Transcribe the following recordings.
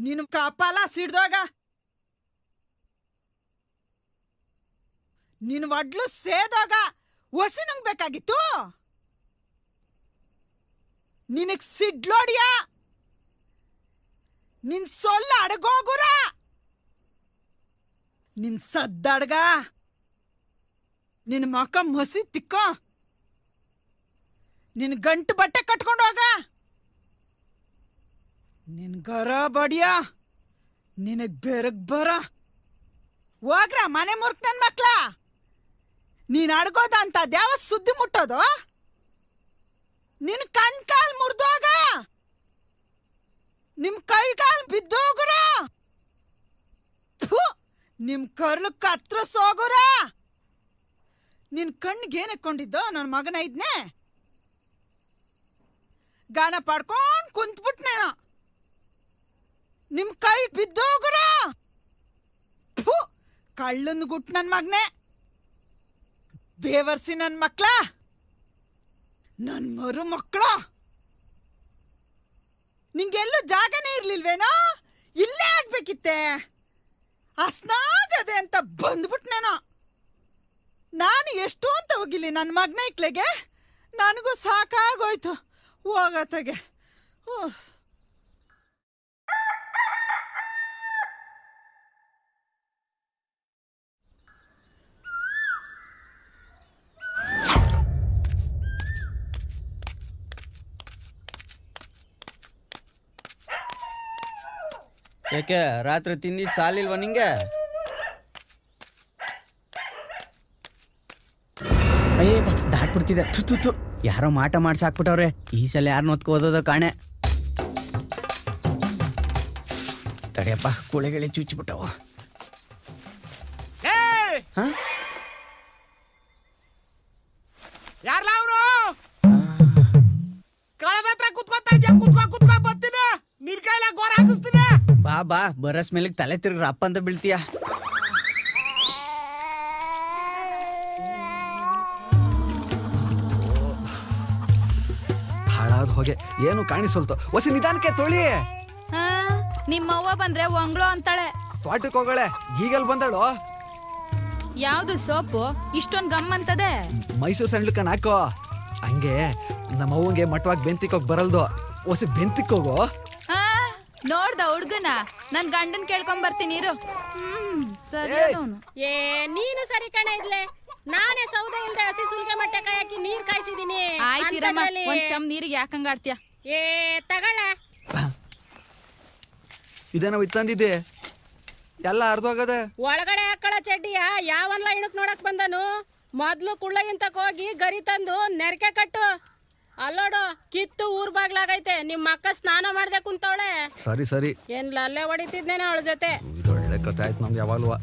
ನಿನ್ ಕಪಾಲ ಸಿಡ್ದೋಗ ನಿನ್ ಒಡ್ಲು ಸೇದೋಗ ಒಸಿ ಬೇಕಾಗಿತ್ತು ನಿನಗ್ ಸಿಡ್ಲೋಡಿಯ ನಿನ್ ಸೊಲ್ಲ ಅಡಗೋಗುರ ನಿನ್ ಸದ್ದಡ್ಗ ನಿನ್ ಮಕ ಮಸಿ ತಿಕ್ಕೋ ನಿನ್ ಗಂಟು ಬಟ್ಟೆ ಕಟ್ಕೊಂಡು ಹೋಗ ನಿನ್ ಗರ ಬಡಿಯ ನಿನಗ್ ಬೆರಗ್ ಬರ ಹೋಗ್ರ ಮನೆ ಮುರ್ಕ್ ನನ್ ಮಕ್ಳ ನೀನ್ ಅಡ್ಗೋದ ಅಂತ ದ್ಯಾವ ಸುದ್ದಿ ಮುಟ್ಟೋದು ನಿನ್ ಕಣ್ ಕಾಲ್ ಮುರ್ದೋಗ ನಿಮ್ ಕೈ ಕಾಲ್ ಬಿದ್ದೋಗುರ ಥು, ನಿಮ್ ಕರ್ಲು ಕತ್ರಸೋಗುರ ನಿನ್ ಕಣ್ಣಿಗೆ ಏನ್ ಇಕ್ಕೊಂಡಿದ್ದೋ ನನ್ನ ಮಗನ ಇದ್ನೆ ಗಾನ ಪಡ್ಕೊಂಡ್ ಕುಂತ್ಬಿಟ್ನೇನೋ ನಿಮ್ ಕೈ ಬಿದ್ದೋಗುರ ಥು, ಕಳ್ಳನ್ ಗುಟ್ ನನ್ ಮಗ್ನೆ ಬೇವರ್ಸಿ ನನ್ ಮಕ್ಳ ನನ್ ಮರು ಮಕ್ಳ ನಿಂಗೆಲ್ಲೂ ಜಾಗನೇ ಇರ್ಲಿಲ್ವೇನೋ ಇಲ್ಲೇ ಆಗ್ಬೇಕಿತ್ತೆ ಅಸ್ನಾಗದೆ ಅಂತ ಬಂದ್ಬಿಟ್ನೇನೋ ನಾನು ಎಷ್ಟು ಅಂತ ಹೋಗಿಲಿ ನನ್ನ ಮಗ್ನ ಇಕ್ಲೆಗೆ ನನಗೂ ಸಾಕಾಗೋಯ್ತು ಹೋಗತ್ತಗೆ ಉಫ್. ಯಾಕೆ ರಾತ್ರಿ ತಿಂದಿದ್ದು ಸಾಲಿಲ್ವಾ ನಿಂಗೆ ಅಯ್ಯೇ ಬಾ ದಾಟ್ಬಿಡ್ತಿದೆ ತು ತು ತು ಯಾರೋ ಮಾಟ ಮಾಡ್ಸಿ ಹಾಕ್ಬಿಟ್ಟವ್ರೆ ಈ ಸಲ ಯಾರನ್ನ ಹೊತ್ಕೊ ಓದೋದೋ ಕಾಣೆ ತಡಿಯಪ್ಪ ಕುಳೆಗಳೇ ಚುಚ್ಚಿಬಿಟ್ಟವು ಹಾ ಯಾರ್ಲ ಅವನು ಕಳದ ಹತ್ರ ಕುತ್ಕೊತಾ ಇದ್ಯಾ ಕುತ್ಕೋ ಕುತ್ಕೋ ಬರ್ತೀನಿ ನಿನ್ ಕೈಲ ಗೋರ ಹಾಕಿಸ್ತೀನಿ ಬಾ ಬಾ ಬರಸ್ ಮೇಲೆ ತಲೆ ತಿರ್ಗ್ರ ಅಪ್ಪ ಅಂತ ಬೀಳ್ತೀಯ ಹಾಳಾದ ಹೊಗೆ ಏನು ಕಾಣಿಸಲ್ತು ಒಸಿ ನಿಧಾನಕ್ಕೆ ತೊಳಿ ಹಾ ನಿಮ್ಮವ್ವ ಬಂದ್ರೆ ಒಂಗ್ಳು ಅಂತಾಳೆ ತೋಟಕ್ಕೆ ಹೋಗಳೆ ಈಗಲ್ ಬಂದಳು ಯಾವ್ದು ಸೋಪು ಇಷ್ಟೊಂದ್ ಗಮ್ ಅಂತದೆ ಮೈಸೂರು ಸಂಡ್ಲಕ್ಕನ್ ಹಾಕೋ ಹಂಗೆ ನಮ್ಮ ಅವ್ವಂಗೆ ಮಟ್ವಾಗಿ ಬೆಂತಿಕೋಗ್ ಬರಲ್ದು ಒಸಿ ಬೆಂತಿಕೋಗು ಹಾ ನೋಡ್ದ ಹುಡ್ಗನ ನನ್ ಗಂಡನ್ ಕೇಳ್ಕೊಂಡ್ ಬರ್ತೀನಿ ಇರು ಹ್ಮ್ ಸರಿ ಏಯ್! ಅವ್ನು. ಏ ನೀನು ಸರಿ ಕಣ ಇದ್ಲೆ ನಾನೇ ಸೌದೆ ಇಲ್ದೆ ಹಸಿ ಸುಲ್ಗೆ ಮಟ್ಟೆ ಕಾಯಕಿ ನೀರ್ ಕಾಯಿಸಿದೀನಿ ಆಯ್ತಿರಮ್ಮ ಅಂಥದ್ರಲ್ಲಿ- ಒಂದ್ ಚಮ್ ನೀರಿಗೆ ಯಾಕಂಗ ಆಡ್ತೀಯ ಏ ತಗಳ ಇದೇನೋ ಇತ್ತಂದಿದ್ದೆ ಎಲ್ಲ ಅರ್ಧೋಗದೆ ಒಳಗಡೆ ಹಾಕಳ ಚಡ್ಡಿಯ ಯಾವನ್ಲ ಇಣಕ್ ನೋಡಕ್ ಬಂದನು ಮೊದ್ಲು ಕುಳ್ಳಯ್ಯಂತಕ್ ಹೋಗಿ ಗರಿ ತಂದು ನೆರಕೆ ಕಟ್ಟು ಅಲ್ಲೋಡು ಕಿತ್ತು ಊರ್ ಬಾಗ್ಲಾಗೈತೆ ನಿಮ್ ಅಕ್ಕ ಸ್ನಾನ ಮಾಡ್ದೆ ಕುಂತವಳೆ ಸರಿ ಸರಿ ಏನ್ಲ ಅಲ್ಲೇ ಹೊಡಿತಿದ್ನೇನೆ ಅವಳ ಜೊತೆ ಇದೊಳ್ಳೆ ಕಥೆ ಆಯ್ತು ನಮ್ಗೆ ಯಾವಾಗ್ಲೂ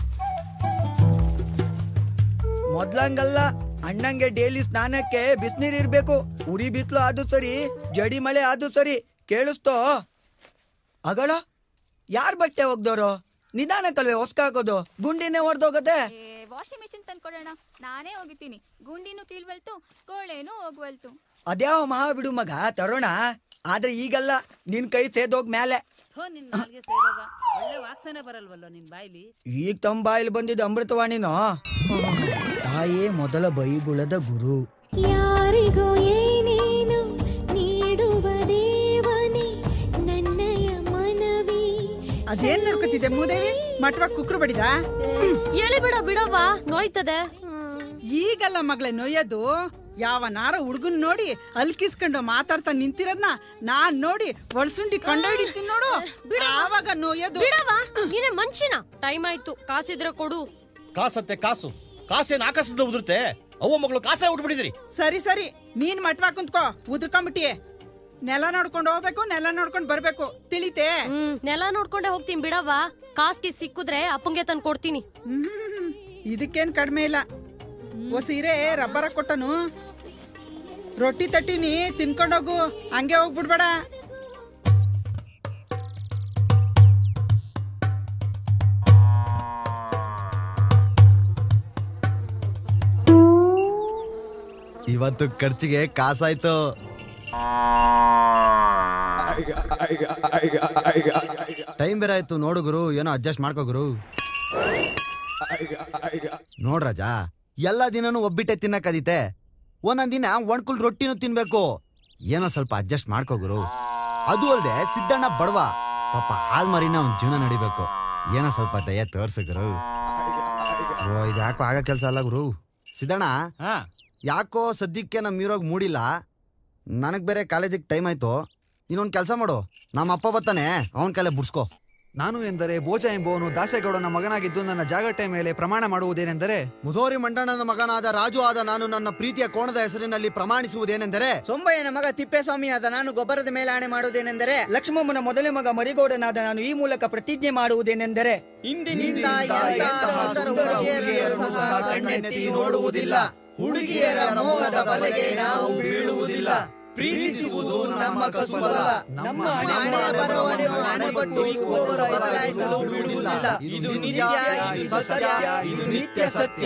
ಮೊದ್ಲಂಗಲ್ಲ ಅಣ್ಣಂಗೆ ಡೈಲಿ ಸ್ನಾನಕ್ಕೆ ಬಿಸ್ನೀರ್ ಇರ್ಬೇಕು ಉರಿ ಬಿತ್ಲು ಆದ್ರೂ ಸರಿ ಜಡಿ ಮಳೆ ಆದ್ರೂ ಸರಿ ಕೇಳಿಸ್ತೋ ಅಗಳ ಯಾರ್ ಬಟ್ಟೆ ಒಗ್ದೋರು ನಿಧಾನಕ್ಕಲ್ವೇ ಹೊಸ್ಕ ಹಾಕೋದು ಗುಂಡಿನೇ ಹೊಡೆದೋಗದೆ ವಾಷಿಂಗ್ ಮಿಷಿನ್ ತಂದ್ಕೊಡೋಣ ನಾನೇ ಹೋಗಿತೀನಿ ಗುಂಡಿನೂ ಕೀಳ್ವಲ್ತು ಕೋಳೆನೂ ಹೋಗ್ವಲ್ತು ಅದ್ಯಾವ ಮಹಾ ಬಿಡು ಮಗ ತರೋಣ ಆದ್ರೆ ಈಗಲ್ಲ ನಿನ್ ಕೈ ಸೇದೋಗ್ ಮ್ಯಾಲೆ ಥೋ ನಿನ್ ನಾಲ್ಗೆ ಸೇದಾಗ ಒಳ್ಳೆ ವಾಸನೆ ಬರಲ್ವಲ್ಲೋ ನಿನ್ ಬಾಯ್ಲಿ ಈಗ ತಮ್ಮ ಬಾಯಲ್ಲಿ ಬಂದಿದ್ದು ಅಮೃತವಾಣಿನೋ ತಾಯೇ ಮೊದಲ ಬೈಗುಳದ ಗುರು ಯಾರಿಗೂ ಏನೇನು ನೀಡುವ ದೇವನೇ ನನ್ನಯ ಮನವಿ ಅದೇನ್ ನೋಡ್ಕೊತಿದ್ದೆ ಮೂದೇವಿ ಮಟ್ವಾಗ ಕುಕ್ರು ಬಡಿದ ಎಳಿ ಬಿಡ ಬಿಡವ್ವ ನೋಯ್ತದೆ ಈಗಲ್ಲ ಮಗಳೇ ನೋಯ್ಯೋದು ಯಾವನಾರ ಹುಡ್ಗನ್ ನೋಡಿ ಅಲ್ಕಿಸ್ಕೊಂಡು ಮಾತಾಡ್ತಾ ನಿಂತಿರೋದ್ನ ನಾನ್ ನೋಡಿ ಒಳಸುಂಡಿ ಕಂಡು ಹಿಡಿತೀನಿ ನೋಡು ಆವಾಗ ನೋಯ್ಯೋದು ಬಿಡವ್ವ ನೀನೇ ಮನ್ಷಿನ ಟೈಮ್ ಆಯ್ತು ಕಾಸಿದ್ರೆ ಕೊಡು ಕಾಸತ್ತೆ ಕಾಸು ಕಾಸೇನ್ ಆಕಾಶದಿಂದ ಉದುರುತ್ತೆ ಅವ್ವ ಮಗಳು ಕಾಸೇ ಉಟ್ಬಿಟ್ಟಿದ್ರಿ ಸರಿ ಸರಿ ನೀನ್ ಮಟ್ವಾ ಕುಂತ್ಕೋ ಉದ್ರಕೊಂಬಿಟ್ಟಿ ನೆಲ ನೋಡ್ಕೊಂಡು ಹೋಗ್ಬೇಕು ನೆಲ ನೋಡ್ಕೊಂಡು ಬರ್ಬೇಕು ತಿಳಿತೆ ಹ್ಮ್ ನೆಲ ನೋಡ್ಕೊಂಡೆ ಹೋಗ್ತೀನಿ ಬಿಡವ್ವ ಕಾಸ್ಗೆ ಸಿಕ್ಕಿದ್ರೆ ಅಪ್ಪಂಗೆ ತಂದು ಕೊಡ್ತೀನಿ ಹ್ಮ್, ಇದಕ್ಕೇನ್ ಕಡಿಮೆ ಇಲ್ಲ ಓ ಸೀರೆ ರಬ್ಬರ ಕೊಟ್ಟನು ರೊಟ್ಟಿ ತಟ್ಟಿನಿ ತಿನ್ಕೊಂಡೋಗು ಹಂಗೆ ಹೋಗ್ಬಿಡ್ಬೇಡ ಇವತ್ತು ಖರ್ಚಿಗೆ ಕಾಸಾಯ್ತು ಟೈಮ್ ಬೇರೆ ಆಯ್ತು ನೋಡು ಗುರು ಏನೋ ಅಡ್ಜಸ್ಟ್ ಮಾಡ್ಕೋ ಗುರು ನೋಡ್ ರಾಜ ಎಲ್ಲ ದಿನನೂ ಒಬ್ಬಿಟ್ಟೆ ತಿನ್ನಕ್ಕದೀತೆ ಒಂದೊಂದ್ ದಿನ ಒಣ್ಕುಲ್ ರೊಟ್ಟಿನೂ ತಿನ್ಬೇಕು ಏನೋ ಸ್ವಲ್ಪ ಅಡ್ಜಸ್ಟ್ ಮಾಡ್ಕೋ ಗುರು ಅದು ಅಲ್ದೆ ಸಿದ್ದಣ್ಣ ಬಡವ ಪಾಪ ಹಾಲ್ ಮರಿನ ಅವ್ನ್ ಜೀವನ ನಡಿಬೇಕು ಏನೋ ಸ್ವಲ್ಪ ದಯ ತೋರ್ಸು ಗುರು ಓ ಇದು ಯಾಕೋ ಆಗ ಕೆಲ್ಸ ಅಲ್ಲ ಗುರು ಸಿದ್ದಣ್ಣ ಯಾಕೋ ಸದ್ಯಕ್ಕೆ ನಮ್ ಹೀರೋಗ್ ಮೂಡಿಲ್ಲ ನನಗ್ ಬೇರೆ ಕಾಲೇಜಿಗೆ ಟೈಮ್ ಆಯ್ತು ಇನ್ನೊಂದ್ ಕೆಲಸ ಮಾಡು ನಮ್ಮ ಅಪ್ಪ ಬರ್ತಾನೆ ಅವನ್ ಕೈಲೇ ಬುಡ್ಸ್ಕೋ ನಾನು ಎಂದರೆ ಭೋಜ ಎಂಬುವನು ದಾಸೇಗೌಡನ ಮಗನಾಗಿದ್ದು ನನ್ನ ಜಾಗಟೆ ಮೇಲೆ ಪ್ರಮಾಣ ಮಾಡುವುದೇನೆಂದರೆ ಮುಧೋರಿ ಮಂಡಣ್ಣನ ಮಗನಾದ ರಾಜು ಆದ ನಾನು ನನ್ನ ಪ್ರೀತಿಯ ಕೋಣದ ಹೆಸರಿನಲ್ಲಿ ಪ್ರಮಾಣಿಸುವುದೇನೆಂದರೆ ಸೊಂಬಯ್ಯನ ಮಗ ತಿಪ್ಪೇಸ್ವಾಮಿಯಾದ ನಾನು ಗೊಬ್ಬರದ ಮೇಲೆ ಆಣೆ ಮಾಡುವುದೇನೆಂದರೆ ಲಕ್ಷ್ಮಮ್ಮನ ಮೊದಲೇ ಮಗ ಮರಿಗೌಡನಾದ ನಾನು ಈ ಮೂಲಕ ಪ್ರತಿಜ್ಞೆ ಮಾಡುವುದೇನೆಂದರೆ ಇಂದಿನಿಂದ ಎಂತಹ ಸುಂದರ ಹುಡುಗಿಯರನ್ನು ಸಹ ಕಣ್ಣೆತ್ತಿ ನೋಡುವುದಿಲ್ಲ ಹುಡುಗಿಯರ ಮೋಹದ ಬಲೆಗೆ ನಾವು ಬೀಳುವುದಿಲ್ಲ ಪ್ರೀತಿಸುವುದು ನಮ್ಮ ಕಸುಬಲ್ಲ ನಮ್ಮ ಹಣೆ ಬರಹವನ್ನು ಹಣೆಪಟ್ಟು ಕೋರ ಬದಲಾಯಿಸಲು ಬಿಡುವುದಿಲ್ಲ ಇದು ನಿತ್ಯ ಇದು ಸತ್ಯ ಇದು ನಿತ್ಯ ಸತ್ಯ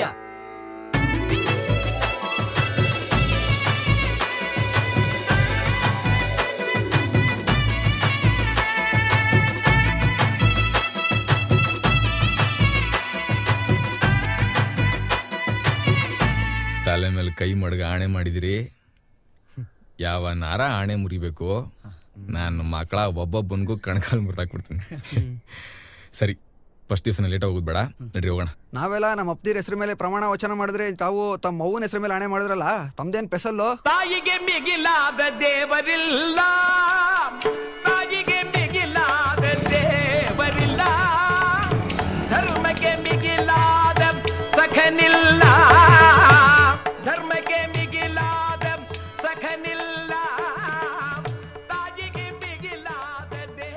ತಲೆ ಮೇಲೆ ಕೈ ಮಡ್ಗ ಆಣೆ ಮಾಡಿದಿರಿ ಯಾವ ನಾರ ಆಣೆ ಮುರಿಬೇಕು ನಾನು ಮಕ್ಕಳ ಒಬ್ಬೊಬ್ಬನಿಗೂ ಕಣ್ಕಾಲ್ ಮುರ್ದಾಕ್ಬಿಡ್ತೀನಿ ಸರಿ ಫಸ್ಟ್ ದಿವಸ ಲೇಟ್ ಹೋಗೋದು ಬೇಡ ನಡ್ರಿ ಹೋಗೋಣ ನಾವೆಲ್ಲ ನಮ್ಮ ಅಪ್ಪದಿರ ಹೆಸರು ಮೇಲೆ ಪ್ರಮಾಣ ವಚನ ಮಾಡಿದ್ರೆ ತಾವು ತಮ್ಮ ಮೌನ ಹೆಸರು ಮೇಲೆ ಆಣೆ ಮಾಡಿದ್ರಲ್ಲ ತಮ್ದೇನ್ ಪೆಸಲ್ಲು ತಾಯಿಗೆ ಮಿಗಿಲಾದ ದೇವರಿಲ್ಲ ತಾಯಿಗೆ ಮಿಗಿಲಾದ ದೇವರಿಲ್ಲ ಧರ್ಮಕ್ಕೆ ಮಿಗಿಲಾದ ಸಖನಿಲ್ಲ ಧರ್ಮಕ್ಕೆ ಮಿಗಿಲಾದ ಸಖನಿಲ್ಲ ತಾಯಿಗೆ ಮಿಗಿಲಾದ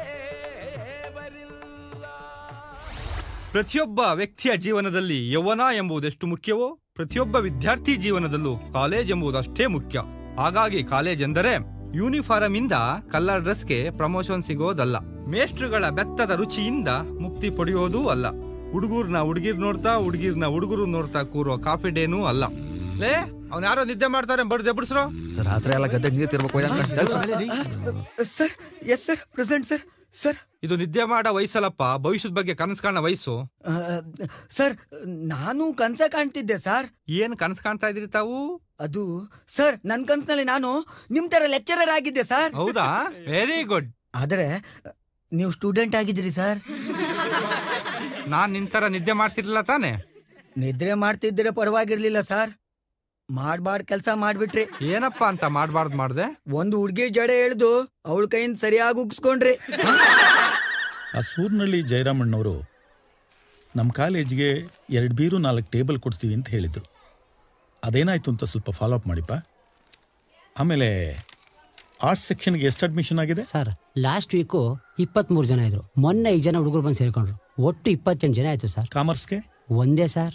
ದೇವರಿಲ್ಲ ಪ್ರತಿಯೊಬ್ಬ ವ್ಯಕ್ತಿಯ ಜೀವನದಲ್ಲಿ ಯೌವನ ಎಂಬುದೆಷ್ಟು ಮುಖ್ಯವೋ ಪ್ರತಿಯೊಬ್ಬ ವಿದ್ಯಾರ್ಥಿ ಜೀವನದಲ್ಲೂ ಕಾಲೇಜ್ ಎಂಬುದು ಅಷ್ಟೇ ಮುಖ್ಯ ಹಾಗಾಗಿ ಕಾಲೇಜ್ ಎಂದರೆ ಯೂನಿಫಾರಂ ಇಂದ ಕಲರ್ ಡ್ರೆಸ್ಗೆ ಪ್ರಮೋಷನ್ ಸಿಗೋದಲ್ಲ ಮೇಷ್ಟ್ರುಗಳ ಬೆತ್ತದ ರುಚಿಯಿಂದ ಮುಕ್ತಿ ಪಡೆಯೋದೂ ಅಲ್ಲ ಹುಡುಗರ್ನ ಹುಡುಗಿರ್ ನೋಡ್ತಾ ಹುಡುಗಿರ್ನ ಹುಡುಗರು ನೋಡ್ತಾ ಕೂರೋ ಕಾಫಿ ಡೇನೂ ಅಲ್ಲ ಲೇ ಅವ್ನ ಯಾರೋ ನಿದ್ದೆ ಮಾಡ್ತಾರೆ ಬಡ್ದು ಎಬ್ಬಿಸ್ರೋ ರಾತ್ರಿ ಎಲ್ಲ ಗದ್ದೆಗೆ ನೀರು ತಿರ್ಬೇಕು sir yes sir present sir sir ಇದು ನಿದ್ದೆ ಮಾಡೋ ವಯಸ್ಸಲ್ಲಪ್ಪ ಭವಿಷ್ಯದ ಬಗ್ಗೆ ಕನಸು ಕಾಣೋ ವಯಸ್ಸು ಸರ್ ನಾನು ಕನ್ಸ ಕಾಣ್ತಿದ್ದೆ ಸರ್ ಏನ್ ಕನಸು ಕಾಣ್ತಾ ಇದ್ರಿ ತಾವು ಅದು ಸರ್ ನನ್ ಕನ್ಸಿನಲ್ಲಿ ನಾನು ನಿಮ್ ತರ ಲೆಕ್ಚರರ್ ಆಗಿದ್ದೆ ಸರ್ ಹೌದಾ ವೆರಿ ಗುಡ್ ಆದ್ರೆ ನೀವು ಸ್ಟೂಡೆಂಟ್ ಆಗಿದ್ರಿ ಸರ್ ನಾನ್ ನಿಂತರ ನಿದ್ದೆ ಮಾಡ್ತಿರ್ಲಿಲ್ಲ ತಾನೆ ನಿದ್ರೆ ಮಾಡ್ತಿದ್ರೆ ಪರವಾಗಿರ್ಲಿಲ್ಲ ಸರ್ ಮಾಡ್ಬಾರ್ದ್ ಕೆಲ್ಸ ಮಾಡ್ಬಿಟ್ರಿ ಏನಪ್ಪ ಅಂತ ಮಾಡ್ಬಾರ್ದು ಮಾಡ್ದೆ ಒಂದು ಹುಡ್ಗಿ ಜಡೆ ಎಳ್ದು ಅವಳ ಕೈಯಿಂದ ಸರಿಯಾಗಿ ಉಗ್ಸ್ಕೊಂಡ್ರಿ ಆ ಸೂರ್ನಳ್ಳಿ ಜಯರಾಮಣ್ಣವರು ನಮ್ಮ ಕಾಲೇಜ್ಗೆ ಎರಡು ಬೀರು ನಾಲ್ಕು ಟೇಬಲ್ ಕೊಡ್ತೀವಿ ಅಂತ ಹೇಳಿದರು ಅದೇನಾಯ್ತು ಅಂತ ಸ್ವಲ್ಪ ಫಾಲೋ ಅಪ್ ಮಾಡಿಪ್ಪ ಆಮೇಲೆ ಆರ್ಟ್ಸ್ ಸೆಕ್ಷನ್ಗೆ ಎಷ್ಟು ಅಡ್ಮಿಷನ್ ಆಗಿದೆ ಸರ್ ಲಾಸ್ಟ್ ವೀಕು ಇಪ್ಪತ್ಮೂರು ಜನ ಇದ್ರು ಮೊನ್ನೆ ಐದು ಜನ ಹುಡುಗರು ಬಂದು ಸೇರ್ಕೊಂಡ್ರು ಒಟ್ಟು ಇಪ್ಪತ್ತೆಂಟು ಜನ ಆಯ್ತು ಸರ್ ಕಾಮರ್ಸ್ಗೆ ಒಂದೇ ಸರ್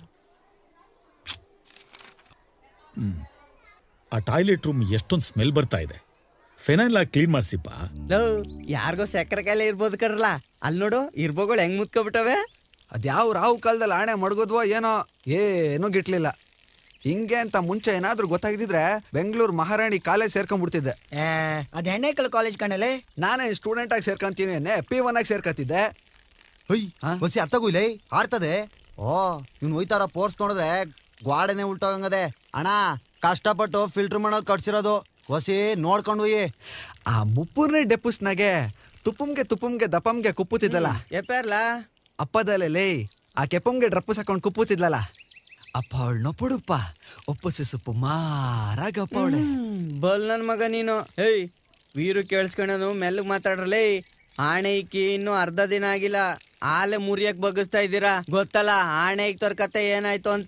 ಹ್ಮ್. ಆ ಟಾಯ್ಲೆಟ್ ರೂಮ್ ಎಷ್ಟೊಂದು ಸ್ಮೆಲ್ ಬರ್ತಾ ಇದೆ ಫೆನೈಲ್ ಆಗಿ ಕ್ಲೀನ್ ಮಾಡಿಸಿಪ್ಪ ಯಾರಿಗೋ ಸಕ್ಕರೆ ಕಾಯಿಲೆ ಇರ್ಬೋದು ಕಡ್ರಲ್ಲ ಅಲ್ಲಿ ನೋಡು ಇರ್ಬೋಗಳು ಹೆಂಗ್ ಮುತ್ಕೊಬಿಟ್ಟವೆ ಅದ್ಯಾವ ರಾವು ಕಾಲದಲ್ಲಿ ಆಣೆ ಮಡಗೋದ್ವೋ ಏನೋ ಏನೂ ಗಿಟ್ಲಿಲ್ಲ ಹಿಂಗೆ ಅಂತ ಮುಂಚೆ ಏನಾದ್ರೂ ಗೊತ್ತಾಗಿದ್ರೆ ಬೆಂಗಳೂರು ಮಹಾರಾಣಿ ಕಾಲೇಜ್ ಸೇರ್ಕೊಂಡ್ಬಿಡ್ತಿದ್ದೆ ಅದ್ ಹೆಣ್ಣೆಕಲ್ ಕಾಲೇಜ್ ಕಣಲೆ ನಾನೇ ಸ್ಟೂಡೆಂಟ್ ಆಗಿ ಸೇರ್ಕೊಂತೀನಿ ಪಿ ಒನ್ ಆಗಿ ಸೇರ್ಕತ್ತಿದ್ದೆ ಹೊಯ್ ಬಸ್ಸಿ ಅತ್ತಗೂ ಇಲ್ಲ ಹಾರ್ತದೆ ಓ ಇವ್ನು ಹೋಯ್ತಾರ ಪೋರ್ಸ್ ನೋಡಿದ್ರೆ ಗ್ವಾಡೆನೆ ಉಲ್ಟೋಗಂಗದೆ ಅಣ್ಣ ಕಷ್ಟಪಟ್ಟು ಫಿಲ್ಟರ್ ಮಾಡೋದು ಕಟ್ಸಿರೋದು ಹೊಸಿ ನೋಡ್ಕೊಂಡು ಹೋಯಿ ಆ ಮುಪ್ಪುರ್ನೇ ಡೆಪುಸ್ನಾಗೆ ತುಪ್ಪಂಗೆ ತುಪ್ಪಂಗೆ ದಪ್ಪಂಗೆ ಕುಪ್ಪುತ್ತಿದ್ದಲ್ಲ ಎಪ್ಪಾರ್ಲಾ ಅಪ್ಪದಲ್ಲೇ ಲೇ ಆ ಕೆಪ್ಪಂಗೆ ಡ್ರಪ್ಪು ಸಾಕೊಂಡು ಕುಪ್ಪುತ್ತಿದ್ಲಲ್ಲ ಅಪ್ಪ ಅವಳು ನೊಪ್ಪುಡುಪ್ಪ ಒಪ್ಪಸಿ ಸೊಪ್ಪು ಮಾರಾಗಪ್ಪ ಅವಳೆ ಬಲ್ ನನ್ ಮಗ ನೀನು ಏಯ್ ವೀರು ಕೇಳಿಸ್ಕೊಂಡನು ಮೆಲ್ಲಗ್ ಮಾತಾಡ್ರಲೇ ಆಣೆ ಇಕ್ಕಿ ಇನ್ನು ಅರ್ಧ ದಿನ ಆಗಿಲ್ಲ ಆಲೆ ಮುರಿಯಕ್ ಬಗ್ಗಿಸ್ತಾ ಇದ್ದೀರಾ ಗೊತ್ತಲ್ಲ ಆಣೆ ಇಕ್ತವ್ರ ಕತೆ ಏನಾಯ್ತು ಅಂತ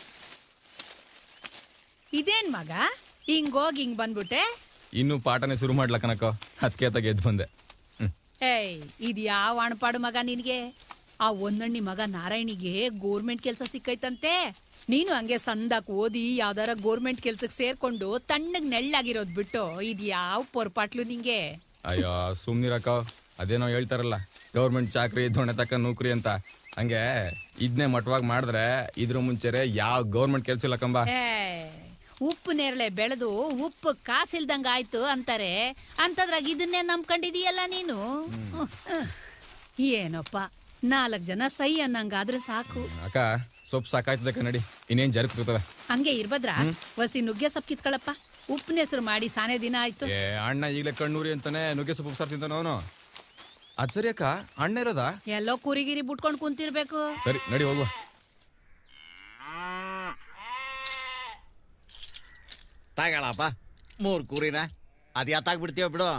ಇದೇನ್ ಮಗ ಹಿಂಗೋಗಿ ಹಿಂಗ್ ಬಂದ್ಬಿಟ್ಟೆ ಇನ್ನು ಪಾಠನೆ ಶುರು ಮಾಡ್ಲ ಕನಕ ಅದಕ್ಕೆ ತಗ ಎದ್ದು ಬಂದೆ ಏಯ್ ಇದ್ ಯಾವ ಅಣಪಾಡು ಮಗ ನಿನ್ಗೆ ಆ ಒಂದಣ್ಣಿ ಮಗ ನಾರಾಯಣಿಗೆ ಗೋರ್ಮೆಂಟ್ ಕೆಲ್ಸ ಸಿಕ್ಕೈತಂತೆ ನೀನು ಹಂಗೆ ಸಂದಾಕ್ ಓದಿ ಯಾವ್ದಾರ ಗೋರ್ಮೆಂಟ್ ಕೆಲ್ಸಕ್ ಸೇರ್ಕೊಂಡು ತಣ್ಣಗ್ ನೆಳ್ಳಾಗಿರೋದ್ ಬಿಟ್ಟು ಇದ್ ಯಾವ ಪೊರ್ಪಾಟ್ಲು ನಿಂಗೆ ಅಯ್ಯೋ ಸುಮ್ನಿರಕ್ಕ ಅದೇನೋ ಹೇಳ್ತಾರಲ್ಲ ಗೌರ್ಮೆಂಟ್ ಚಾಕ್ರಿ ದೊಣೆ ತಕ್ಕ ನೌಕರಿ ಅಂತ ಹಂಗೆ ಇದನ್ನೇ ಮಟ್ಟವಾಗಿ ಮಾಡಿದ್ರೆ ಇದ್ರ ಮುಂಚೆರೆ ಯಾವ ಗೌರ್ಮೆಂಟ್ ಕೆಲ್ಸ ಇಲ್ಲ ಕಂಬ ಏ ಉಪ್ಪು ನೇರಳೆ ಬೆಳೆದು ಉಪ್ಪು ಕಾಸಿಲ್ದಂಗ ಆಯ್ತು ಅಂತಾರೆ ಅಂತದ್ರಾಗ ಇದನ್ನೇ ನಂಬ್ಕೊಂಡಿದೀಯಲ್ಲ ನೀನು ಏನಪ್ಪ ನಾಲ್ಕ್ ಜನ ಸೈ ಅನ್ನಂಗಾದ್ರೆ ಸಾಕು ಅಕ್ಕ ಸೊಪ್ಪು ಸಾಕಾಯ್ತದ ಕನ್ನಡಿ ಇನ್ನೇನ್ ಜರುಗ್ತದ ಹಂಗೆ ಇರ್ಬದ್ರ ಹ್ಮ್. ವಸಿ ನುಗ್ಗೆ ಸೊಪ್ಪು ಕಿತ್ಕೊಳಪ್ಪ ಉಪ್ಪಿನ ಹೆಸರು ಮಾಡಿ ಸಾನೆ ದಿನ ಆಯ್ತು ಏ ಅಣ್ಣ ಈಗಲೇ ಕಣ್ಣೂರಿ ಅಂತಾನೆ ನುಗ್ಗೆ ಸೊಪ್ಪು ಸಾರ್ ತಿಂತಾನ ಅವನು ಅದ್ ಸರಿ ಅಕ್ಕ ಅಣ್ಣ ಇರೋದಾ ಎಲ್ಲೋ ಕುರಿಗಿರಿ ಬಿಟ್ಕೊಂಡ್ ಕುಂತಿರ್ಬೇಕು ಸರಿ ನಡಿ ಹೋಗುವ ತಗೊಳಪ್ಪ ಮೂರ್ ಕೂರಿನ ಅದ್ ಯಾತಾಗ್ಬಿಡ್ತೀವ ಬಿಡು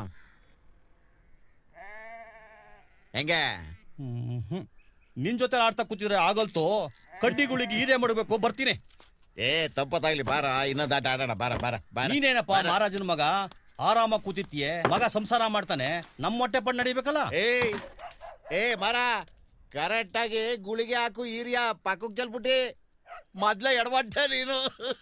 ಹೆಂಗೆ ನಿನ್ ಜೊತೆ ಆಡ್ತಾ ಕೂತಿದ್ರೆ ಆಗಲ್ತು ಕಡ್ಡಿಗಳಿಗೆ ಹೀರೆ ಮಾಡ್ಬೇಕು ಬರ್ತೀನಿ ಏ ತಪ್ಪತ್ತಾಗ್ಲಿ ಬಾರ ಇನ್ನೊಂದು ಆಟ ಆಡೋಣ ಬಾರ ಬಾರ ಬಾರ ನೀನೇನಪ್ಪ ಬಾರ. ಮಹಾರಾಜನ ಮಗ ಆರಾಮಾಗಿ ಕೂತಿರ್ತೀಯ ಮಗ ಸಂಸಾರ ಮಾಡ್ತಾನೆ ನಮ್ಮ ಹೊಟ್ಟೆ ಪಡ್ ನಡಿಬೇಕಲ್ಲ ಏಯ್ ಏ ಮರ ಕರೆಕ್ಟ್ ಆಗಿ ಗುಳಿಗೆ ಹಾಕು ಈರಿಯ ಪಕ್ಕಕ್ಕೆ ಚೆಲ್ಬಿಟ್ಟಿ ಮೊದ್ಲ ಎಡವಡ್ಡೆ ನೀನು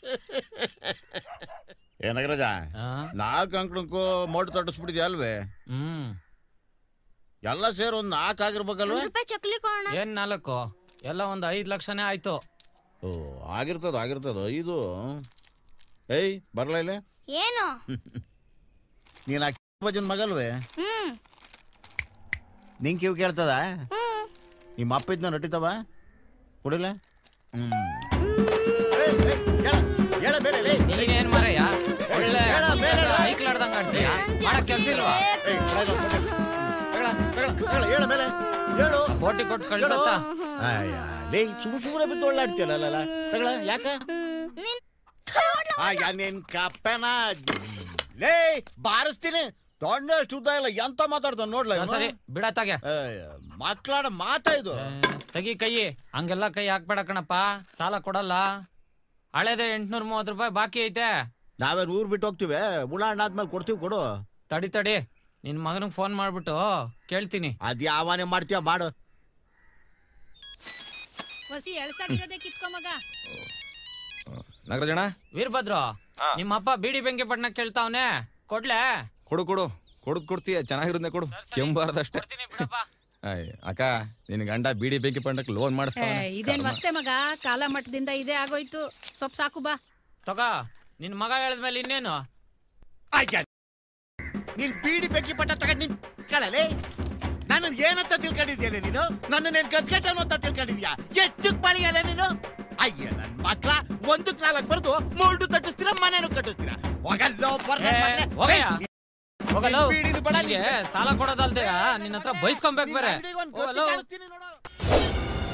ಏ ನಗರಾಜ ನಾಲ್ಕು ಅಂಕಣಕ್ಕೂ ಮೋಟು ತಟ್ಟಿಸ್ಬಿಟ್ಟಿದ್ಯಾ ಅಲ್ವೇ ಹ್ಮ್ ಎಲ್ಲ ಸೇರಿ ಒಂದ್ ನಾಲ್ಕು ಆಗಿರ್ಬೇಕಲ್ವೇ ಚಕ್ಲಿ ಏನ್ ನಾಲ್ಕು ಎಲ್ಲ ಒಂದ್ ಐದ್ ಲಕ್ಷನೇ ಆಯ್ತು ಓ ಆಗಿರ್ತದ ಆಗಿರ್ತದ ಇದು ಏಯ್ ಬರ್ಲ ಇಲ್ಲ ಏನು ನೀನ್ ಆ ಭಜನ್ ಮಗಲ್ವೇ ಹ್ಮ್ ನಿಂಗೆ ಕಿವ್ ಕೇಳ್ತದ ನಿಮ್ಮ ಅಪ್ಪ ಇದ್ನ ನಟಿತವ ಕುಡಿಲ್ಲ ಹ್ಮ್ ಹೇಳ ಬೇರೆ ಲೇ. ನೀನೇನ್ ಮಾರಯ್ಯ ಒಳ್ಳೆ ಹೇಳ, ಬೇರೆ ಲೇ. ಐಕ್ಲಾಡ್ದಂಗ ಆಡ್ತೀಯ ಮಾಡಕ್ ಕೆಲ್ಸ ಇಲ್ವಾ ಏಯ್, ಹೇಳ, ಹೇಳ, ಹೇಳ, ಹೇಳ ಮೇಲೆ ಹೇಳು ಕೋಟಿ ಕೊಟ್ಟು ಕಳ್ಸತ್ತ ಅಯ್ಯ, ಲೇ ಸುಮ್ ಸುಮ್ಮನೆ ಬಿದ್ದು ಒಳ್ಳಾಡ್ತೀಯಲ್ಲ ತಗಳ ಯಾಕ ಆಯ ನಿನ್ ಕಪ್ಪೆನ ಲೇ ಬಾರಿಸ್ತೀನಿ ದೊಡ್ಡ ಶುದ್ಧ ಇಲ್ಲ ಎಂತ ಮಾತಾಡ್ತಾನ ನೋಡ್ಲ ಇವ್ನು? ಸರಿ ಬಿಡತ್ತಾಗೆ ಏಯ್, ಮಕ್ಳಾಡ ಮಾತಾ ಇದು ತೆಗಿ ಕೈ ಹಂಗೆಲ್ಲ ಕೈ ಹಾಕ್ಬೇಡ ಕಣಪ್ಪ ಸಾಲ ಕೊಡಲ್ಲ ಹಳೇದೆ ಎಂಟ್ನೂರ್ ಮೂವತ್ ರೂಪಾಯಿ ಬಾಕಿ ಐತೆ ನಾವೇನ್ ಊರ್ ಬಿಟ್ಟು ಹೋಗ್ತಿವಿ ಮುಳ ಹಣ್ಣಾದ್ಮೇಲೆ ಕೊಡ್ತೀವಿ ಕೊಡು ತಡಿ ತಡಿ ನಿನ್ ಮಗನಿಗೆ ಫೋನ್ ಮಾಡ್ಬಿಟ್ಟು ಕೇಳ್ತೀನಿ ಅದ್ ಯಾವನೇ ಮಾಡ್ತೀಯ ಮಾಡು ವಸಿ ಎಳ್ಸಾಗಿರೋದೇ ಕಿತ್ಕೊ ಮಗ ನಾಗರಾಜಣ್ಣ ವೀರಭದ್ರು ನಿಮ್ಮ ಅಪ್ಪ ಬೀಡಿ ಬೆಂಕಿ ಪಟ್ನ ಕೇಳ್ತಾವ್ನೆ ಕೊಡ್ಲೆ ಕೊಡು ಕೊಡು ಕೊಡುದ್ ಕೊಡ್ತೀಯ ಚೆನ್ನಾಗಿರೋದ್ನೆ ಕೊಡು ಕೆಂಬಾರ್ದಷ್ಟೇ ಆಯ್ ಅಕ್ಕ ನಿನ್ ಗಂಡ ಬೀಡಿ ಬೆಂಕಿ ಪಂಡಕ್ ಲೋನ್ ಏ, ಮಾಡಿಸ್ತಾವ ಇದೇನ್ ವಸ್ತೆ ಮಗ ಕಾಲ ಮಟ್ಟದಿಂದ ಇದೇ ಆಗೋಯ್ತು ಸೊಪ್ಪು ಸಾಕು ಬಾ ತಗ ನಿನ್ ಮಗ ಹೇಳಿದ್ಮೇಲೆ ಇನ್ನೇನು ಆಯ್ಕೆ ನೀನ್ ಬೀಡಿ ಬೆಂಕಿ ಪಟ್ಟ ತಗೊಂಡ್ ನಿನ್ ಕಳಲೆ ನಾನು ಏನಂತ ತಿಳ್ಕೊಂಡಿದ್ದೇನೆ ನೀನು ನನ್ನ ನೀನ್ ಗದ್ಗಟ್ಟನು ಅಂತ ತಿಳ್ಕೊಂಡಿದ್ಯಾ ಎಷ್ಟಕ್ ಬಾಳಿಯಲ್ಲ ನೀನು ಅಯ್ಯ ನನ್ ಮಕ್ಳ ಒಂದಕ್ ನಾಲ್ಕು ಬರ್ದು ಮೂರ್ಡು ತಟ್ಟಿಸ್ತೀರ ಮನೇನು ಕಟ್ಟಿಸ್ತೀರ ಹೋಗಲ್ಲೋ ಬರ್ರ ಏ, ಮಗನೇ. ಹೋಗಯ್ಯ. ಏಯ್, ಹೋಗಲ್ಲೋ ನೀನ್ ಬೀಡಿದು ಬೇಡ ನಿನ್ಗೆ ನೀನು. ಸಾಲ ಕೊಡೋದಲ್ದೇಯ ನಿನ್ನ ಹತ್ರ ಬೈಸ್ಕೊಂಬೇಕು ಬೇರೆ ಅಂಗ್ಡಿಗೊಂದ್ ಹೋಗಲ್ಲೋ ಗೊತ್ತಿ ಕಾಣಿಸ್ತೀನಿ ನೋಡು.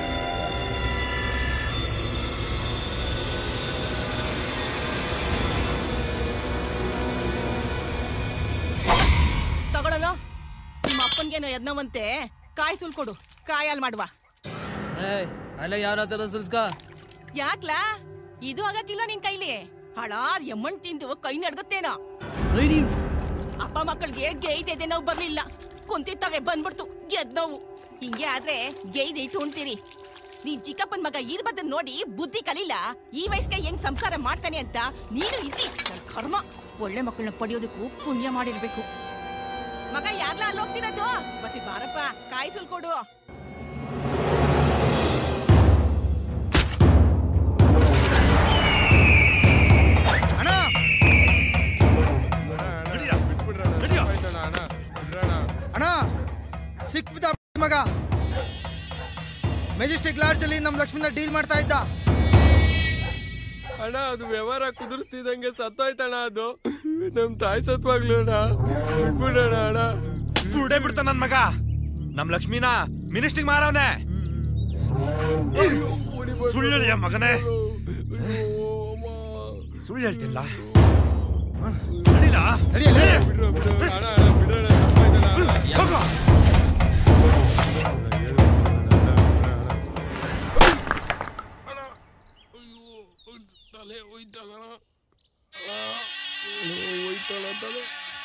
ತಗೊಳ್ಳೋಣ ನಿಮ್ಮ ಅಪ್ಪನ್ಗೇನೋ ಯದ್ನವಂತೆ ಕಾಯಿ ಸುಲ್ಕೊಡು ಕಾಯಲ್ ಮಾಡುವ ಅಲ್ಲ ಯಾರ ಹತ್ರ ಸುಲ್ಸ್ಕ ಯಾಕ್ಲಾ ಇದು ಆಗಕ್ಕಿಲ್ವ ನಿನ್ ಕೈಲಿ ಹಳಾದ್ ಎಮ್ಮಣ್ ತಿಂದು ಕೈ ನಡೆದುತ್ತೇನೋ ಅಪ್ಪ ಮಕ್ಕಳಿಗೆ ಗೇಯ್ದೆ ಎದೆ ನೋವು ಬರ್ಲಿಲ್ಲ ಕುಂತಿತ್ತವೆ ಬಂದ್ಬಿಡ್ತು ಗೆದ್ ನೋವು ಹಿಂಗೆ ಆದ್ರೆ ಗೇಯ್ದೆ ಇಟ್ಟು ಉಣ್ತೀರಿ ನೀನ್ ಚಿಕ್ಕಪ್ಪನ್ ಮಗ ಇರ್ಬದ್ದನ್ ನೋಡಿ ಬುದ್ಧಿ ಕಲಿಲ್ಲ ಈ ವಯಸ್ಸಿಗೆ ಹೆಂಗ್ ಸಂಸಾರ ಮಾಡ್ತಾನೆ ಅಂತ ನೀನು ಇದ್ದಿ ನನ್ ಕರ್ಮ ಒಳ್ಳೆ ಮಕ್ಕಳನ್ನ ಪಡೆಯೋದಕ್ಕೂ ಪುಣ್ಯ ಮಾಡಿರ್ಬೇಕು ಮಗ ಯಾರ್ಲ ಅಲ್ಲಿ ಹೋಗ್ತಿರೋದು ಬಸಿ ಬಾರಪ್ಪ ಕಾಯಿ ಸುಲ್ಕೊಡು ಅಣ್ಣ ಸಿಕ್ಬಿದ್ದ ಮಗ ಮೆಜೆಸ್ಟಿಕ್ ಲಾಡ್ಜ್ ಅಲ್ಲಿ ನಮ್ ಲಕ್ಷ್ಮಣ ಡೀಲ್ ಮಾಡ್ತಾ ಇದ್ದ ಅಣ್ಣ ಅದು ವ್ಯವಹಾರ ಕುದುರ್ತಿದಂಗೆ ಸತ್ತೋಯ್ತಣ್ಣ ಅದು ನಮ್ ತಾಯಿ ಸತ್ವಾಗ್ಲು ಅಣ್ಣ ಬಿಟ್ಬಿಡೋಣ ಅಣ್ಣ ಸುಡೇ ಬಿಡ್ತ ನನ್ ಮಗ ನಮ್ ಲಕ್ಷ್ಮಿನ ಮಿನಿಸ್ಟ್ರಿಗೆ ಮಾರವನೆ ಸುಳ್ಳು ಹೇಳಿಯ ಮಗನೇ ಸುಳ್ಳು ಹೇಳ್ತಿಲ್ಲ ಹ? ನಡೀಲಾ? ಹೋಗು. ತಲೆ ಹೋಯ್ತಲ್ಲ ಹೋಯ್ತಲ್ಲ ತಲೆ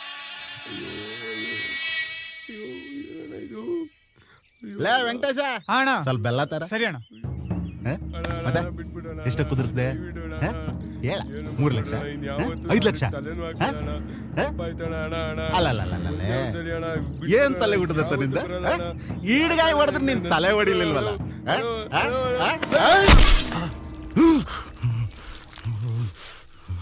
ಲೇ ವೆಂಕಟೇಶ ಅಣ್ಣ ಸ್ವಲ್ಪ ಬೆಲ್ಲ ತರ ಸರಿ ಅಣ್ಣ ಮತ್ತೆ ಎಷ್ಟು ಕುದುರಿಸ್ದೆ ಹ? ಹೇಳ ಮೂರು ಲಕ್ಷ ಹ? ಐದು ಲಕ್ಷ ಹ? ಹ? ಅಲ್ಲಲ್ಲಲ್ಲಲ್ಲೇ. ಏನ್ ತಲೆ ಹುಟ್ಟದತ್ತ ನಿಂದ ಹ? ಈಡ್ಗಾಯಿ ಹೊಡೆದ್ರೆ ನಿನ್ ತಲೆ ಹೊಡಿಲಿಲ್ವಲ್ಲ ಹ? ಹ? ಹ? ಹ?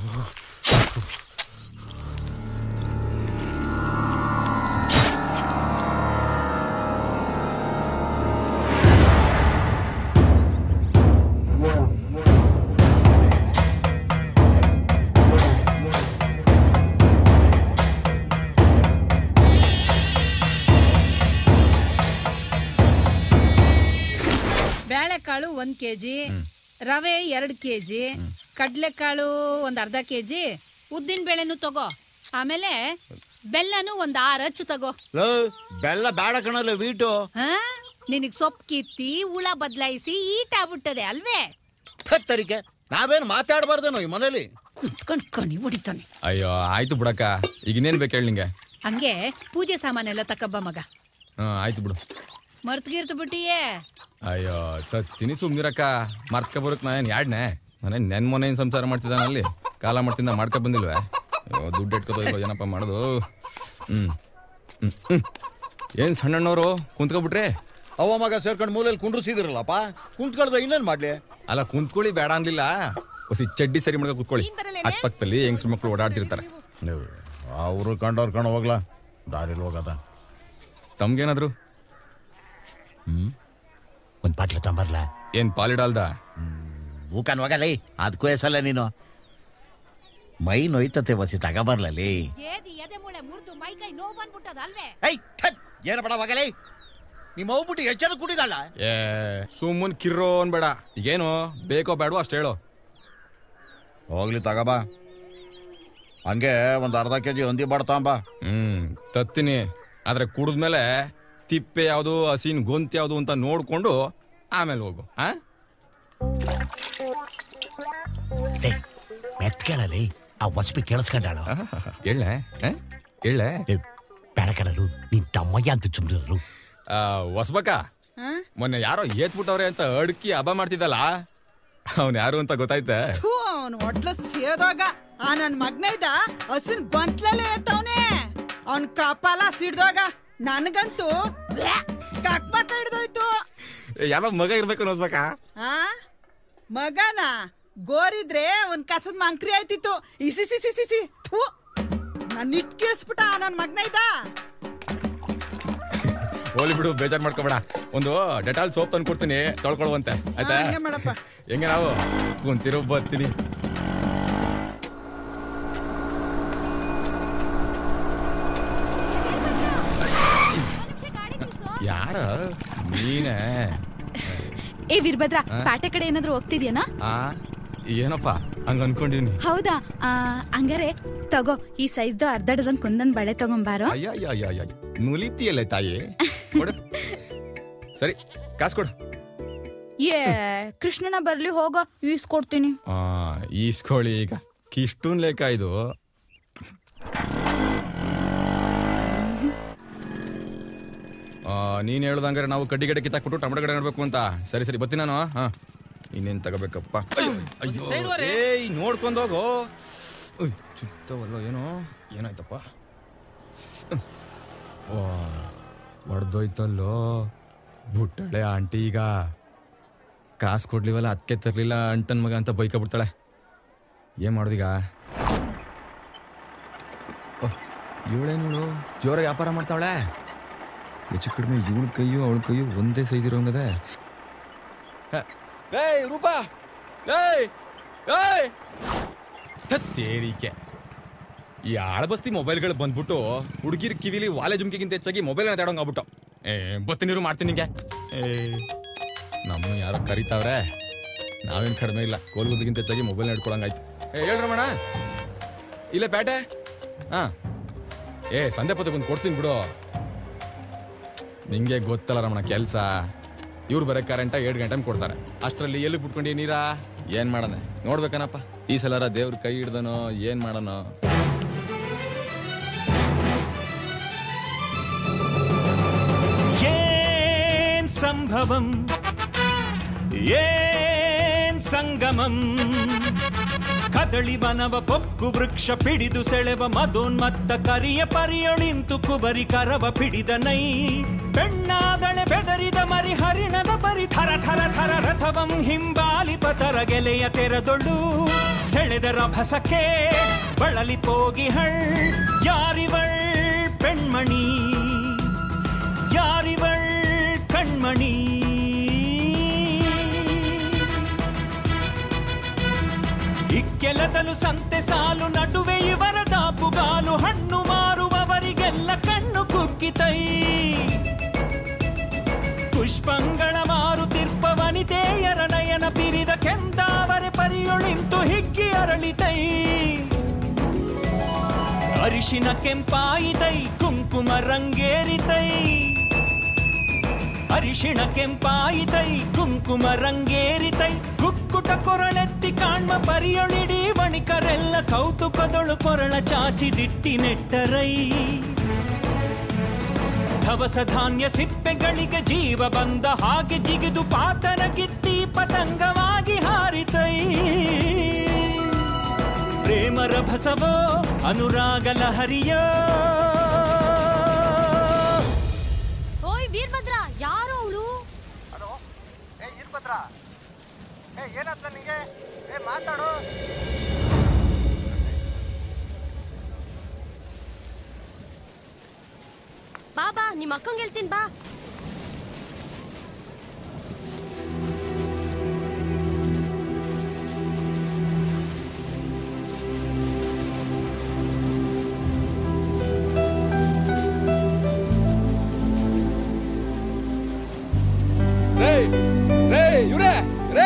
ಒಂದ್ ಕೆಜಿ ರವೆ ಎರಡ್ ಕೆಜಿ ಕಡ್ಲೆಕಾಳು ಒಂದ್ ಅರ್ಧ ಕೆಜಿ ಉದ್ದಿನ ಬೇಳೆನು ತಗೋ ಆಮೇಲೆ ಬೆಲ್ಲನು ಒಂದ್ ಆರ್ ಹಚ್ಚು ತಗೋ ಲೋ, ಬೆಲ್ಲ ಬೇಡ ಕಣಲ್ಲ ವೀಟು ಹಾ ನಿನಗ್ ಸೊಪ್ಪು ಕಿತ್ತಿ ಹುಳ ಬದಲಾಯಿಸಿ ಈಟ್ ಆಗ್ಬಿಟ್ಟದೆ ಅಲ್ವೇ ತರಿಕೆ ನಾವೇನು ಮಾತಾಡಬಾರ್ದೇನೋ ಈ ಮನೇಲಿ ಕುತ್ಕೊಂಡ್ ಕಣಿ ಹೊಡಿತಾನೆ ಅಯ್ಯೋ ಆಯ್ತು ಬಿಡಕ್ಕ ಈಗ ಇನ್ನೇನ್ ಬೇಕು ಹೇಳಿ ನಿಂಗೆ ಹಂಗೆ ಪೂಜೆ ಸಾಮಾನೆಲ್ಲ ತಕಬ್ಬ ಮಗ ಹಾ ಆಯ್ತು ಬಿಡು ಮರ್ತ್ಗಿರ್ತು ಬಿಟ್ಟಿಯೇ ಅಯ್ಯೋ ತತ್ತೀನಿ ಸುಮ್ನಿರಕ್ಕ ಮರ್ತ್ಕ ಬರುಕ್ ನಾ ಏನ್ ಯಾಡ್ನೆ ನಾನೇನ್ ನೆನ್ ಮೊನ್ನೆ ಏನ್ ಸಂಸಾರ ಮಾಡ್ತಿದ್ದಾನ ಅಲ್ಲಿ ಕಾಲ ಮಾಡ್ತಿದ್ದ ಮಾಡ್ಕೊ ಬಂದಿಲ್ವೇ ಅಯ್ಯೋ, ದುಡ್ಡು ಇಟ್ಕೋತ ಇಲ್ವೋ ಏನಪ್ಪ ಮಾಡೋದು ಹ್ಮ್ ಹ್ಮ್, ಹ್ಮ್. ಏನ್ ಸಣ್ಣಣ್ಣವ್ರು ಕುಂತ್ಕೊಬಿಟ್ರೆ ಅವ ಮಗ ಸೇರ್ಕೊಂಡು ಮೂಲೆಯಲ್ಲಿ ಕುಂಡ್ರಿಸಿದಿರಲ್ಲಪ್ಪ ಕುಂತ್ಕೊಳ್ದ ಇನ್ನೇನ್ ಮಾಡ್ಲಿ ಅಲ್ಲ ಕುಂತ್ಕೊಳ್ಳಿ ಬೇಡ ಅನ್ಲಿಲ್ಲ ಹೊಸಿ ಚಡ್ಡಿ ಸರಿ ಮಾಡ್ಕೊ ಕುತ್ಕೊಳ್ಳಿ ಅಕ್ಕಪಕ್ಕದಲ್ಲಿ ಹೆಂಗಸ್ರ ಮಕ್ಳು ಓಡಾಡ್ತಿರ್ತಾರೆ ಅವರು ಕಂಡವ್ರು ಕಣ ಹೋಗ್ಲಾ ದಾರಿಲಿ ಹೋಗದ ತಮ್ಗೇನಾದ್ರು ಒಂದ್ ಪಾಟ್ಲ ತಂಬರ್ಲ ಏನ್ ಪಾಲಿಡಲ್ದ ಊಕನ್ ಹೋಗಲ್ಲ ಅದಕ್ಕೂ ಹೆಸಲ್ಲ ನೀನು ಮೈ ನೋಯ್ತತೆ ಬಸಿ ತಗಬರ್ಲಲ್ಲಿ ಏದಿ ಎದೆ ಮೂಳೆ ಮುರಿದು ಮೈಕೈ ನೋವು ಬಂದ್ಬಿಟ್ಟದ ಅಲ್ವೇ ಐ ಠತ್ ಏನ ಬಡ ಹೋಗಲೇ ನಿಮ್ಮ ಹೋಗ್ಬಿಟ್ಟು ಎಚ್ಚರ ಕುಡಿದಲ್ಲ ಏ ಸುಮ್ಮನ್ ಕಿರ್ರೋ ಅನ್ಬೇಡ ಈಗೇನು ಬೇಕೋ ಬೇಡವೋ ಅಷ್ಟು ಹೇಳು ಹೋಗ್ಲಿ ತಗಬಾ ಹಂಗೆ ಒಂದ್ ಅರ್ಧ ಕೆಜಿ ಹಂದಿ ಬಾಡ್ತಾಂಬ ಹ್ಮ್ ತತ್ತೀನಿ ಆದ್ರೆ ಕುಡಿದ್ಮೇಲೆ ತಿಪ್ಪೆ ಯಾವುದು ಹಸಿನ್ ಗೊಂತ್ ಯಾವುದು ಅಂತ ನೋಡ್ಕೊಂಡು ಆಮೇಲೆ ಹೋಗು ಆ ಮೆತ್ಕೇಳಲಿ ಆ ವಸ್ಪಿ ಕೇಳಿಸ್ಕೊಂಡಾಳು ಹೇಳ ಹೇಳ ಬೇಡ ಕಣಲು ನಿನ್ ತಮ್ಮಯ್ಯ ಅಂತ ಸುಮ್ನಿರು ಹೊಸ್ಬಕ ಮೊನ್ನೆ ಯಾರೋ ಏತ್ಬಿಟ್ಟವ್ರೆ ಅಂತ ಅಡ್ಕಿ ಹಬ್ಬ ಮಾಡ್ತಿದ್ದಲ್ಲ ಅವನ್ ಯಾರು ಅಂತ ಗೊತ್ತಾಯ್ತೆ ಥೂ ಅವನು ಒಟ್ಲ ಸೇದೋಗ ಆ ನನ್ ಮಗ್ನ ಇದ್ದ ಹಸಿನ್ ಗೊಂತ್ಲಲ್ಲೇ ಎತ್ತವನೆ ಅವನ್ ಕಪಾಲ ಸಿಡ್ದೋಗ ನನ್ಗಂತೂ ಕಕ್ಮಕ್ಕ ಹಿಡ್ದೋಯ್ತು ಯಾರೋ ಮಗ ಇರ್ಬೇಕು ಹೊಸ್ಬಕ ಆ ಮಗನ ಗೋರಿದ್ರೆ ಒಂದ್ ಕಸದ ಮಂಕ್ರಿ ಆಯ್ತಿತ್ತು ಇಸಿ ಸಿ ಸಿ ಸಿ ಸಿ ಥೂ ನನ್ ಇಟ್ ಕೇಳಿಸ್ಬಿಟ್ಟ ಆ ನನ್ ಮಗ್ನ ಇದ್ದ ಹೋಲಿ ಬಿಡು ಬೇಜಾರ್ ಮಾಡ್ಕೋಬೇಡ ಒಂದು ಡೆಟಾಲ್ ಸೋಪ್ ತಂದು ಕೊಡ್ತೀನಿ ತೊಳ್ಕೊಳುವಂತೆ ಆಯ್ತಾ ಹಂಗೆ ಮಾಡಪ್ಪ ಹೆಂಗೆ ನಾವು ಕುಂತಿರೋ ಬರ್ತೀನಿ ಯಾರ ನೀನೇ ಏ ವೀರಭದ್ರ ಆ? ಪಾಟೆ ಕಡೆ ಏನಾದ್ರೂ ಹೋಗ್ತಿದ್ಯಾನಾ ಆ ಏನಪ್ಪ ಹಂಗ ಅನ್ಕೊಂಡಿನಿ ಹೌದಾ ಆ, ಹಂಗಾರೆ ತಗೋ ಈ ಸೈಜ್ದು ಅರ್ಧ ಡಜನ್ ಕುಂದನ್ ಬಳೆ ತಗೊಂಬಾರೋ ಅಯ್ಯ ಅಯ್ಯ ಅಯ್ಯ ಅಯ್ಯ ನುಲಿತಿಯಲ್ಲ ತಾಯಿ ಕೊಡು ಸರಿ ಕಾಸು ಕೊಡು ಏ ಕೃಷ್ಣನ ಬರ್ಲಿ ಹೋಗೋ ಈಸ್ಕೊಡ್ತೀನಿ ಆ ಈಸ್ಕೊಳ್ಳಿ ಈಗ ಕಿಷ್ಟೂನ್ ಲೆಕ್ಕ ಇದು ಆ, ನೀನ್ ಹೇಳ್ದಂಗಾರೆ ನಾವು ಕಡ್ಡಿ ಗಡೆ ಕಿತ್ತಾಕ್ಬಿಟ್ಟು ಟೊಮೆಟೊ ಗಡೆ ನಡ್ಬೇಕು ಅಂತ ಸರಿ ಸರಿ ಬತ್ತೀನಿ ನಾನು ಹಾ ಇನ್ನೇನ್ ತಗೋಬೇಕಪ್ಪ ಅಯ್ಯೋ, ಅಯ್ಯೋ ಏಯ್ ನೋಡ್ಕೊಂಡೋಗು ಉಯ್, ಚುತ್ತವಲ್ಲ ಏನೋ ಏನಾಯ್ತಪ್ಪ ಹೊಡ್ದೋಯ್ತಲ್ಲೋ ಬುಟ್ಟಳೆ ಆಂಟಿ ಈಗ ಕಾಸು ಕೊಡ್ಲಿವಲ್ಲ ಅದಕ್ಕೆ ತರ್ಲಿಲ್ಲ ಅಂಟನ್ ಮಗ ಅಂತ ಬೈಕ ಬಿಡ್ತಾಳೆ ಏನ್ ಮಾಡೋದೀಗ ಇವಳೇನು ಜೋರಾಗಿ ವ್ಯಾಪಾರ ಮಾಡ್ತಾವಳೆ ಹೆಚ್ಚು ಕಡಿಮೆ ಇವಳ ಕೈಯು ಅವಳ ಕೈಯು ಒಂದೇ ಸೈಜ್ ಇರೋಂಗದೆ ಏಯ್ ರೂಪಾ ಏಯ್ ಏಯ್ ತೇರಿಕೆ ಈ ಆಳಬಸ್ತಿ ಮೊಬೈಲ್ಗಳು ಬಂದ್ಬಿಟ್ಟು ಹುಡುಗಿರ್ ಕಿವಿಲಿ ವಾಲೆ ಜುಮ್ಕಿಗಿಂತ ಹೆಚ್ಚಾಗಿ ಮೊಬೈಲ್ ತಡೋಂಗ್ ಆಗ್ಬಿಟ್ಟು ಏ ಬತ್ತಿ ನೀರು ಮಾಡ್ತೀನಿ ನಿಂಗೆ ಏ ನಮ್ಮ ಯಾರೋ ಕರಿತಾವ್ರೆ ನಾವೇನ್ ಕಡಿಮೆ ಇಲ್ಲ ಕೋಲ್ಗುದ್ಗಿಂತ ಹೆಚ್ಚಾಗಿ ಮೊಬೈಲ್ ಹಿಡ್ಕೊಳಂಗಾಯ್ತು ಏ ಹೇಳ್ರಮಣ ಇಲ್ಲೇ ಪ್ಯಾಟೆ ಹಾ ಏ ಸಂಧ್ಯಾ ಪದಕ್ಕೆ ಒಂದು ಕೊಡ್ತೀನಿ ಬಿಡು ನಿಂಗೆ ಗೊತ್ತಲ್ಲ ರಮಣ ಕೆಲ್ಸ ಇವ್ರು ಬರೋ ಕರೆಂಟ ಏಳು ಗಂಟೆ ಕೊಡ್ತಾರೆ ಅಷ್ಟರಲ್ಲಿ ಎಲ್ಲಿ ಬಿಟ್ಕೊಂಡು ನೀರಾ ಏನ್ ಮಾಡೋಣ ನೋಡ್ಬೇಕನಪ್ಪ ಈ ಸಲರ ದೇವ್ರ ಕೈ ಹಿಡ್ದನೋ ಏನ್ ಮಾಡೋಣ ಏನ್ ಸಂಭವಂ ಏನ್ ಸಂಗಮಂ ಕದಳಿ ವನವ ಪೊಕ್ಕು ವೃಕ್ಷ ಪಿಡಿದು ಸೆಳೆವ ಮದೋನ್ಮತ್ತ ಕರಿಯ ಪರಿಯೊಳಿಂತು ಕುಬರಿ ಕರವ ಪಿಡಿದ ನೈ ಬೆಣ್ಣಾದಳೆ ಬೆದರಿದ ಮರಿ ಹರಿಣದ ಬರಿ ಥರ ಥರ ಥರ ರಥವಂ ಹಿಂಬಾಲಿ ಪತರ ಗೆಲೆಯ ತೆರದೊಳು ಸೆಳೆದ ರಭಸಕ್ಕೆ ಬಳಲಿ ಪೋಗಿಹಳ್ ಯಾರಿವಳ್ பெண்மணி யாரிவள் கண்மணி ಇಕ್ಕೆಲದಲು ಸಂತೆ ಸಾಲು ನಡುವೆ ಇವರ ದಾಪುಗಾಲು ಹಣ್ಣು ಮಾರುವವರಿಗೆಲ್ಲ ಕಣ್ಣು ಕುಕ್ಕಿತೈ ಪುಷ್ಪಂಗಳ ಮಾರುತಿರ್ಪವನಿ ವನಿತೆಯರ ನಯನ ಪಿರಿದ ಕೆಂದಾವರೆ ಪರಿಯೊಳಿಂತು ಹಿಗ್ಗಿ ಅರಳಿತೈ ಅರಿಶಿನ ಕೆಂಪಾಯಿತೈ ಕುಂಕುಮ ರಂಗೇರಿತೈ ಅರಿಶಿಣ ಕೆಂಪಾಯಿತೈ ಕುಂಕುಮ ರಂಗೇರಿತೈ ಕುಕ್ಕುಟ ಕೊರಳೆತ್ತಿ ಕಾಣ್ಮ ಪರಿಯೊಳಿಡಿ ವಣಿಕರೆಲ್ಲ ಕೌತುಕದೊಳು ಕೊರಳ ಚಾಚಿ ದಿಟ್ಟಿ ನೆಟ್ಟರೈ ಧವಸ ಧಾನ್ಯ ಸಿಪ್ಪೆಗಳಿಗೆ ಜೀವ ಬಂದ ಹಾಗೆ ಜಿಗಿದು ಪಾತನ ಗಿತ್ತಿ ಪತಂಗವಾಗಿ ಹಾರಿತೈ ಪ್ರೇಮರ ಭಸವೋ ಅನುರಾಗ ಲಹರಿಯೋ ಓಯ್ ವೀರಭದ್ರ ಯಾರು ಅವಳು ಏ ಇರ್ಭದ್ರ ಏ ಏನಾಗ್ತ ನಿಂಗೆ ಏ ಮಾತಾಡು ಬಾ ಬಾ ನಿಮ್ಮ ಅಕ್ಕಂಗೆ ಹೇಳ್ತೀನಿ ಬಾ ರೇ ರೇ ಇವ್ರೆ ರೇ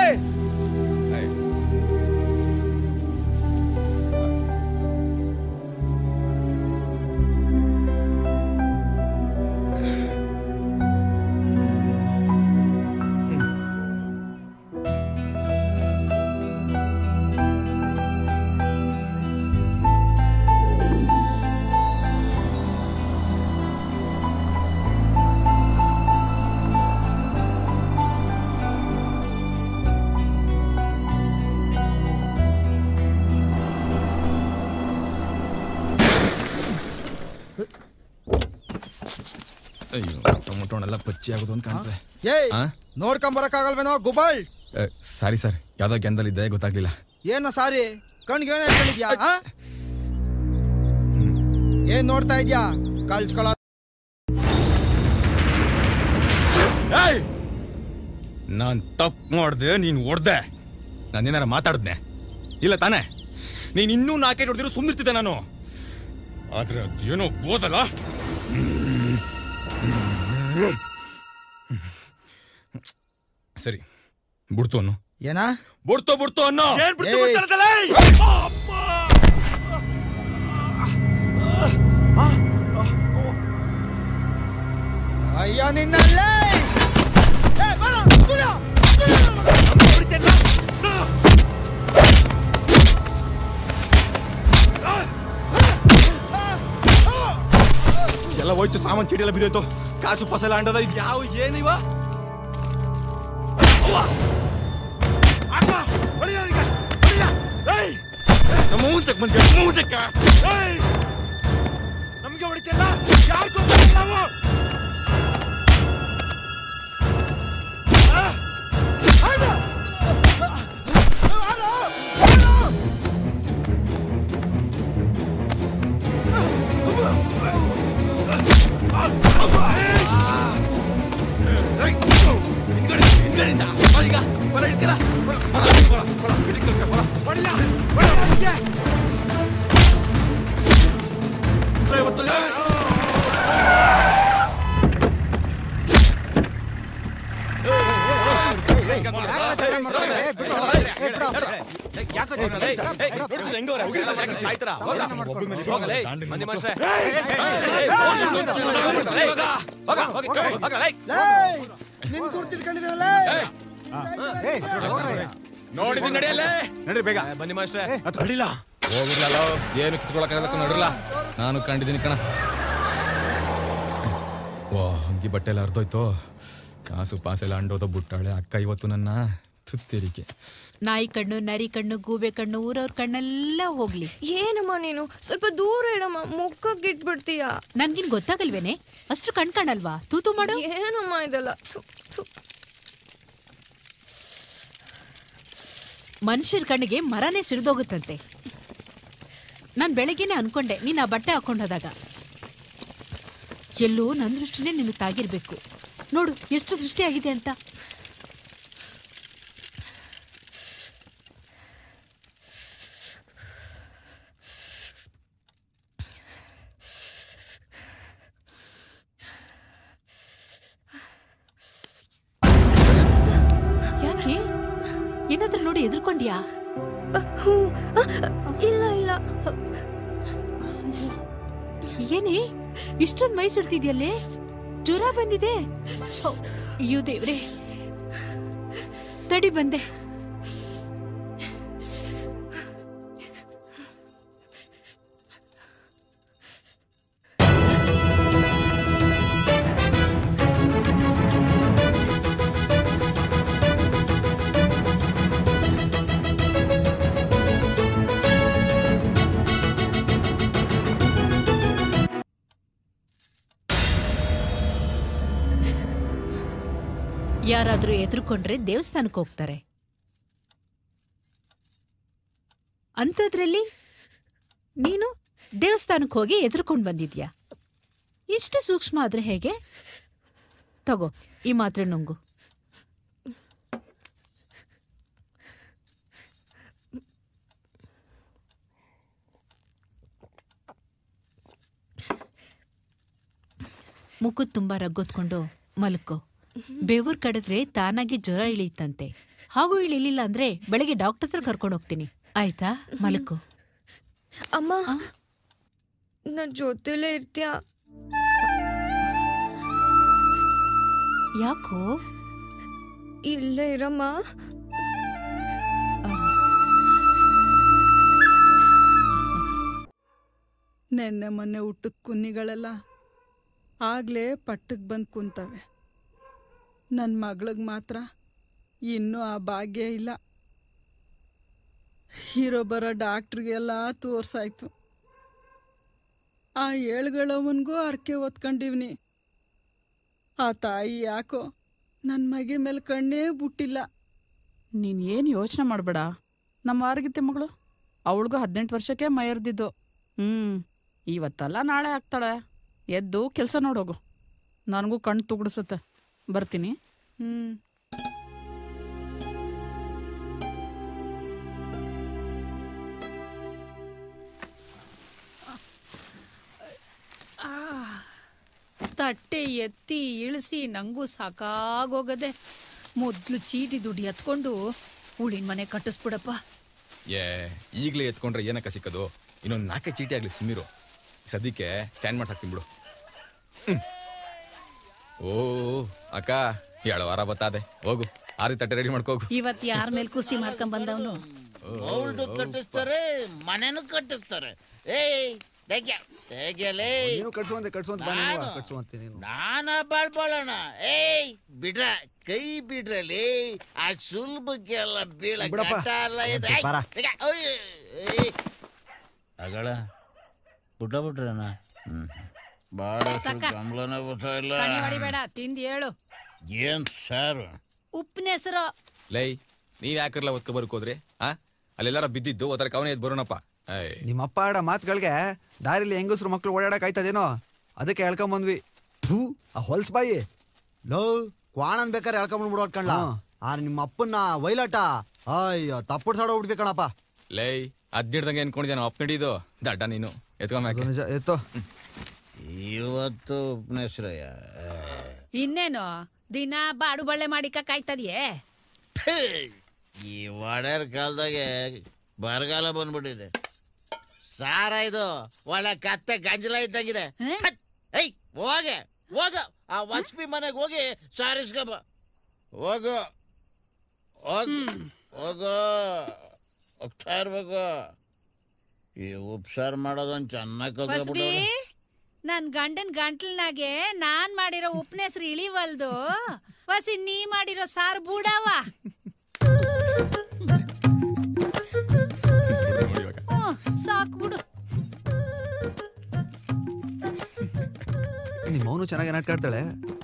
ಅಯ್ಯೋ ಟೊಮೊಟೊನೆಲ್ಲ ಪಚ್ಚಿ ಆಗೋದು ಅಂತ ಕಾಣ್ತದೆ ಏಯ್ ಆ? ನೋಡ್ಕೊಂಡ್ ಬರಕ್ಕಾಗಲ್ವೇನೋ ಗುಬಾಳ್ ಸಾರಿ ಸರ್ ಯಾವ್ದೋ ಗೆಂದಲಿದ್ದೆ ಗೊತ್ತಾಗ್ಲಿಲ್ಲ ಏನ ಸಾರಿ ಕಣ್ಗೆ ಏನ್ ಹೇಳ್ಕೊಂಡಿದ್ಯಾ ಆ? ಏನ್ ನೋಡ್ತಾ ಇದ್ಯಾ ಕಳ್ಸ್ಕೊಳ ಏಯ್ ನಾನ್ ತಪ್ಪು ಮಾಡ್ದೆ ನೀನ್ ಹೊಡ್ದೆ ನಾನೇನಾರ ಮಾತಾಡ್ದೆ ಇಲ್ಲ ತಾನೇ ನೀನ್ ಇನ್ನೂ ನಾಲ್ಕೈದು ಹೊಡೆದಿರೋ ಸುಮ್ಮನಿರ್ತಿದ್ದೆ ನಾನು ಆದ್ರೆ ಅದೇನೋ ಬೋದಲ್ಲ ಸರಿ ಬಿಡ್ತು ಅನ್ನು ಏನ ಬಿಡ್ತು ಬಿಡ್ತು ಅನ್ನೋ ಏನ್ ಬಿಡ್ತು ಬಿಡ್ತು ಅನ್ನೋದಲ್ಲ? ಅಯ್ಯ ನಿನ್ನಲ್ಲೇ ಏ, ಬರ, ತುಳಿಯೋ, ತುಳಿಯೋ ನನ್ನ ಮಗ. ಹೊಡಿತೇನ? ಎಲ್ಲ ಹೋಯ್ತು ಸಾಮಾನ್ ಚೀಟಿ ಎಲ್ಲ ಬಿದ್ದೋಯ್ತು ಕಾಸು ಪಸಲ ಅಂಡದ ಇದು ಯಾವ ಏನಿವ ನಮ್ಮ ಮೂಚಕ್ ಬಂದ್ಯ ಮೂಚಕ್ಕ ಏಯ್! ನಮ್ಗೆ ಹೊಡಿತಲ್ಲ ಯಾರು ಗೊತ್ತಿಲ್ಲ ನಾವು ಆ! ಆಯ್ತು! ಆಳು! ಆಳು! ಲೇಯ್! ನಿನ್ ಗುರ್ತಿಟ್ಕೊಂಡಿದ್ದೀರಲ್ಲ ನೋಡಿದ್ದೀನಿ ನಡೆಯಲ್ಲೇ ನಡ್ರಿ ಬೇಗ ಬನ್ನಿ ಮಾಸ್ಟ್ರೆ ಅದು ಕಡಿಲ್ಲ ಹೋಗಿರ್ಲಲ್ಲ ಏನು ಕಿತ್ಕೊಳಕ್ಕಾಗಲ್ಲ ನೋಡಿಲ್ಲ ನಾನು ಕಂಡಿದ್ದೀನಿ ಕಣ ಓ ಅಂಗಿ ಬಟ್ಟೆ ಎಲ್ಲ ಅರ್ಧೋಯ್ತು ಕಾಸು ಪಾಸೆಲ್ಲ ಅಂಡೋದ ಬುಟ್ಟಾಳೆ ಅಕ್ಕ ಇವತ್ತು ನನ್ನ ತುತ್ತಿರಿಕೆ ನಾಯಿ ಕಣ್ಣು ನರಿ ಕಣ್ಣು ಗೂಬೆ ಕಣ್ಣು ಊರವ್ರ ಕಣ್ಣೆಲ್ಲ ಹೋಗ್ಲಿ ಏನಮ್ಮ ನೀನು ಸ್ವಲ್ಪ ದೂರ ಇಡಮ್ಮ ಮುಖಕ್ಕೆ ಇಟ್ಬಿಡ್ತೀಯ ನನ್ಗಿನ್ ಗೊತ್ತಾಗಲ್ವೇನೆ ಅಷ್ಟು ಕಣ್ ಕಾಣಲ್ವಾ ತೂತು ಮಾಡು ಏನಮ್ಮ ಇದೆಲ್ಲ ಥು, ಥು. ಮನುಷ್ಯರ ಕಣ್ಣಿಗೆ ಮರನೇ ಸಿಡ್ದೋಗುತ್ತಂತೆ ನಾನ್ ಬೆಳಗ್ಗೆನೆ ಅನ್ಕೊಂಡೆ ನೀನ್ ಆ ಬಟ್ಟೆ ಹಾಕೊಂಡ್ ಹೋದಾಗ ಎಲ್ಲೋ ನನ್ನ ದೃಷ್ಟಿನೇ ನಿನಗೆ ತಾಗಿರ್ಬೇಕು ನೋಡು ಎಷ್ಟು ದೃಷ್ಟಿ ಆಗಿದೆ ಅಂತ ಎದುರ್ಕೊಂಡ್ಯಾ ಇಲ್ಲ ಇಲ್ಲ ಏನೇ ಇಷ್ಟೊಂದು ಮೈ ಸುಡ್ತಿದ್ಯಲ್ಲೇ ಜ್ವರ ಬಂದಿದೆ ಅಯ್ಯೋ ದೇವ್ರೆ ತಡಿ ಬಂದೆ ಯಾರಾದ್ರೂ ಎದುರ್ಕೊಂಡ್ರೆ ದೇವಸ್ಥಾನಕ್ಕೆ ಹೋಗ್ತಾರೆ ಅಂಥದ್ರಲ್ಲಿ ನೀನು ದೇವಸ್ಥಾನಕ್ಕೆ ಹೋಗಿ ಎದುರ್ಕೊಂಡು ಬಂದಿದ್ಯಾ ಇಷ್ಟು ಸೂಕ್ಷ್ಮ ಆದ್ರೆ ಹೇಗೆ ತಗೋ ಈ ಮಾತ್ರೆ ನುಂಗು ಮುಖದ್ ತುಂಬಾ ರಗ್ಗೊತ್ಕೊಂಡು ಮಲ್ಕೋ ಬೆವರು ಕಡಿದ್ರೆ ತಾನಾಗಿ ಜ್ವರ ಇಳಿಯುತ್ತಂತೆ ಹಾಗೂ ಇಳಿಲಿಲ್ಲ ಅಂದ್ರೆ ಬೆಳಗ್ಗೆ ಡಾಕ್ಟರ್ ಹತ್ರ ಕರ್ಕೊಂಡು ಹೋಗ್ತೀನಿ ಆಯ್ತಾ ಮಲ್ಕೋ ಅಮ್ಮ ನನ್ ಜೊತೆಲೇ ಇರ್ತೀಯ ಯಾಕೋ ಇಲ್ಲೇ ಇರಮ್ಮ ನೆನ್ನೆ ಮೊನ್ನೆ ಊಟದ ಕುನ್ನಿಗಳೆಲ್ಲ ಆಗ್ಲೇ ಪಟ್ಟಕ್ಕೆ ಬಂದು ಕುಂತವೆ ನನ್ನ ಮಗಳಿಗೆ ಮಾತ್ರ ಇನ್ನೂ ಆ ಭಾಗ್ಯ ಇಲ್ಲ ಹೀರೋ ಬರೋ ಡಾಕ್ಟ್ರಿಗೆಲ್ಲ ತೋರ್ಸಾಯ್ತು ಆ ಏಳುಗಳವನ್ಗೂ ಅರ್ಕೆ ಹೊತ್ಕೊಂಡಿವ್ನಿ ಆ ತಾಯಿ ಯಾಕೋ ನನ್ನ ಮಗೆ ಮೇಲೆ ಕಣ್ಣೇ ಬಿಟ್ಟಿಲ್ಲ ನೀನ್ ಏನು ಯೋಚನೆ ಮಾಡಬೇಡ ನಮ್ಮ ವಾರಗಿತ್ತೆ ಮಗಳು ಅವಳಿಗೂ ಹದಿನೆಂಟು ವರ್ಷಕ್ಕೆ ಮೈರ್ದಿದ್ದು ಹ್ಮ್ ಇವತ್ತಲ್ಲ ನಾಳೆ ಆಗ್ತಾಳೆ ಎದ್ದು ಕೆಲಸ ನೋಡೋಗು ನನಗೂ ಕಣ್ಣು ತುಗುಡಿಸುತ್ತೆ ಬರ್ತೀನಿ ಹ್ಮ್ ಆ, ತಟ್ಟೆ ಎತ್ತಿ ಇಳಿಸಿ ನಂಗೂ ಸಾಕಾಗೋಗದೆ ಮೊದ್ಲು ಚೀಟಿ ದುಡ್ಡು ಎತ್ಕೊಂಡು ಉಳಿನ ಮನೆ ಕಟ್ಟಿಸ್ಬಿಡಪ್ಪ ಏ ಈಗಲೇ ಎತ್ಕೊಂಡ್ರೆ ಏನಕ್ಕ ಸಿಕ್ಕದು ಇನ್ನೊಂದು ನಾಲ್ಕೇ ಚೀಟಿ ಆಗಲಿ ಸುಮ್ಮಿರು ಸದ್ಯಕ್ಕೆ ಸ್ಟ್ಯಾಂಡ್ ಮಾಡಿ ಹಾಕ್ತೀನಿ ಬಿಡು ಹ್ಮ್. ಓ ಅಕ್ಕ ಏಳು ವಾರ ಬತ್ತಾದೆ ಹೋಗು ಆರಿ ತಟ್ಟೆ ರೆಡಿ ಮಾಡ್ಕೋಗು ಇವತ್ ಯಾರ ಮೇಲೆ ಕುಸ್ತಿ ಮಾಡ್ಕೊಂಡ್ ಬಂದವನು ಮೌಲ್ಡು ಕಟ್ಟಿಸ್ತಾರೆ ಮನೆನೂ ಕಟ್ಟಿಸ್ತಾರೆ ಏಯ್ ತೆಗ್ಯ ತೆಗ್ಯಲೇ ನೀನು ಕಟ್ಸುವಂತೆ ಕಟ್ಸುವಂತ ಬಾ ನೀನು ಕಟ್ಸುವಂತೆ ನೀನು ನಾನ ಬಾಳ್ಬೋಳಣ ಏಯ್ ಬಿಡ್ರ ಕೈ ಬಿಡ್ರಲ್ಲಿ ಆ ಸುಲಭಕ್ಕೆಲ್ಲ ಬೀಳ ಬಿಡಪ್ಪ. ಘಟ್ಟ ಅಲ್ಲ ಇದು. ಏಯ್, ಬಾರ. ತೆಗ್ಯ. ಓಯ್, ಏಯ್. ಅಗಳ ಬಿಟ್ಟ ಬಿಟ್ರಣ ಹ್ಮ್ ಬಾಳ ತಕ್ಕ. ಗಮಲನ ಗೊತ್ತಾ ಇಲ್ಲ ಕಣಿ ಹೊಡಿಬೇಡ ತಿಂದು ಹೇಳು ಏನ್ ಸಾರು ಉಪ್ಪಿನ ಹೆಸರು ಲೈ ನೀವ್ ಯಾಕರ್ಲ ಒತ್ಕೊ ಬರ್ಕ್ ಹೋದ್ರಿ ಆ ಅಲ್ಲೆಲ್ಲಾರ ಬಿದ್ದಿದ್ದು ಅದರ ಕವನ ಎದ್ದು ಬರೋಣಪ್ಪ ಏಯ್ ನಿಮ್ಮಪ್ಪ ಆಡ ಮಾತುಗಳಿಗೆ ದಾರಿಲಿ ಹೆಂಗಸ್ರು ಮಕ್ಳು ಓಡಾಡಕ್ ಆಯ್ತದೇನೋ ಅದಕ್ಕೆ ಹೇಳ್ಕೊಂಬಂದ್ವಿ ಥೂ ಆ ಹೊಲ್ಸ್ ಬಾಯಿ ಲೋ ಕ್ವಾಣನ್ ಬೇಕಾದ್ರೆ ಎಳ್ಕೊಂಡ್ ಬಿಡೋಟ್ಕಣ್ಲ ಆ ನಿಮ್ಮ ಅಪ್ಪನ್ನ ವೈಲಾಟ ಅಯ್ಯೋ ತಪ್ಪುಡ್ಸಾಡೋ ಹುಡ್ಗೆ ಕಣಪ್ಪ ಲೈ ಹದ್ನಿಡ್ದಂಗೆ ಅನ್ಕೊಂಡಿದ್ದೆ ನಾವು ಅಪ್ ನಡೀದು ದಡ್ಡ ನೀನು ಎತ್ಕೊಂಬ ಎತ್ತೋ ಇವತ್ತು ಉಪನೇಶ್ರಯ್ಯ ಇನ್ನೇನು ದಿನ ಬಾಡು ಬಳ್ಳೆ ಮಾಡಿಕ ಕಾಯ್ತದ್ಯೇ ಈ ಒಡೆಯರ್ ಕಾಲದಾಗೆ ಬರಗಾಲ ಬಂದ್ಬಿಟ್ಟಿದೆ ಸಾರ ಇದು ಒಳ್ಳೆ ಕತ್ತೆ ಗಂಜಲ ಇದ್ದಂಗಿದೆ ಹತ್, ಏಯ್ ಹೋಗೆ ಹೋಗ ಆ ವಸ್ಪಿ ಮನೆಗೆ ಹೋಗಿ ಸಾರಿಸ್ಕೊಬ ಹೋಗು ಹೋಗ್ ಹೋಗು ಹೋಗ್ತಾ ಇರ್ಬೇಕು ಈ ಉಪ್ಸಾರು ಮಾಡೋದೊಂದು ಚೆನ್ನಾಗಿ ಬಸ್ಬಿ ಕಲ್ತ್ಬಿಟ್ಟು ನನ್ ಗಂಡನ್ ಗಂಟ್ಲನಾಗೆ ನಾನ್ ಮಾಡಿರೋ ಉಪ್ಪಿನ ಹೆಸರು ಇಳಿವಲ್ದು ವಸಿ ನೀ ಮಾಡಿರೋ ಸಾರು ಬೂಡವ ಹ್ಮ್, ಸಾಕ್ ಬಿಡು ನಿಮ್ಮ ಅವನು ಚೆನ್ನಾಗಿ ನಾಟಕ ಆಡ್ತಾಳೆ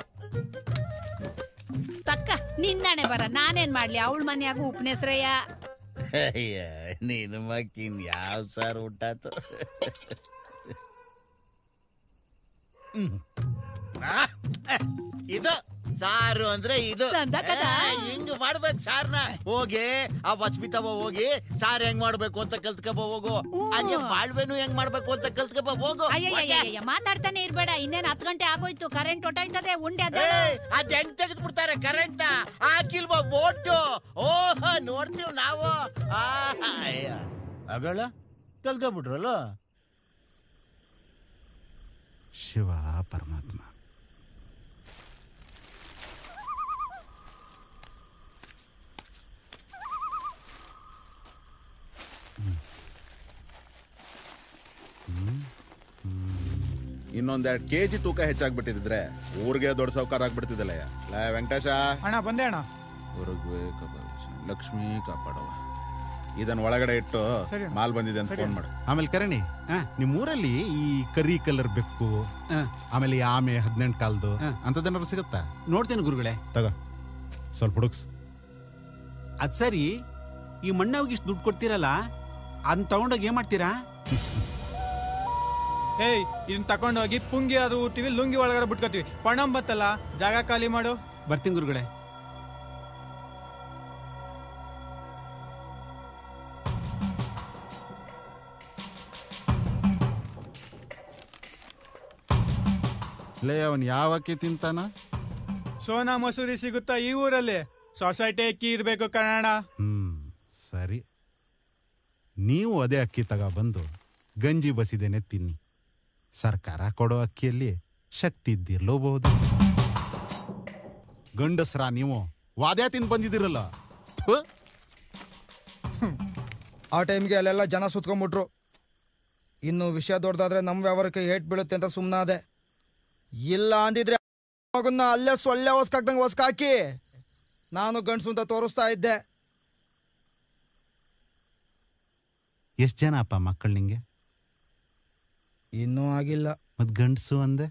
ತಕ್ಕ ನಿನ್ನಣೆ ಬರ ನಾನೇನ್ ಮಾಡ್ಲಿ ಅವಳ ಮನ್ಯಾಗೂ ಉಪ್ಪಿನ ಹೆಸ್ರಯ್ಯ ಅಯ್ಯ ನೀನು ಮಕ್ಕಿನ್ ಯಾವ ಸಾರು ಊಟಾತು ಇದು ಸಾರು ಅಂದ್ರೆ ಇದು ಸಂದಕದ? ಏ, ಹಿಂಗ್ ಮಾಡ್ಬೇಕು ಸಾರ್ನ ಹೋಗಿ ಆ ವಸ್ಮಿತವ ಹೋಗಿ ಸಾರ್ ಹೆಂಗ್ ಮಾಡ್ಬೇಕು ಅಂತ ಕಲ್ತ್ಕೊಬ ಹೋಗು ಹಂಗೆ ಬಾಳ್ವೆನು ಹೆಂಗ್ ಮಾಡ್ಬೇಕು ಅಂತ ಕಲ್ತ್ಕೊಬ ಹೋಗು ಅಯ್ಯಯ್ಯಯ್ಯ ಮಾತಾಡ್ತಾನೆ ಇರ್ಬೇಡ ಇನ್ನೇನ್ ಹತ್ ಗಂಟೆ ಆಗೋಯ್ತು ಕರೆಂಟ್ ಹೊಟ್ಟೋಯ್ತದೆ ಉಂಡೆ ಅದ ಏ, ಅದ್ ಹೆಂಗ್ ತೆಗೆದು ಬಿಡ್ತಾರೆ ಕರೆಂಟ್ ಹಾಕಿಲ್ವಾ ಬೋಟು ಓಹ ನೋಡ್ತೀವ್ ನಾವು ಆಹಾ, ಅಯ್ಯ. ಅಗಳ ತೆಗ್ದ ಬಿಟ್ರಲ್ಲ ಶಿವ ಪರಮಾತ್ಮ ಇನ್ನೊಂದೆರಡು ಕೆ ಜಿ ತೂಕ ಹೆಚ್ಚಾಗ್ಬಿಟ್ಟಿದ್ರೆ ಊರಿಗೆ ದೊಡ್ಡ ಸಾವುಕಾರ ಆಗ್ಬಿಡ್ತಿದ್ದಲ್ಲ ಲೇ ವೆಂಕಟೇಶ ಅಣ್ಣ ಬಂದೆ ಅಣ್ಣ ಹೊರಗ್ವೆ ಕಬಾಯಿಸು. ಲಕ್ಷ್ಮೀ ಕಾಪಾಡವ ಇದನ್ನ ಒಳಗಡೆ ಇಟ್ಟು ಸರಿ ಅಣ್ಣ. ಮಾಲ್ ಬಂದಿದೆ ಅಂತ ಸರಿ ಫೋನ್ ಮಾಡು ಆಮೇಲೆ ಕರಣಿ ನಿಮ್ ಊರಲ್ಲಿ ಈ ಕರಿ ಕಲರ್ ಬೆಕ್ಕು ಆಮೇಲೆ ಈ ಆಮೆ ಹದಿನೆಂಟು ಕಾಲ್ದು ಅಂತದೇನಾದ್ರು ಸಿಗುತ್ತಾ ನೋಡ್ತೇನೆ ಗುರುಗಳೇ ತಗೋ ಸ್ವಲ್ಪ ಹುಡುಕ್ಸ್ ಅದ್ ಸರಿ ಈ ಮಣ್ಣವ್ಗೆ ಇಷ್ಟು ದುಡ್ಡು ಕೊಡ್ತೀರಲ್ಲ ಅದನ್ನ ತಗೊಂಡೋಗಿ ಏನ್ ಮಾಡ್ತೀರಾ ಏಯ್ ಇದನ್ನ ತಕೊಂಡೋಗಿ ಪುಂಗಿ ಅದು ಊಟಿವಿ ಲುಂಗಿ ಒಳಗಡೆ ಬಿಟ್ಕೋತೀವಿ ಪಣಂ ಬತ್ತಲ್ಲ ಜಾಗ ಖಾಲಿ ಮಾಡು ಬರ್ತೀನಿ ಗುರುಗಳೇ ಲೇ ಅವನ್ ಯಾವ ಅಕ್ಕಿ ತಿಂತಾನ ಸೋನಾ ಮಸೂರಿ ಸಿಗುತ್ತಾ ಈ ಊರಲ್ಲಿ ಸೊಸೈಟಿ ಅಕ್ಕಿ ಇರ್ಬೇಕು ಕನ್ನಡ ಹ್ಮ್ ಸರಿ ನೀವು ಅದೇ ಅಕ್ಕಿ ತಗ ಬಂದು ಗಂಜಿ ಬಸಿದೇನೆ ತಿನ್ನಿ ಸರ್ಕಾರ ಕೊಡೋ ಅಕ್ಕಿಯಲ್ಲಿ ಶಕ್ತಿ ಇದ್ದಿರ್ಲೂಬಹುದು ಗಂಡಸ್ರ ನೀವು ವಾದ್ಯ ತಿಂದು ಬಂದಿದ್ದೀರಲ್ಲ ಥು. ಆ ಟೈಮ್ಗೆ ಅಲ್ಲೆಲ್ಲ ಜನ ಸುತ್ಕೊಂಡ್ಬಿಟ್ರು ಇನ್ನು ವಿಷಯ ದೊಡ್ಡದಾದ್ರೆ ನಮ್ಮ ವ್ಯವಹಾರಕ್ಕೆ ಏಟ್ ಬೀಳುತ್ತೆ ಅಂತ ಸುಮ್ಮನಾದೆ ಇಲ್ಲ ಅಂದಿದ್ರೆ ಮಗನ್ನ ಅಲ್ಲೇ ಸೊಳ್ಳೆ ಹೊಸ್ಕಾಕ್ದಂಗೆ ಹೊಸ್ಕಾಕಿ ನಾನು ಗಂಡ್ಸು ಅಂತ ತೋರಿಸ್ತಾ ಇದ್ದೆ ಎಷ್ಟ್ ಜನ ಅಪ್ಪ ಮಕ್ಕಳು ನಿಂಗೆ ಇನ್ನೂ ಆಗಿಲ್ಲ ಮತ್ ಗಂಡಸು ಅಂದೆ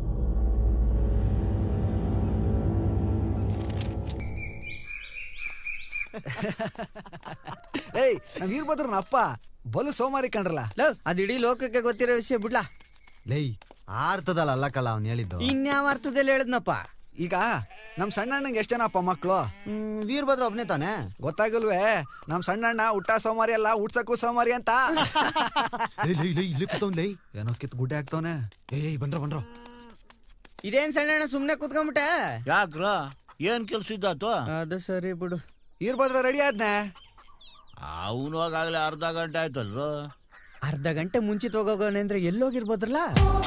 ಏಯ್ ನಮ್ ವೀರಭದ್ರನ ಅಪ್ಪ ಬಲು ಸೋಮಾರಿ ಕಂಡ್ರಲ್ಲ ಅದ್ ಇಡೀ ಲೋಕಕ್ಕೆ ಗೊತ್ತಿರೋ ವಿಷಯ ಬಿಡ್ಲಾ ಲೈ ಆರ್ತದಲ್ಲ ಅಲ್ಲ ಕಳ್ಳ ಅವ್ನು ಹೇಳಿದ್ದು ಇನ್ಯಾವ ಅರ್ಥದಲ್ಲಿ ಹೇಳದ್ನಪ್ಪ ಈಗ ನಮ್ ಸಣ್ಣಣ್ಣಂಗೆ ಎಷ್ಟ್ ಜನ ಅಪ್ಪ ಮಕ್ಳು ವೀರಭದ್ರ ಒಬ್ನೇ ತಾನೆ ಗೊತ್ತಾಗಲ್ವೇ ನಮ್ ಸಣ್ಣಣ್ಣ ಊಟ ಸೋಮಾರಿ ಅಲ್ಲ ಊಟ್ಸಕ್ಕೂ ಸೋಮಾರಿ ಅಂತ ಇಲ್ಲಿ ಕೂತವ್ನ್ ಲೈ ಏನೋ ಕಿತ್ ಗುಡ್ಡೆ ಆಗ್ತವನೆ ಏಯ್ ಬನ್ರ ಬನ್ರ ಇದೇನ್ ಸಣ್ಣ ಸುಮ್ನೆ ಕುತ್ಕೊಂಬಿಟ್ಟೆ ಯಾಕ್ರ ಏನ್ ಕೆಲ್ಸ ಇದ್ದಾತು ಅದು ಸರಿ ಬಿಡು ವೀರಭದ್ರ ರೆಡಿ ಆದ್ನೆ ಅವನು ಹೋಗಾಗ್ಲೇ ಅರ್ಧ ಗಂಟೆ ಆಯ್ತಲ್ರು ಅರ್ಧ ಗಂಟೆ ಮುಂಚಿತ ಹೋಗೋಗವನೆ ಅಂದ್ರೆ ಎಲ್ಲೋಗಿರ್ಬೋದ್ರಲ್ಲ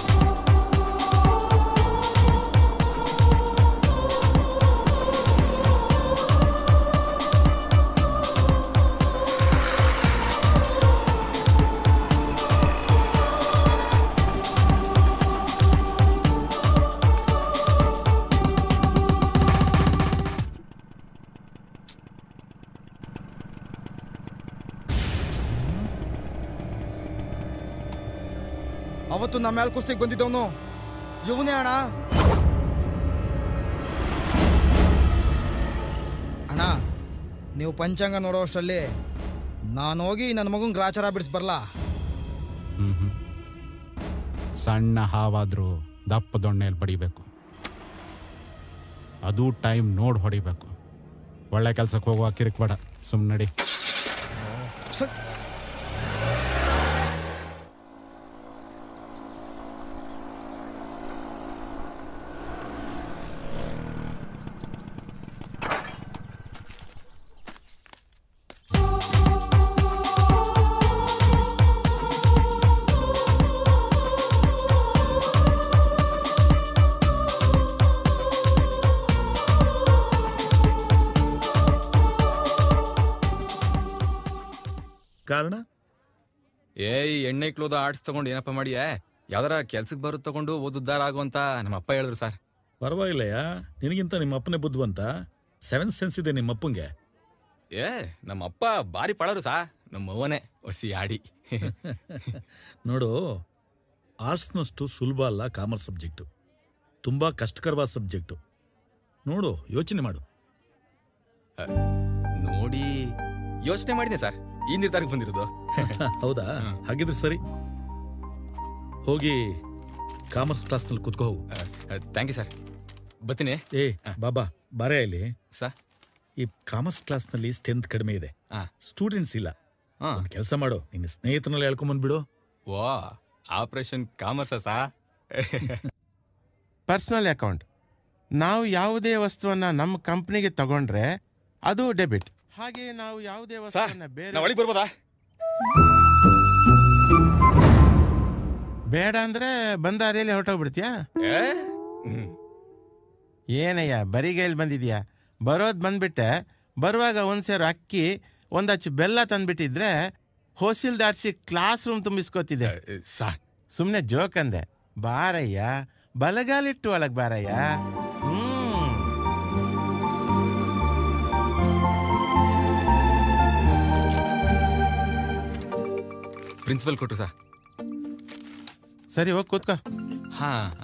ಅವತ್ತು ನಮ್ಮ ಮೇಲೆ ಕುಸ್ತಿಗೆ ಬಂದಿದ್ದವನು ಇವನೇ ಅಣ್ಣ ಅಣ್ಣ ನೀವು ಪಂಚಾಂಗ ನೋಡೋ ಅಷ್ಟರಲ್ಲಿ ನಾನು ಹೋಗಿ ನನ್ನ ಮಗನ್ ಗ್ರಾಚಾರ ಬಿಡಿಸ್ ಬರಲ್ಲ ಹ್ಮ್ ಹ್ಮ್. ಸಣ್ಣ ಹಾವಾದ್ರೂ ದಪ್ಪ ದೊಣ್ಣೆಯಲ್ಲಿ ಬಡಿಬೇಕು ಅದು ಟೈಮ್ ನೋಡಿ ಹೊಡಿಬೇಕು ಒಳ್ಳೆ ಕೆಲ್ಸಕ್ಕೆ ಹೋಗುವ ಕಿರಿಕ್ ಬೇಡ ಸುಮ್ ನಡಿ ಕಾರಣ ಏಯ್ ಎಣ್ಣೆ ಕ್ಲೋದ ಆರ್ಟ್ಸ್ ತಗೊಂಡು ಏನಪ್ಪ ಮಾಡಿಯೇ ಯಾವ್ದಾರ ಕೆಲ್ಸಕ್ಕೆ ಬರೋದ್ ತಗೊಂಡು ಓದುದ್ದಾರ ಆಗುವಂತ ನಮ್ಮ ಅಪ್ಪ ಹೇಳಿದ್ರು ಸರ್ ಪರವಾಗಿಲ್ಲಯ್ಯ ನಿನಗಿಂತ ನಿಮ್ಮ ಅಪ್ಪನೇ ಬುದ್ಧಿವಂತ ಸೆವೆನ್ ಸೆನ್ಸ್ ಇದೆ ನಿಮ್ಮ ಅಪ್ಪಂಗೆ ಏ ನಮ್ಮ ಅಪ್ಪ ಬಾರಿ ಪಳರು ಸಾ ನಮ್ಮ ಅವ್ವನೇ ಒಸಿ ಆಡಿ ನೋಡು ಆರ್ಟ್ಸ್ನಷ್ಟು ಸುಲಭ ಅಲ್ಲ ಕಾಮರ್ಸ್ ಸಬ್ಜೆಕ್ಟು ತುಂಬ ಕಷ್ಟಕರವಾದ ಸಬ್ಜೆಕ್ಟು ನೋಡು ಯೋಚನೆ ಮಾಡು ನೋಡಿ ಯೋಚನೆ ಮಾಡಿದೆ ಸರ್ ಈ ನಿರ್ಧಾರಕ್ಕೆ ಬಂದಿರೋದು ಹೌದಾ ಹಾಗಿದ್ರೆ ಸರಿ ಹೋಗಿ ಕಾಮರ್ಸ್ ಕ್ಲಾಸ್ನಲ್ಲಿ ಕುತ್ಕೋ ಹೋಗು ಥ್ಯಾಂಕ್ ಯು ಸರ್ ಬರ್ತೀನಿ ಏ ಬಾಬಾ ಬಾರೆ ಇಲ್ಲಿ ಸರ್ ಈ ಕಾಮರ್ಸ್ ಕ್ಲಾಸ್ನಲ್ಲಿ ಸ್ಟ್ರೆಂತ್ ಕಡಿಮೆ ಇದೆ ಸ್ಟೂಡೆಂಟ್ಸ್ ಇಲ್ಲ ಒಂದು ಕೆಲಸ ಮಾಡು ನಿನ್ನ ಸ್ನೇಹಿತನಲ್ಲಿ ಹೇಳ್ಕೊಂಬಂದ್ಬಿಡು ವಾ ಆಪರೇಷನ್ ಕಾಮರ್ಸ ಸಾ ಪರ್ಸನಲ್ ಅಕೌಂಟ್ ನಾವು ಯಾವುದೇ ವಸ್ತುವನ್ನ ನಮ್ಮ ಕಂಪ್ನಿಗೆ ತಗೊಂಡ್ರೆ ಅದು ಡೆಬಿಟ್ ಹಾಗೆ ನಾವು ಯಾವುದೇ ವಸ್ತುವನ್ನ ಬೇರೆ ನಾ ಒಳಗೆ ಬರ್ಬೋದಾ ಬೇಡ ಅಂದ್ರೆ ಬಂದ ಅರಿಯಲ್ಲಿ ಹೊರಟೋಗ್ಬಿಡ್ತೀಯಾ ಏನಯ್ಯ ಬರಿಗೈಲಿ ಬಂದಿದ್ಯಾ ಬರೋದ್ ಬಂದ್ಬಿಟ್ಟೆ ಬರುವಾಗ ಒಂದ್ ಸೇರು ಅಕ್ಕಿ ಒಂದ್ ಹಚ್ಚು ಬೆಲ್ಲ ತಂದ್ಬಿಟ್ಟಿದ್ರೆ ಹೊಸಿಲ್ ದಾಟ್ಸಿ ಕ್ಲಾಸ್ ರೂಮ್ ತುಂಬಿಸ್ಕೋತಿದೆ ಸುಮ್ನೆ ಜೋಕ್ ಅಂದೆ ಬಾರಯ್ಯ ಬಲಗಾಲಿಟ್ಟು ಒಳಗ್ ಬಾರಯ್ಯ ಹ್ಮ್ ಪ್ರಿನ್ಸಿಪಲ್ ಕೊಟ್ಟು ಸರ್ ಸರಿ ಹೋಗಿ ಕೂತ್ಕೋ ಹಾ ಹಾ.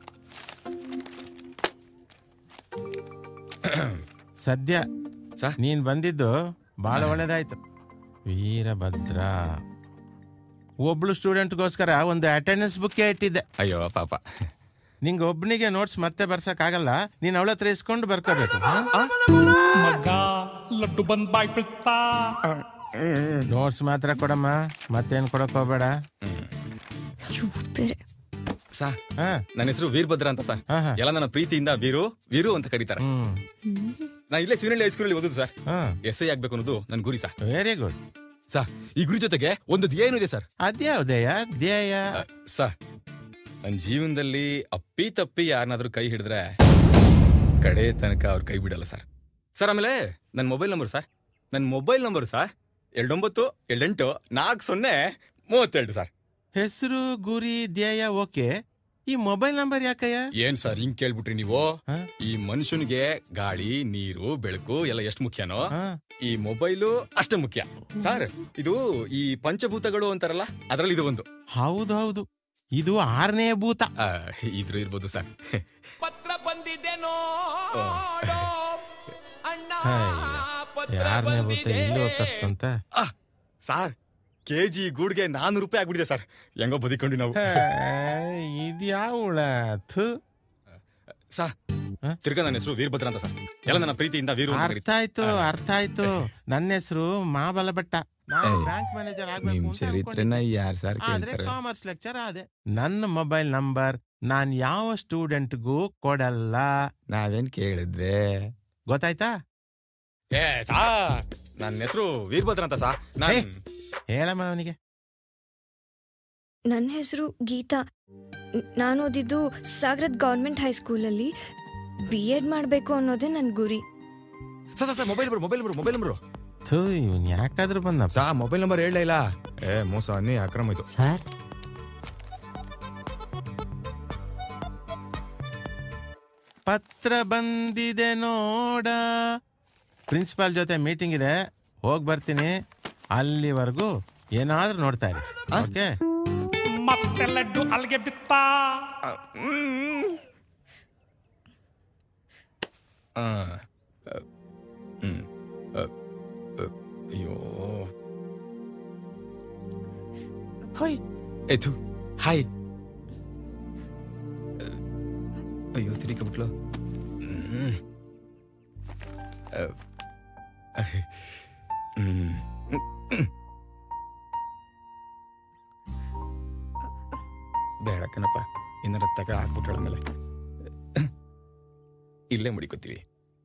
ಸದ್ಯ ನೀನ್ ಬಂದಿದ್ದು ಬಹಳ ಒಳ್ಳೇದಾಯ್ತು ವೀರಭದ್ರ ಒಬ್ಳು ಸ್ಟೂಡೆಂಟ್ಗೋಸ್ಕರ ಒಂದು ಅಟೆಂಡೆನ್ಸ್ ಬುಕ್ ಇಟ್ಟಿದ್ದೆ ಅಯ್ಯೋ ಪಾಪ ನಿಂಗೆ ಒಬ್ನಿಗೆ ನೋಟ್ಸ್ ಮತ್ತೆ ಬರ್ಸಕ್ ಆಗಲ್ಲ ನೀನ್ ಅವಳ ಹತ್ರ ಇಸ್ಕೊಂಡು ಬರ್ಕೋಬೇಕು ಮಗ ಲಡ್ಡು ಬಂದ್ ಬಾಯ್ ಬಿಡ್ತಾ ನೋಟ್ಸ್ ಮಾತ್ರ ಕೊಡಮ್ಮ ಮತ್ತೇನ್ ಕೊಡಕ್ ಹೋಗ್ಬೇಡ ಸಾ ನನ್ನ ಹೆಸರು ವೀರಭದ್ರ ಅಂತ ಸರ್ ಎಲ್ಲ ನನ್ನ ಪ್ರೀತಿಯಿಂದ ವೀರು ವೀರು ಅಂತ ಕರೀತಾರೆ ನಾ ಇಲ್ಲೇ ಶಿವನಹಳ್ಳಿ ಹೈಸ್ಕೂಲಲ್ಲಿ ಓದುದು ಸರ್ ಎಸ್ ಐ ಆಗ್ಬೇಕು ಅನ್ನೋದು ನನ್ನ ಗುರಿ ಸರ್ ವೆರಿ ಗುಡ್ ಸರ್ ಈ ಗುರಿ ಜೊತೆಗೆ ಒಂದು ಏನು ಇದೆ ಸರ್ ಅದ್ಯಾವುದಯ್ಯ ಧ್ಯೇಯ ಸರ್ ನನ್ನ ಜೀವನದಲ್ಲಿ ಅಪ್ಪಿ ತಪ್ಪಿ ಯಾರನ್ನಾದ್ರೂ ಕೈ ಹಿಡಿದ್ರೆ ಕಡೆ ತನಕ ಅವ್ರ ಕೈ ಬಿಡಲ್ಲ ಸರ್ ಸರ್ ಆಮೇಲೆ ನನ್ನ ಮೊಬೈಲ್ ನಂಬರ್ ಸರ್ ನನ್ನ ಮೊಬೈಲ್ ನಂಬರ್ ಸರ್ ಎರಡೊಂಬತ್ತು ಎರಡೆಂಟು ನಾಲ್ಕು ಸೊನ್ನೆ ಮೂವತ್ತೆರಡು ಸರ್ ಹೆಸರು ಗುರಿ ಧ್ಯೇಯ ಓಕೆ ಈ ಮೊಬೈಲ್ ನಂಬರ್ ಯಾಕಯ್ಯ ಏನ್ ಸರ್ ಹಿಂಗ್ ಕೇಳ್ಬಿಟ್ರಿ ನೀವು ಈ ಮನುಷ್ಯನಿಗೆ ಗಾಳಿ ನೀರು ಬೆಳಕು ಎಲ್ಲ ಎಷ್ಟು ಮುಖ್ಯನೋ ಈ ಮೊಬೈಲು ಅಷ್ಟೇ ಮುಖ್ಯ ಸರ್ ಇದು ಈ ಪಂಚಭೂತಗಳು ಅಂತಾರಲ್ಲ ಅದ್ರಲ್ಲಿ ಇದು ಒಂದು ಹೌದು ಹೌದು ಇದು ಆರನೇ ಭೂತ ಇದ್ರ ಇರ್ಬೋದು ಸರ್ ಯಾರನೇ ಭೂತ ಇಲ್ಲಿ ಹೋಗ್ತಂತ ಸಾರ್ ಕೆಜಿ ಗೂಡ್ಗೆ ನಾನೂರು ರೂಪಾಯಿ ಆಗ್ಬಿಟ್ಟಿದೆ ಸರ್ ಹೆಂಗೋ ಬದಿಕೊಂಡು ನಾವು ಇದ್ಯಾವುಳ ಥು ಸಾ ತಿರ್ಗಾ ನನ್ನ ಹೆಸರು ವೀರಭದ್ರ ಅಂತ ಸರ್ ಎಲ್ಲ ನನ್ನ ಪ್ರೀತಿಯಿಂದ ವೀರು ಅಂತ ಅರ್ಥ ಆಯ್ತು ಅರ್ಥ ಆಯ್ತು ನನ್ನ ಹೆಸರು ಮಾಬಲ ಭಟ್ಟ ನಾನು ಬ್ಯಾಂಕ್ ಮ್ಯಾನೇಜರ್ ನಿಮ್ ಆಗ್ಬೇಕು ಚರಿತ್ರೆನ ಯಾರ್ ಸರ್ ಆದ್ರೆ ಕೇಳ್ತಾರೆ ಕಾಮರ್ಸ್ ಲೆಕ್ಚರ್ ಆದೆ ನನ್ನ ಮೊಬೈಲ್ ನಂಬರ್ ನಾನ್ ಯಾವ ಸ್ಟೂಡೆಂಟ್ಗೂ ಕೊಡಲ್ಲ ನಾವೇನ್ ಕೇಳಿದ್ವೆ ಗೊತ್ತಾಯ್ತಾ ಏ ಸಾ ನನ್ನ ಹೆಸರು ವೀರಭದ್ರ ಅಂತ ಸಾ ಏ, ಹೇಳಮ್ಮ ಅವನಿಗೆ ನನ್ನ ಹೆಸರು ಗೀತಾ ನ್- ನಾನು ಓದಿದ್ದು ಸಾಗರದ್ ಗೌರ್ಮೆಂಟ್ ಹೈಸ್ಕೂಲಲ್ಲಿ ಬಿ ಎಡ್ ಮಾಡಬೇಕು ಅನ್ನೋದೇ ನನ್ನ ಗುರಿ sir sir mobile number mobile number mobile number ಥೂ ಇವನ್ ಯಾಕಾದ್ರೂ ಬಂದ ಸಾ ಮೊಬೈಲ್ ನಂಬರ್ ಹೇಳಲೇ ಇಲ್ಲ ಏ ಮೋಸ ಅನ್ನಿ ಅಕ್ರಮ ಇದು ಸರ್ ಪತ್ರ ಬಂದಿದೆ ನೋಡ ಪ್ರಿನ್ಸಿಪಾಲ್ ಜೊತೆ ಮೀಟಿಂಗ್ ಇದೆ ಹೋಗ್ ಬರ್ತೀನಿ ಅಲ್ಲಿವರೆಗೂ ಏನಾದ್ರೂ ನೋಡ್ತಾ ಇರಿ ಓಕೆ ಮತ್ತೆ ಲಡ್ಡು ಅಲ್ಗೆ ಬಿತ್ತ ಆ, ಅ, ಹ್ಮ್, ಅ, ಅ, ಅಯ್ಯೋ ಹಾಯ್ ಏತು ಹಾಯ್ ಅ, ಅಯ್ಯೋ ತಿರುಗಿಬಿಟ್ಲು ಹ್ಮ್ ಅ, ಅಹ್, ಹ್ಮ್ ಬೇಡ ಕಣಪ್ಪ ಇನ್ನರ ತಗ ಹಾಕ್ಬಿಟ್ರಳ ಮೇಲೆ ಇಲ್ಲೇ ಮುಡಿಕೋತೀವಿ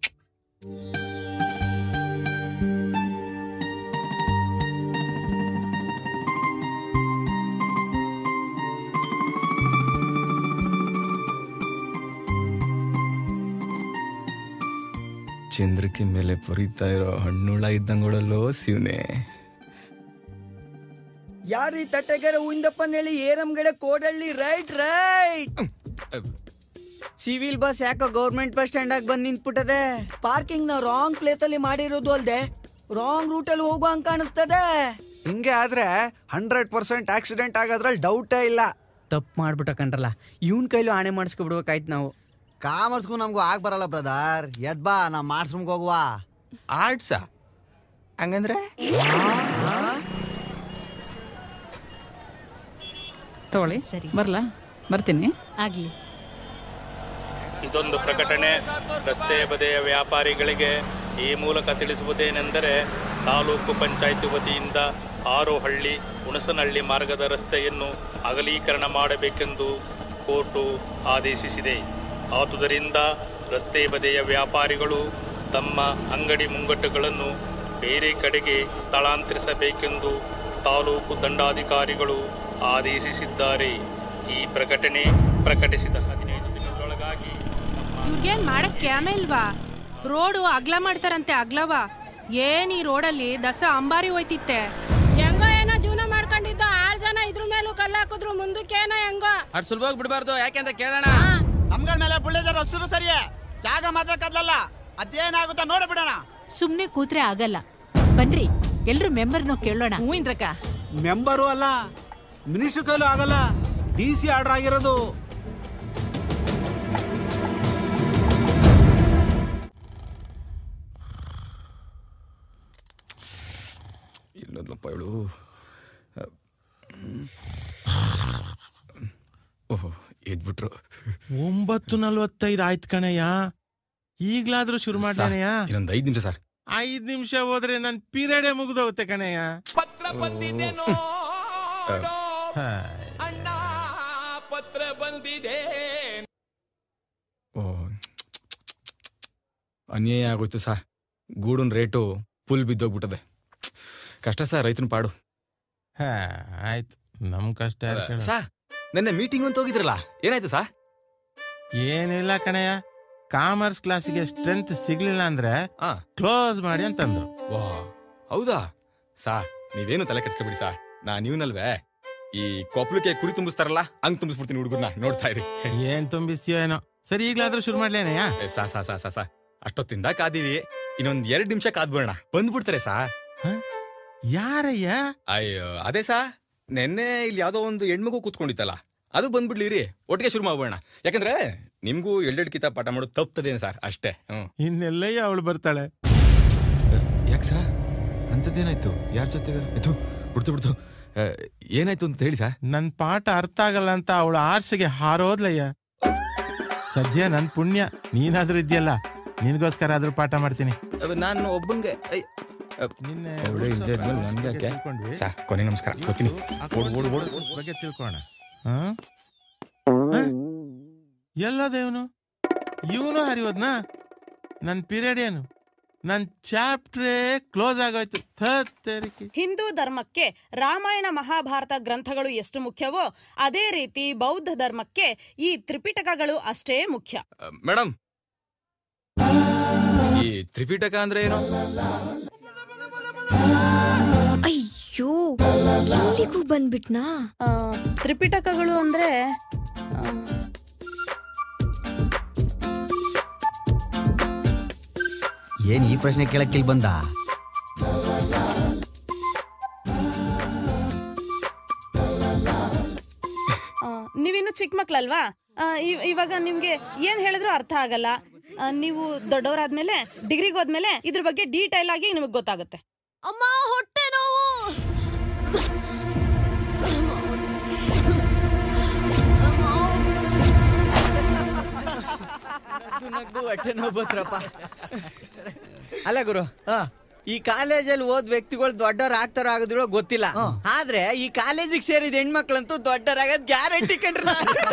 ಚಂದ್ರಕ್ಕೆ ಮೇಲೆ ಪೊರಿತಾ ಇರೋ ಹಣ್ಣುಳ ಇದ್ದಂಗೊಳಲ್ಲೋ ಶಿವನೇ ಯಾರೀ ತಟ್ಟೆಗೆರೆ ಉಯಿಂದಪ್ಪನ್ ಹೇಳಿ ಏರಮ್ಗಡೆ Kodalli right right civil bus ಯಾಕೋ ಗೌರ್ಮೆಂಟ್ ಬಸ್ ಸ್ಟ್ಯಾಂಡ್ ಆಗಿ ಬಂದ್ ನಿಂತ್ಬಿಟ್ಟದೆ ಪಾರ್ಕಿಂಗ್ ನ ರಾಂಗ್ ಪ್ಲೇಸ್ ಅಲ್ಲಿ ಮಾಡಿರೋದು ಅಲ್ದೆ ರಾಂಗ್ ರೂಟ್ ಅಲ್ಲಿ ಹೋಗೋ ಹಂಗ್ ಕಾಣಿಸ್ತದೆ ಹಿಂಗೆ ಆದ್ರೆ ಹಂಡ್ರೆಡ್ ಪರ್ಸೆಂಟ್ ಆಕ್ಸಿಡೆಂಟ್ ಆಗೋದ್ರಲ್ಲಿ ಡೌಟೇ ಇಲ್ಲ ತಪ್ಪು ಮಾಡ್ಬಿಟ್ಟ ಕಂಡ್ರಲ್ಲ ಇವನ್ ಕೈಲೂ ಆಣೆ ಮಾಡಿಸ್ಕೊಬಿಡ್ಬೇಕಾಯ್ತು ನಾವು ಕಾಮರ್ಸ್ಗೂ ನಮಗೂ ಆಗ್ ಬರಲ್ಲ ಬ್ರದರ್ ಎದ್ ಬಾ ನಾ ಮಾಡ್ಸ್ ರೂಮ್ಗೆ ಹೋಗುವ ಆರ್ಟ್ಸಾ ಹಂಗಂದ್ರೆ ತಗೊಳ್ಳಿ ಬರ್ಲಾ ಬರ್ತೀನಿ ಆಗ್ಲಿ ಇದೊಂದು ಪ್ರಕಟಣೆ ರಸ್ತೆ ಬದಿಯ ವ್ಯಾಪಾರಿಗಳಿಗೆ ಈ ಮೂಲಕ ತಿಳಿಸುವುದೇನೆಂದರೆ ತಾಲೂಕು ಪಂಚಾಯಿತಿ ವತಿಯಿಂದ ಆರೋಹಳ್ಳಿ ಹುಣಸನಹಳ್ಳಿ ಮಾರ್ಗದ ರಸ್ತೆಯನ್ನು ಅಗಲೀಕರಣ ಮಾಡಬೇಕೆಂದು ಕೋರ್ಟು ಆದೇಶಿಸಿದೆ ಆದುದರಿಂದ ರಸ್ತೆ ಬದಿಯ ವ್ಯಾಪಾರಿಗಳು ತಮ್ಮ ಅಂಗಡಿ ಮುಂಗಟ್ಟುಗಳನ್ನು ಬೇರೆ ಕಡೆಗೆ ಸ್ಥಳಾಂತರಿಸಬೇಕೆಂದು ತಾಲೂಕು ದಂಡಾಧಿಕಾರಿಗಳು ಆದೇಶಿಸಿದ್ದಾರೆ ಈ ಪ್ರಕಟಣೆ ಪ್ರಕಟಿಸಿದ ಹದಿನೈದು ದಿನಗಳೊಳಗಾಗಿ ಇವ್ರಿಗೇನ್ ಮಾಡಕ್ ಕ್ಯಾಮೆ ಇಲ್ವಾ ರೋಡು ಅಗ್ಲ ಮಾಡ್ತಾರಂತೆ ಅಗ್ಲವ ಏನ್ ಈ ರೋಡಲ್ಲಿ ದಸರಾ ಅಂಬಾರಿ ಹೋಯ್ತಿತ್ತೆ ಹೆಂಗೋ ಏನೋ ಜೀವನ ಮಾಡ್ಕೊಂಡಿದ್ದು ಆಳ್ ಜನ ಇದ್ರ ಮೇಲೂ ಕಲ್ಲು ಹಾಕಿದ್ರು ಮುಂದಕ್ಕೇನೋ ಹೆಂಗೋ ಅಟ್ ಸುಲಭವಾಗಿ ಬಿಡಬಾರ್ದು ಯಾಕೆಂತ ಕೇಳೋಣ ನಮ್ಗಳ ಮೇಲೆ ಬುಳ್ಳೆದರ ಹಸಿರು ಸರಿಯೇ ಜಾಗ ಮಾತ್ರ ಕದ್ಲಲ್ಲ ಅದೇನಾಗುತ್ತಾ ನೋಡ ಬಿಡೋಣ ಸುಮ್ನೆ ಕೂತ್ರೆ ಆಗಲ್ಲ ಬನ್ರಿ ಎಲ್ರು ಮೆಂಬರ್ನ ಕೇಳೋಣ ಹ್ಞೂ ಇಂದ್ರಕ್ಕ ಮೆಂಬರು ಅಲ್ಲ ಮಿನಿಸ್ಟರ್ ಕೈಲೂ ಆಗಲ್ಲ ಡಿ ಸಿ ಆರ್ಡರ್ ಆಗಿರೋದು ಇಲ್ಲದಪ್ಪ ಇವಳು ಓಹೋ ಎದ್ಬಿಟ್ರು ಒಂಬತ್ತು ನಲ್ವತ್ತೈದು ಆಯ್ತು ಕಣಯ್ಯ ಈಗ್ಲಾದ್ರೂ ಶುರು ಮಾಡ್ಲೇನಯ್ಯ ಇನ್ನೊಂದು ಐದು ನಿಮಿಷ ಸರ್ ಐದ್ ನಿಮಿಷ ಹೋದ್ರೆ ನನ್ ಪೀರಿಯಡೇ ಮುಗ್ದೋಗುತ್ತೆ ಕಣಯ್ಯ ಪತ್ರ ಬಂದಿದೆ ಓ ಅನ್ಯಾಯ ಆಗೋಯ್ತು ಸರ್ ಗೂಡನ್ ರೇಟು ಫುಲ್ ಬಿದ್ದೋಗ್ಬಿಟ್ಟದೆ ಕಷ್ಟ ಸರ್ ರೈತನ ಪಾಡು ಆಯ್ತು ನಮ್ ಕಷ್ಟ ಯಾರ್ ಕೇಳೋದು? ಸಾ ನೆನ್ನೆ ಮೀಟಿಂಗ್ ಅಂತ ಹೋಗಿದ್ರಲ್ಲ ಏನಾಯ್ತು ಸಾ ಏನಿಲ್ಲ ಕಣಯ್ಯ ಕಾಮರ್ಸ್ ಕ್ಲಾಸಿಗೆ ಸ್ಟ್ರೆಂತ್ ಸಿಗ್ಲಿಲ್ಲ ಅಂದ್ರೆ ಕ್ಲೋಸ್ ಮಾಡಿ ಅಂತಂದ್ರು ವಾ ಹೌದಾ ಸಾ ನೀವೇನು ತಲೆ ಕೆಡ್ಸ್ಕೊಬಿಡಿ ಸಾ ನಾ ನೀವ್ನಲ್ವೇ ಈ ಕೊಪ್ಲಕ್ಕೆ ಕುರಿ ತುಂಬಿಸ್ತಾರಲ್ಲ ಹಂಗ್ ತುಂಬಿಸ್ಬಿಡ್ತೀನಿ ಹುಡುಗರ್ನ ನೋಡ್ತಾ ಇರಿ ಏನ್ ತುಂಬಿಸ್ತೀಯೋ ಏನೋ ಸರಿ ಈಗ್ಲಾದ್ರೂ ಶುರು ಮಾಡ್ಲೇನಯ್ಯ ಏ, ಸಾ ಸಾ ಸಾ ಸಾ ಸಾ ಅಷ್ಟೊತ್ತಿಂದ ಕಾದೀವಿ ಇನ್ನೊಂದ್ ಎರಡ್ ನಿಮಿಷ ಕಾದ್ಬಿಡೋಣ ಬಂದ್ಬಿಡ್ತಾರೆ ಸಾ ಯಾರಯ್ಯ ಅಯ್ಯೋ ಅದೇ ಸಾ ನೆನ್ನೆ ಇಲ್ಲಿ ಯಾವ್ದೋ ಒಂದು ಹೆಣ್ಮಗು ಕೂತ್ಕೊಂಡಿತ್ತಲ್ಲ ಅದು ಬಂದ್ಬಿಡ್ಲಿರಿ ಒಟ್ಟಿಗೆ ಶುರು ಮಾಡ್ಬೋಣ ಯಾಕಂದ್ರೆ ನಿಮ್ಗೂ ಎರಡೆರಡು ಕಿತ ಪಾಠ ಮಾಡೋದು ತಪ್ತದೇನು ಸರ್ ಅಷ್ಟೇ ಹ್ಮ್ ಇನ್ನೆಲ್ಲಯ್ಯ ಅವಳು ಬರ್ತಾಳೆ ಯಾಕೆ ಸರ್ ಅಂಥದ್ದೇನಾಯ್ತು ಯಾರ ಜೊತೆಗೆ ಇದು ಬಿಡ್ತು ಬಿಡ್ತು ಆ, ಏನಾಯ್ತು ಅಂತ ಹೇಳಿ ಸರ್ ನನ್ ಪಾಠ ಅರ್ಥ ಆಗಲ್ಲ ಅಂತ ಅವಳು ಆರ್ಸಿಗೆ ಹಾರೋದ್ಲಯ್ಯ ಸದ್ಯ ನನ್ ಪುಣ್ಯ ನೀನಾದ್ರೂ ಇದ್ಯಲ್ಲ ನಿನ್ಗೋಸ್ಕರ ಆದ್ರೂ ಪಾಠ ಮಾಡ್ತೀನಿ ನಾನು ಒಬ್ಬಂಗೆ ಅವಳೇ ಇಲ್ದೇ ಇದ್ಮೇಲೆ ನನ್ಗೆ ಯಾಕೆ ಸಾ ಕೊನೆ ನಮಸ್ಕಾರ ಗೊತ್ತೀನಿ ಓಡು ಓಡು ಓಡು ಬಗ್ಗೆ ತಿಳ್ಕೋಣ ಎಲ್ಲೋದೇವನು ಇವನು ಹರಿಯೋದ್ನಾ ನನ್ ಪೀರಿಯಡ್ ಏನು ನನ್ ಚಾಪ್ಟ್ರೇ ಕ್ಲೋಸ್ ಆಗೋಯ್ತು ಥತ್ತರಿಕೆ ಹಿಂದೂ ಧರ್ಮಕ್ಕೆ ರಾಮಾಯಣ ಮಹಾಭಾರತ ಗ್ರಂಥಗಳು ಎಷ್ಟು ಮುಖ್ಯವೋ ಅದೇ ರೀತಿ ಬೌದ್ಧ ಧರ್ಮಕ್ಕೆ ಈ ತ್ರಿಪಿಟಕಗಳು ಅಷ್ಟೇ ಮುಖ್ಯ ಮೇಡಮ್ ಈ ತ್ರಿಪಿಟಕ ಅಂದ್ರೆ ಏನು ಅಯ್ಯೋ ಇಲ್ಲಿಗೂ ಬಂದ್ಬಿಟ್ನಾ ತ್ರಿಪಿಟಕಗಳು ಅಂದ್ರೆ ಆ, ಏನ್ ಈ ಪ್ರಶ್ನೆ ಕೇಳಕ್ಕಿಲ್ ಬಂದ ಆ, ನೀವಿನ್ನು ಚಿಕ್ಕ ಮಕ್ಳಲ್ವಾ ಆ, ಇವ್- ಇವಾಗ ನಿಮ್ಗೆ ಏನ್ ಹೇಳಿದ್ರು ಅರ್ಥ ಆಗಲ್ಲ ಆ, ನೀವು ದೊಡ್ಡವರಾದ್ಮೇಲೆ ಡಿಗ್ರಿಗೆ ಹೋದ್ಮೇಲೆ ಇದ್ರ ಬಗ್ಗೆ ಡೀಟೈಲ್ ಆಗಿ ನಿಮಗೆ ಗೊತ್ತಾಗುತ್ತೆ ಅಮ್ಮ ಹೊಟ್ಟೆ ನೋವು ನಗ್ದು ಹೊಟ್ಟೆ ನೋವು ಬಂತ್ರಪ್ಪ ಅಲ್ಲ ಗುರು ಈ ಕಾಲೇಜಲ್ಲಿ ಓದ್ ವ್ಯಕ್ತಿಗಳು ದೊಡ್ಡವ್ರ ಆಗ್ತಾರ ಆಗದಿರೋ ಗೊತ್ತಿಲ್ಲ ಆದ್ರೆ ಈ ಕಾಲೇಜಿಗೆ ಸೇರಿದ ಹೆಣ್ಮಕ್ಳಂತೂ ದೊಡ್ಡವರಾಗದ್ ಗ್ಯಾರಂಟಿ ಕಂಡ್ರಲ್ಲ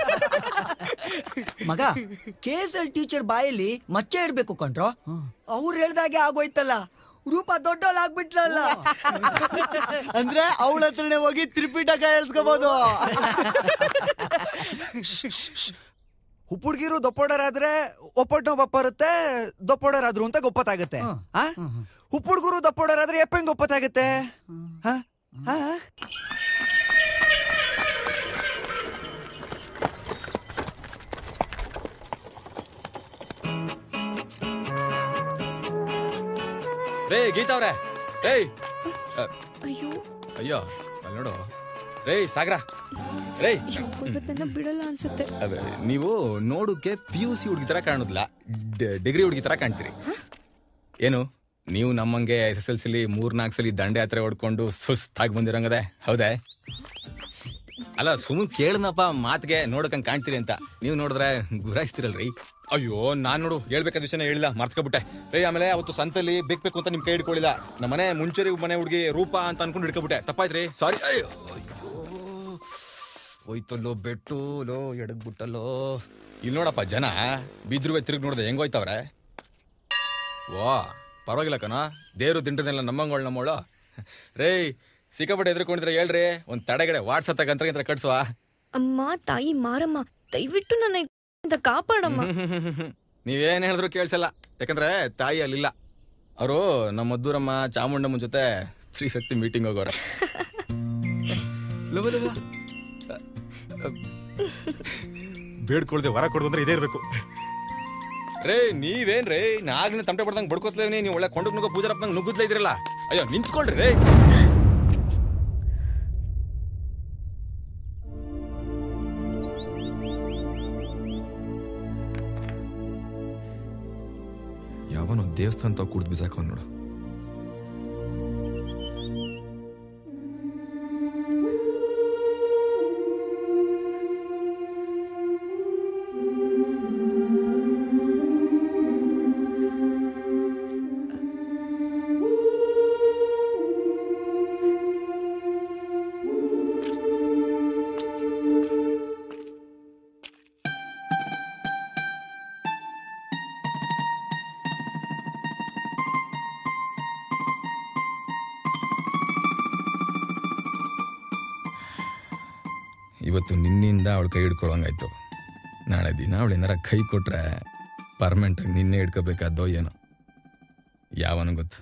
ಮಗ ಕೆ ಎಸ್ ಎಲ್ ಟೀಚರ್ ಬಾಯಲ್ಲಿ ಮಚ್ಚೆ ಇರ್ಬೇಕು ಕಣ್ರೋ ಅವ್ರು ಹೇಳ್ದಾಗೆ ಆಗೋಯ್ತಲ್ಲ ರೂಪ ದೊಡ್ಡವಳು ಆಗ್ಬಿಟ್ಲಲ್ಲ ಅಂದ್ರೆ ಅವಳ ಹತ್ರನೇ ಹೋಗಿ ತ್ರಿಪಿಟಕ ಹೇಳ್ಸ್ಕೋಬಹುದು ಹುಪ್ಪುಡ್ಗಿರು ದೊಪ್ಪೋಡರಾದ್ರೆ ಒಪ್ಪಟ್ಟು ಬಪ್ಪರುತ್ತೆ ದೊಪ್ಪೋಡರಾದ್ರು ಅಂತ ಗೊಪ್ಪತ್ತಾಗತ್ತೆ ಆ ಹುಪ್ಪುಡ್ಗುರು ದೊಪ್ಪೋಡರಾದ್ರೆ ಎಪ್ಪಂಗ್ ಗೊಪ್ಪತ್ತಾಗತ್ತೆ ಆ? ಆ? ರೇ ಗೀತಾ ಅವ್ರೆ ಏಯ್ ಅ, ಅಯ್ಯೋ ಅಯ್ಯೋ ಅಲ್ಲಿ ನೋಡು ರೇ ಸಾಗರ ರೇ ಇವತ್ತನ್ನ ಬಿಡಲ್ಲ ಅನ್ಸುತ್ತೆ ಅಬೆ, ನೀವು ನೋಡೋಕೆ ಪಿ ಯು ಸಿ ಹುಡುಗಿ ತರ ಕಾಣೋದಿಲ್ಲ ಡ- ಡಿಗ್ರಿ ಹುಡುಗಿ ತರ ಕಾಣ್ತೀರಿ ಏನು ನೀವು ನಮ್ಮಂಗೆ ಎಸ್ ಎಸ್ ಎಲ್ ಸಿಲಿ ಮೂರ್ನಾಲ್ಕು ಸಲ ದಂಡೆ ಯಾತ್ರೆ ಹೊಡ್ಕೊಂಡು ಸುಸ್ತಾಗಿ ಬಂದಿರಂಗದೆ ಹೌದೇ ಅಲ್ಲ ಸುಮ್ಮನೆ ಕೇಳನಪ್ಪ ಮಾತಿಗೆ ನೋಡಕಂಗ್ ಕಾಣ್ತೀರಿ ಅಂತ ನೀವು ನೋಡಿದ್ರೆ ಗುರಾಯಿಸ್ತಿರಲ್ರಿ ಅಯ್ಯೋ ನಾನ್ ನೋಡು ಹೇಳ್ಬೇಕಾದ ವಿಷಯನ ಹೇಳಿಲ್ಲ ಮರ್ತ್ಕೊಬಿಟ್ಟೆ ರೇ ಆಮೇಲೆ ಅವತ್ತು ಸಂತಲ್ಲಿ ಬೇಕು ಬೇಕು ಅಂತ ನಿಮ್ ಕೈ ಹಿಡ್ಕೊಳ್ಳಿಲ್ಲ ನಮ್ಮ ಮನೆ ಮುಂಚೂರಿ ಮನೆ ಹುಡುಗಿ ರೂಪ ಅಂತ ಅನ್ಕೊಂಡು ಹಿಡ್ಕೊಬಿಟ್ಟೆ ತಪ್ಪಾಯ್ತ್ರಿ ಸಾರಿ ಅಯ್ಯೋ ಹೋಯ್ತಲ್ಲೋ ಬೆಟ್ಟು ಲೋ ಎಡಗ್ಬಿಟ್ಟಲ್ಲೋ ಇಲ್ಲಿ ನೋಡಪ್ಪ ಜನ ಬಿದ್ರು ತಿರುಗಿ ನೋಡ್ದೆ ಹೆಂಗೋಯ್ತವ್ರೆ ವಾ ಪರವಾಗಿಲ್ಲ ಕಣ ದೇವ್ರು ದಿಂಡ್ರನೆಲ್ಲ ನಮ್ಮಂಗೋಳ್ ನಮ್ಮೋಳು ರೇ ಸಿಕ್ಕಾಪಟ್ಟೆ ಎದ್ರುಕೊಂಡಿದ್ರೆ ಹೇಳ್ರಿ ಒಂದ್ ತಡೆಗಡೆ ವಾಟ್ಸಪ್ ತಗಂತ್ರ ಕಟ್ಸುವ ಅಮ್ಮ ತಾಯಿ ಮಾರಮ್ಮ ದಯವಿಟ್ಟು ನನ್ನ ಇಂದ ಕಾಪಾಡಮ್ಮ ನೀವೇನ್ ಹೇಳಿದ್ರು ಕೇಳಿಸಲ್ಲ ಯಾಕಂದ್ರೆ ತಾಯಿ ಅಲ್ಲಿಲ್ಲ ಅವರು ನಮ್ಮ ಮದ್ದೂರಮ್ಮ ಚಾಮುಂಡಮ್ಮನ ಜೊತೆ ಸ್ತ್ರೀ ಶಕ್ತಿ ಮೀಟಿಂಗ್ ಹೋಗೋರೆ ಲವ ಲವ. ಬೇಡ್ಕೊಳ್ದೆ ವರ ಕೊಡೋದು ಅಂದ್ರೆ ಇದೇ ಇರ್ಬೇಕು ರೇ ನೀವೇನ್ ರೇ ನಾಗ್ನ ತಮಟೆ ಬಡ್ದಂಗ್ ಬಡ್ಕೋತ್ಲೇವ್ನಿ ನೀವು ಒಳ್ಳೆ ಕೊಂಡಕ್ ನುಗ್ಗೋ ಪೂಜಾರಪ್ಪಂಗ್ ನುಗ್ಗುದ್ಲೇ ಇದ್ರಲ್ಲ ಅಯ್ಯೋ ನಿಂತ್ಕೊಳ್ರಿ ರೇ ಯಾವನೋ ದೇವಸ್ಥಾನ ತಾವ್ ಕುಡ್ದು ಬಿಸಾಕೊಂಡ್ ನೋಡು ಇವತ್ತು ನಿನ್ನಿಂದ ಅವಳು ಕೈ ಹಿಡ್ಕೊಳಂಗಾಯ್ತು ನಾಳೆ ದಿನ ಅವಳು ಏನಾರ ಕೈ ಕೊಟ್ರೆ ಪರ್ಮನೆಂಟಾಗಿ ನಿನ್ನೆ ಹಿಡ್ಕೋಬೇಕಾದ್ದೋ ಏನೋ ಯಾವನು ಗೊತ್ತು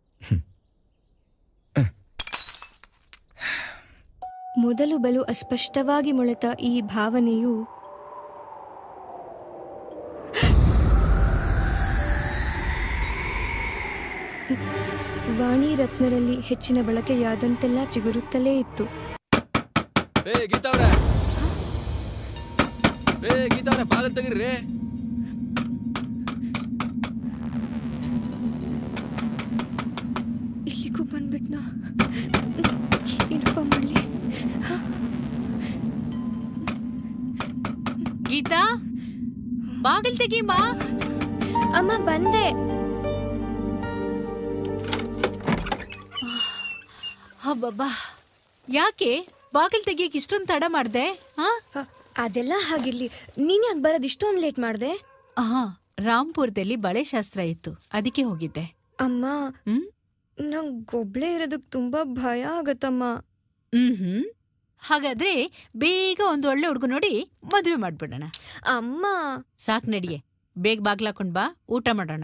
ಮೊದಲು ಬಲು ಅಸ್ಪಷ್ಟವಾಗಿ ಮೊಳೆತ ಈ ಭಾವನೆಯು ವಾಣಿ ರತ್ನರಲ್ಲಿ ಹೆಚ್ಚಿನ ಬಳಕೆಯಾದಂತೆಲ್ಲ ಚಿಗುರುತ್ತಲೇ ಇತ್ತು ರೇ ಗೀತಾವ್ರೆ ರೇ ಗೀತಾವ್ರೆ ಬಾಗಲ್ ತೆಗೀರಿ ರೇ ಇಲ್ಲಿಗೂ ಬಂದ್ಬಿಟ್ನ ಏನಪ್ಪ ಮಾಡಲಿ ಗೀತಾ ಬಾಗಿಲ್ ತೆಗೀಮ್ಮ ಅಮ್ಮ ಬಂದೆ ಹಬ್ಬಬ್ಬಾ ಯಾಕೆ ಬಾಗಿಲ್ ತೆಗಿಯಕ್ ಇಷ್ಟೊಂದು ತಡ ಮಾಡ್ದೆ ಹಾ ಅದೆಲ್ಲ ಹಾಗಿರ್ಲಿ ನೀನ್ ಯಾಕೆ ಬರೋದು ಇಷ್ಟೊಂದು ಲೇಟ್ ಮಾಡ್ದೆ ಹಾ ರಾಂಪುರದಲ್ಲಿ ಬಳೆ ಶಾಸ್ತ್ರ ಇತ್ತು ಅದಕ್ಕೆ ಹೋಗಿದ್ದೆ ಅಮ್ಮ ನಂಗೆ ಗೊಬ್ಳೆ ಇರೋದಕ್ಕೆ ತುಂಬಾ ಭಯ ಆಗತ್ತಮ್ಮ ಹ್ಮ್ ಹ್ಮ್ ಹಾಗಾದ್ರೆ ಬೇಗ ಒಂದು ಒಳ್ಳೆ ಹುಡುಗ ನೋಡಿ ಮದುವೆ ಮಾಡ್ಬಿಡೋಣ ಅಮ್ಮ ಸಾಕ್ ನಡಿಯೆ ಬೇಗ ಬಾಗ್ಲಾಕೊಂಡ್ ಬಾ ಊಟ ಮಾಡೋಣ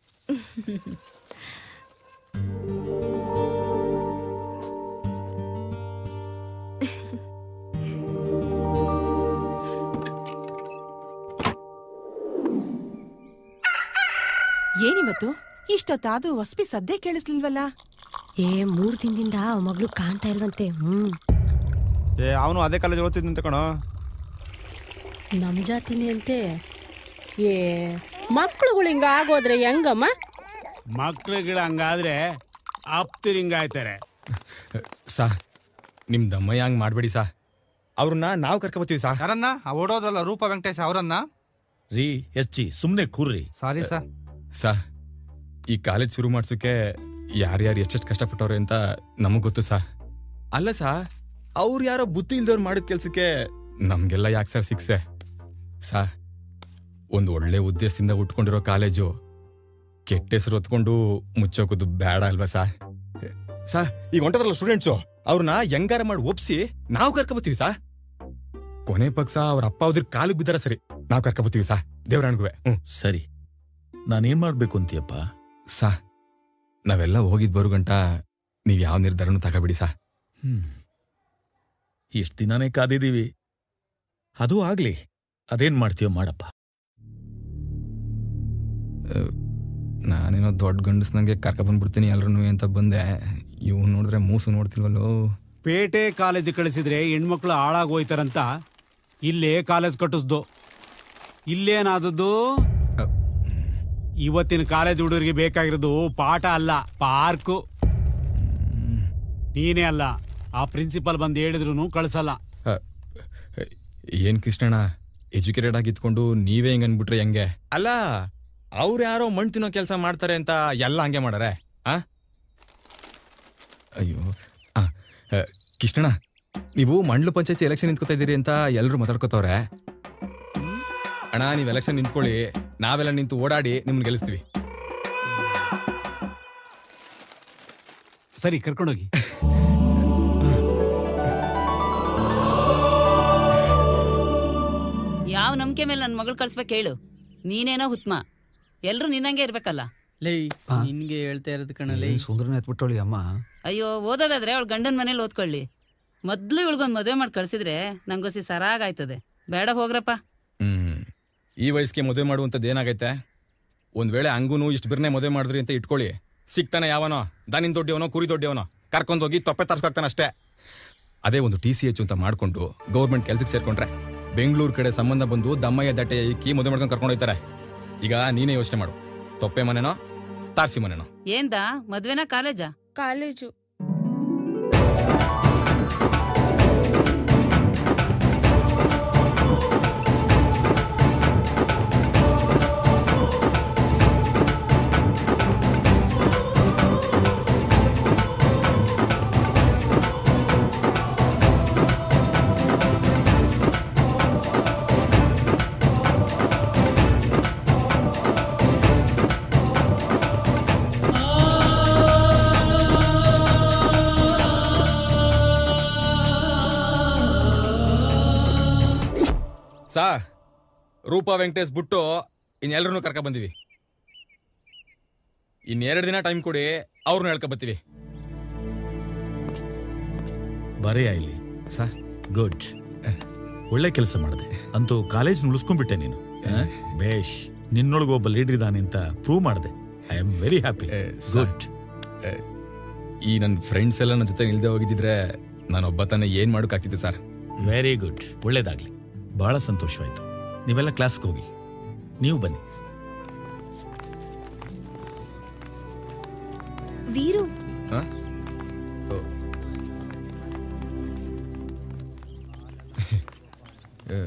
ಏನಿವತ್ತು ಇಷ್ಟೊತ್ತಾದ್ರೂ ಹೊಸ್ಪಿ ಸದ್ದೆ ಕೇಳಿಸ್ಲಿಲ್ವಲ್ಲ ಏ ಮೂರ್ ದಿನದಿಂದ ಅವ್ ಮಗಳು ಕಾಣ್ತಾ ಇಲ್ವಂತೆ ಹ್ಮ್ ಏ ಅವನು ಅದೇ ಕಾಲೇಜ್ ಓದ್ತಿದ್ದಂತೆ ಕಣೋ ನಮ್ ಜಾತಿನೇ ಅಂತೆ ಏ ಮಕ್ಳುಗಳು ಹಿಂಗ ಆಗೋದ್ರೆ ಹೆಂಗಮ್ಮ ಮಕ್ಳುಗಳು ಹಂಗಾದ್ರೆ ಅಪ್ತಿರ್ ಹಿಂಗಾಯ್ತಾರೆ ಸಾ ನಿಮ್ ದಮ್ಮಯ್ಯ ಹಂಗ್ ಮಾಡ್ಬೇಡಿ ಸಾ ಅವ್ರನ್ನ ನಾವು ಕರ್ಕೊಬತ್ತೀವಿ ಸಾ ಯಾರನ್ನ ಆ ಓಡೋದ್ರಲ್ಲ ರೂಪ ವೆಂಕಟೇಶ್ ಅವರನ್ನ ರೀ ಎಚ್ಚಿ ಸುಮ್ನೆ ಕೂರ್ರಿ ಸಾರಿ ಸರ್ ಸಾ ಈ ಕಾಲೇಜ್ ಶುರು ಮಾಡ್ಸೋಕೆ ಯಾರ್ಯಾರು ಎಷ್ಟೆಷ್ಟು ಕಷ್ಟಪಟ್ಟವ್ರೆ ಅಂತ ನಮಗ್ ಗೊತ್ತು ಸಾ ಅಲ್ಲ ಸಾ ಅವ್ರು ಯಾರೋ ಬುದ್ಧಿ ಇಲ್ದವ್ರು ಮಾಡಿದ ಕೆಲ್ಸಕ್ಕೆ ನಮ್ಗೆಲ್ಲ ಯಾಕೆ ಸರ್ ಶಿಕ್ಷೆ ಸಾ ಒಂದು ಒಳ್ಳೆ ಉದ್ದೇಶದಿಂದ ಉಟ್ಕೊಂಡಿರೋ ಕಾಲೇಜು ಕೆಟ್ಟ ಹೆಸರು ಹೊತ್ಕೊಂಡು ಮುಚ್ಚೋಕೋದು ಬೇಡ ಅಲ್ವಾ ಸಾ ಸಾ ಈಗ ಹೊಂಟದ್ರಲ್ಲ ಸ್ಟೂಡೆಂಟ್ಸು ಅವ್ರನ್ನ ಹೆಂಗಾರ ಮಾಡಿ ಒಪ್ಸಿ ನಾವು ಕರ್ಕೊಬತ್ತೀವಿ ಸಾ ಕೊನೆ ಪಕ್ಷ ಅವ್ರ ಅಪ್ಪ ಅವ್ರ ಕಾಲಿಗೆ ಬಿದ್ದಾರ ಸರಿ ನಾವು ಕರ್ಕೊಬತ್ತೀವಿ ಸಾ ದೇವ್ರಾಣ್ಗುವೆ ಹ್ಮ್ ಸರಿ ನಾನೇನ್ ಮಾಡ್ಬೇಕು ಅಂತೀಯಪ್ಪ ಸಾ ನಾವೆಲ್ಲ ಹೋಗಿದ್ ಬರೋ ಗಂಟ ನೀವ್ ಯಾವ ನಿರ್ಧಾರನೂ ತಗೋಬಿಡಿ ಸಾ ಹ್ಮ್ ಎಷ್ಟ್ ದಿನಾನೇ ಕಾದಿದೀವಿ ಅದು ಆಗ್ಲಿ ಅದೇನ್ ಮಾಡ್ತೀಯೋ ಮಾಡಪ್ಪ ನಾನೇನೋ ದೊಡ್ಡ ಗಂಡಸ್ನಂಗೆ ಕರ್ಕೊಬಂದ್ಬಿಡ್ತೀನಿ ಎಲ್ರೂ ಅಂತ ಬಂದೆ ಇವ್ ನೋಡಿದ್ರೆ ಮೂಸು ನೋಡ್ತಿಲ್ವಲ್ಲೋ ಪೇಟೆ ಕಾಲೇಜ್ ಕಳಿಸಿದ್ರೆ ಹೆಣ್ಮಕ್ಳು ಹಾಳಾಗಿ ಹೋಯ್ತಾರಂತ ಇಲ್ಲೇ ಕಾಲೇಜ್ ಕಟ್ಟಿಸ್ದು ಇಲ್ಲೇನಾದದ್ದು ಇವತ್ತಿನ ಕಾಲೇಜ್ ಹುಡುಗರಿಗೆ ಬೇಕಾಗಿರೋದು ಪಾಠ ಅಲ್ಲ ಪಾರ್ಕು ನೀನೇ ಅಲ್ಲ ಆ ಪ್ರಿನ್ಸಿಪಲ್ ಬಂದು ಹೇಳಿದ್ರು ಕಳ್ಸಲ್ಲ ಏನ್ ಕೃಷ್ಣಣ್ಣ ಎಜುಕೇಟೆಡ್ ಆಗಿ ಇದ್ಕೊಂಡು ನೀವೇ ಹಿಂಗ್ ಅನ್ಬಿಟ್ರೆ ಹೆಂಗೆ ಅಲ್ಲ ಅವ್ರು ಯಾರೋ ಮಣ್ಣು ತಿನ್ನೋ ಕೆಲಸ ಮಾಡ್ತಾರೆ ಅಂತ ಎಲ್ಲ ಹಂಗೆ ಮಾಡಾರೆ ಆ ಅಯ್ಯೋ ಆ, ಆ, ಕಿಷ್ಟಣ್ಣ ನೀವು ಮಂಡ್ಲು ಪಂಚಾಯತಿ ಎಲೆಕ್ಷನ್ ನಿಂತ್ಕೋತಾ ಇದ್ದೀರಿ ಅಂತ ಎಲ್ಲರೂ ಮಾತಾಡ್ಕೋತವ್ರೆ ಅಣ್ಣ ನೀವು ಎಲೆಕ್ಷನ್ ನಿಂತ್ಕೊಳ್ಳಿ ನಾವೆಲ್ಲ ನಿಂತು ಓಡಾಡಿ ನಿಮ್ನ ಗೆಲ್ಲಿಸ್ತೀವಿ ಸರಿ ಕರ್ಕೊಂಡೋಗಿ ಯಾವ ನಂಬಿಕೆ ಮೇಲೆ ನನ್ನ ಮಗಳು ಕಳ್ಸ್ಬೇಕು ಹೇಳು ನೀನೇನೋ ಹುತ್ಮ ಎಲ್ರು ನಿನ್ನಂಗೆ ಇರ್ಬೇಕಲ್ಲ ಲೇ ನಿನ್ಗೆ ಹೇಳ್ತಾ ಇರೋದು ಕಣಲೇ ಸುಂದ್ರನ ಎತ್ಬಿಟ್ಟೋಳಿ ಅಮ್ಮ ಅಯ್ಯೋ ಓದೋದಾದ್ರೆ ಅವಳು ಗಂಡನ ಮನೇಲಿ ಓದ್ಕೊಳ್ಳಿ ಮೊದ್ಲು ಇವಳಿಗೊಂದು ಮದುವೆ ಮಾಡಿ ಕಳ್ಸಿದ್ರೆ ನಂಗೋಸಿ ಸರಾಗಾಯ್ತದೆ ಬೇಡ ಹೋಗ್ರಪ್ಪ ಹ್ಮ್ ಈ ವಯಸ್ಸಿಗೆ ಮದುವೆ ಮಾಡುವಂಥದ್ದು ಏನಾಗೈತೆ ಒಂದ್ ವೇಳೆ ಹಂಗೂನು ಇಷ್ಟು ಬಿರ್ನೆ ಮದುವೆ ಮಾಡಿದ್ರಿ ಅಂತ ಇಟ್ಕೊಳ್ಳಿ ಸಿಗ್ತಾನೆ ಯಾವನೋ ದನಿನ್ ದೊಡ್ಡವನೋ ಕುರಿ ದೊಡ್ಡವನೋ ಕರ್ಕೊಂಡೋಗಿ ತೊಪ್ಪೆ ತರ್ಸ್ಕೊಗ್ತಾನೆ ಅಷ್ಟೇ ಅದೇ ಒಂದು ಟಿ ಸಿ ಎಚ್ ಅಂತ ಮಾಡ್ಕೊಂಡು ಗೌರ್ಮೆಂಟ್ ಕೆಲ್ಸಕ್ಕೆ ಸೇರ್ಕೊಂಡ್ರೆ ಬೆಂಗಳೂರು ಕಡೆ ಸಂಬಂಧ ಬಂದು ದಮ್ಮಯ್ಯ ದಟ್ಟೆ ಇಕ್ಕಿ ಮದುವೆ ಮಾಡ್ಕೊಂಡು ಕರ್ಕೊಂಡು ಹೋಗ್ತಾರೆ ಈಗ ನೀನೇ ಯೋಚನೆ ಮಾಡು ತೊಪ್ಪೆ ಮನೆನೋ ತಾರ್ಸಿ ಮನೆನೋ ಏನ್ದಾ ಮದ್ವೆನಾ ಕಾಲೇಜಾ ಕಾಲೇಜು ಸಾ ರೂಪಾ ವೆಂಕಟೇಶ್ ಬಿಟ್ಟು ಇನ್ನೆಲ್ಲರನ್ನೂ ಕರ್ಕ ಬಂದಿವಿ ಇನ್ನೆರಡು ದಿನ ಟೈಮ್ ಕೊಡಿ ಅವ್ರನ್ನೂ ಹೇಳ್ಕೊ ಬರ್ತೀವಿ ಬರೆಯ ಇಲ್ಲಿ ಸರ್ ಗುಡ್ ಒಳ್ಳೆ ಕೆಲಸ ಮಾಡಿದೆ ಅಂತೂ ಕಾಲೇಜ್ ಉಳಿಸ್ಕೊಂಡ್ಬಿಟ್ಟೆ ನೀನು ಆ? ಬೇಷ್ ನಿನ್ನೊಳಗೆ ಒಬ್ಬ ಲೀಡರ್ ಇದ್ದಾನೆ ಅಂತ ಪ್ರೂವ್ ಮಾಡಿದೆ I am very happy good ಈ ನನ್ನ ಫ್ರೆಂಡ್ಸ್ ಎಲ್ಲ ನನ್ನ ಜೊತೆ ಇಲ್ದೆ ಹೋಗಿದ್ದಿದ್ರೆ ನಾನು ಒಬ್ಬ ತಾನೇ ಏನ್ ಮಾಡೋಕ್ಕಾಗ್ತಿದ್ದೆ ಸರ್ ವೆರಿ ಗುಡ್ ಒಳ್ಳೇದಾಗ್ಲಿ ಬಹಳ ಸಂತೋಷವಾಯ್ತು ನೀವೆಲ್ಲ ಕ್ಲಾಸ್ಗೆ ಹೋಗಿ ನೀವು ಬನ್ನಿ ವೀರು ಹಾ? ಓ. ಆ,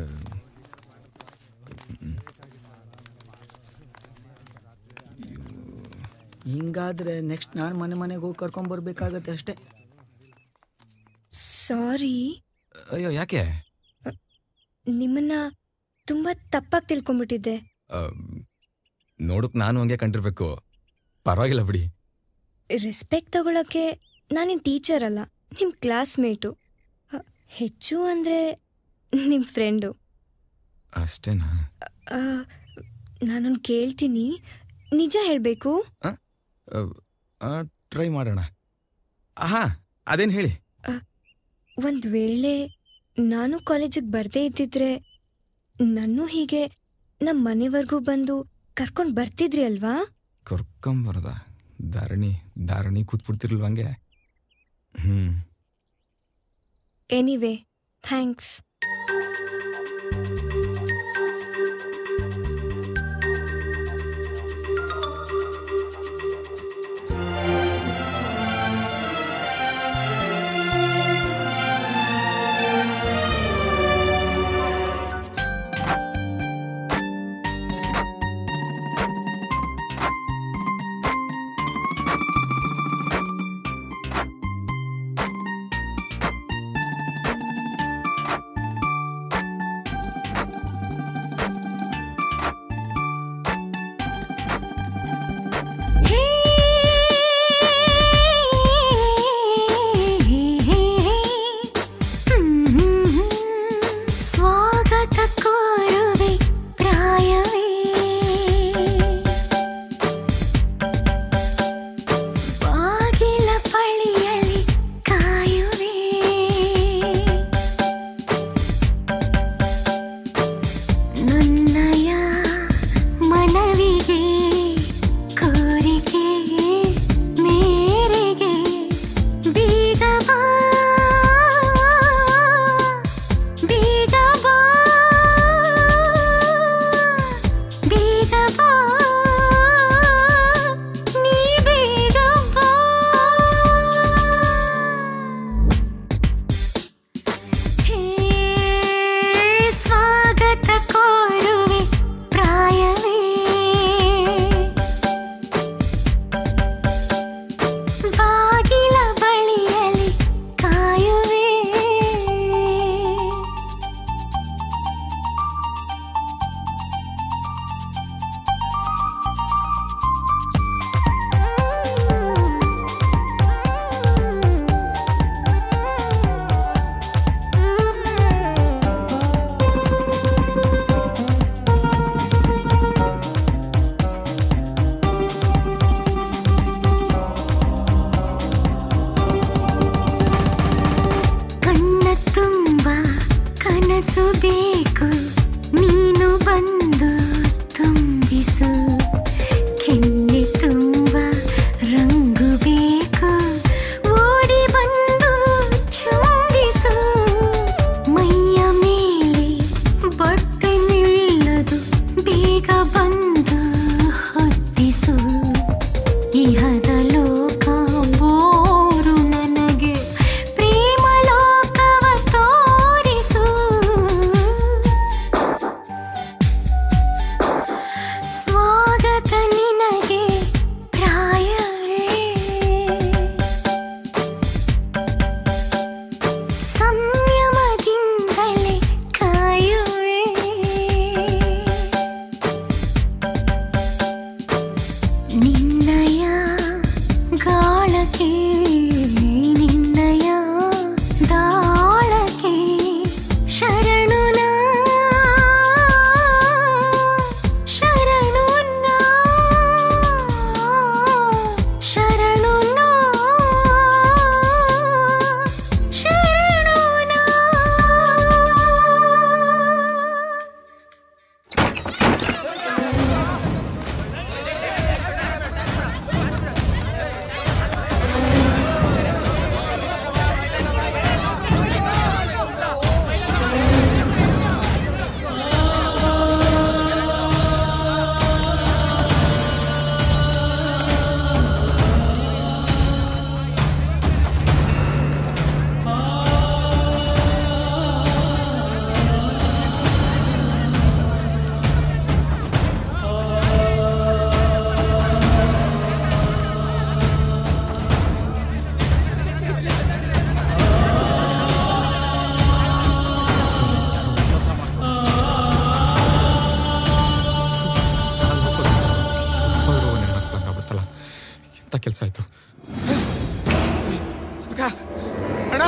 ಹಿಂಗಾದ್ರೆ ನೆಕ್ಸ್ಟ್ ನಾನು ಮನೆ ಮನೆಗೆ ಹೋಗಿ ಕರ್ಕೊಂಡ್ ಬರ್ಬೇಕಾಗತ್ತೆ ಅಷ್ಟೇ ಸಾರಿ ಅಯ್ಯೋ ಯಾಕೆ ನಿಮ್ಮನ್ನ ತುಂಬಾ ತಪ್ಪಾಗಿ ತಿಳ್ಕೊಂಡ್ಬಿಟ್ಟಿದ್ದೆ ಆ, ನೋಡಕ್ ನಾನು ಹಂಗೆ ಕಂಡಿರ್ಬೇಕು ಪರವಾಗಿಲ್ಲ ಬಿಡಿ ರೆಸ್ಪೆಕ್ಟ್ ತಗೊಳಕ್ಕೆ ನಾನಿನ್ ಟೀಚರ್ ಅಲ್ಲ ನಿಮ್ಮ ಕ್ಲಾಸ್ಮೇಟು ಹೆಚ್ಚು ಅಂದರೆ ನಿಮ್ಮ ಫ್ರೆಂಡು ಅಷ್ಟೇನಾ ನಾನೊಂದು ಕೇಳ್ತೀನಿ ನಿಜ ಹೇಳಬೇಕು ಟ್ರೈ ಮಾಡೋಣ ಹಾ ಅದೇನು ಹೇಳಿ ಒಂದು ವೇಳೆ ನಾನು ಕಾಲೇಜಿಗೆ ಬರದೇ ಇದ್ದಿದ್ರೆ ನನ್ನೂ ಹೀಗೆ ನಮ್ಮ ಮನೆವರೆಗೂ ಬಂದು ಕರ್ಕೊಂಡು ಬರ್ತಿದ್ರಿ ಅಲ್ವಾ ಕರ್ಕೊಂಬರದ ಧಾರಣಿ ಧಾರಣಿ ಕೂತ್ಬಿಡ್ತಿರ್ಲ್ವ ಹಂಗೆ ಹ್ಮ್ ಎನಿವೇ ಥ್ಯಾಂಕ್ಸ್ ಮನಸ್ಸು ಬೇಕು ನೀನು ಬಂದು ತುಂಬಿಸು ಕೆನ್ನೆ ತುಂಬ ರಂಗು ಬೇಕು ಓಡಿ ಬಂದು ಚುಂಬಿಸು ಮೈಯ ಮೇಲೆ ಬಟ್ಟೆ ನಿಲ್ಲದು ಬೇಗ ಬಂದು ಹೊತ್ತಿಸು ಇಹದ ಲೋಕ ಬೋರು ನನಗೆ ಪ್ರೇಮ ಲೋಕವ ತೋರಿಸು ಸ್ವಾಗತ ನಿನಗೆ ಪ್ರಾಯವೇ ಸಂಯಮದಿಂದಲೇ ಕಾಯುವೆ ನಿನ್ನಯ ಗಾಳಕ್ಕೆ ನಿನ್ನಯ ದಾಳಕ್ಕೆ ಶರಣು ನಾ, ಶರಣು ನಾ, ಶರಣು ನಾ, ಶರಣು ನಾ. ಗೊತ್ತಲ್ಲ ಎಂತ ಕೆಲಸ ಆಯ್ತು ಅಣ್ಣ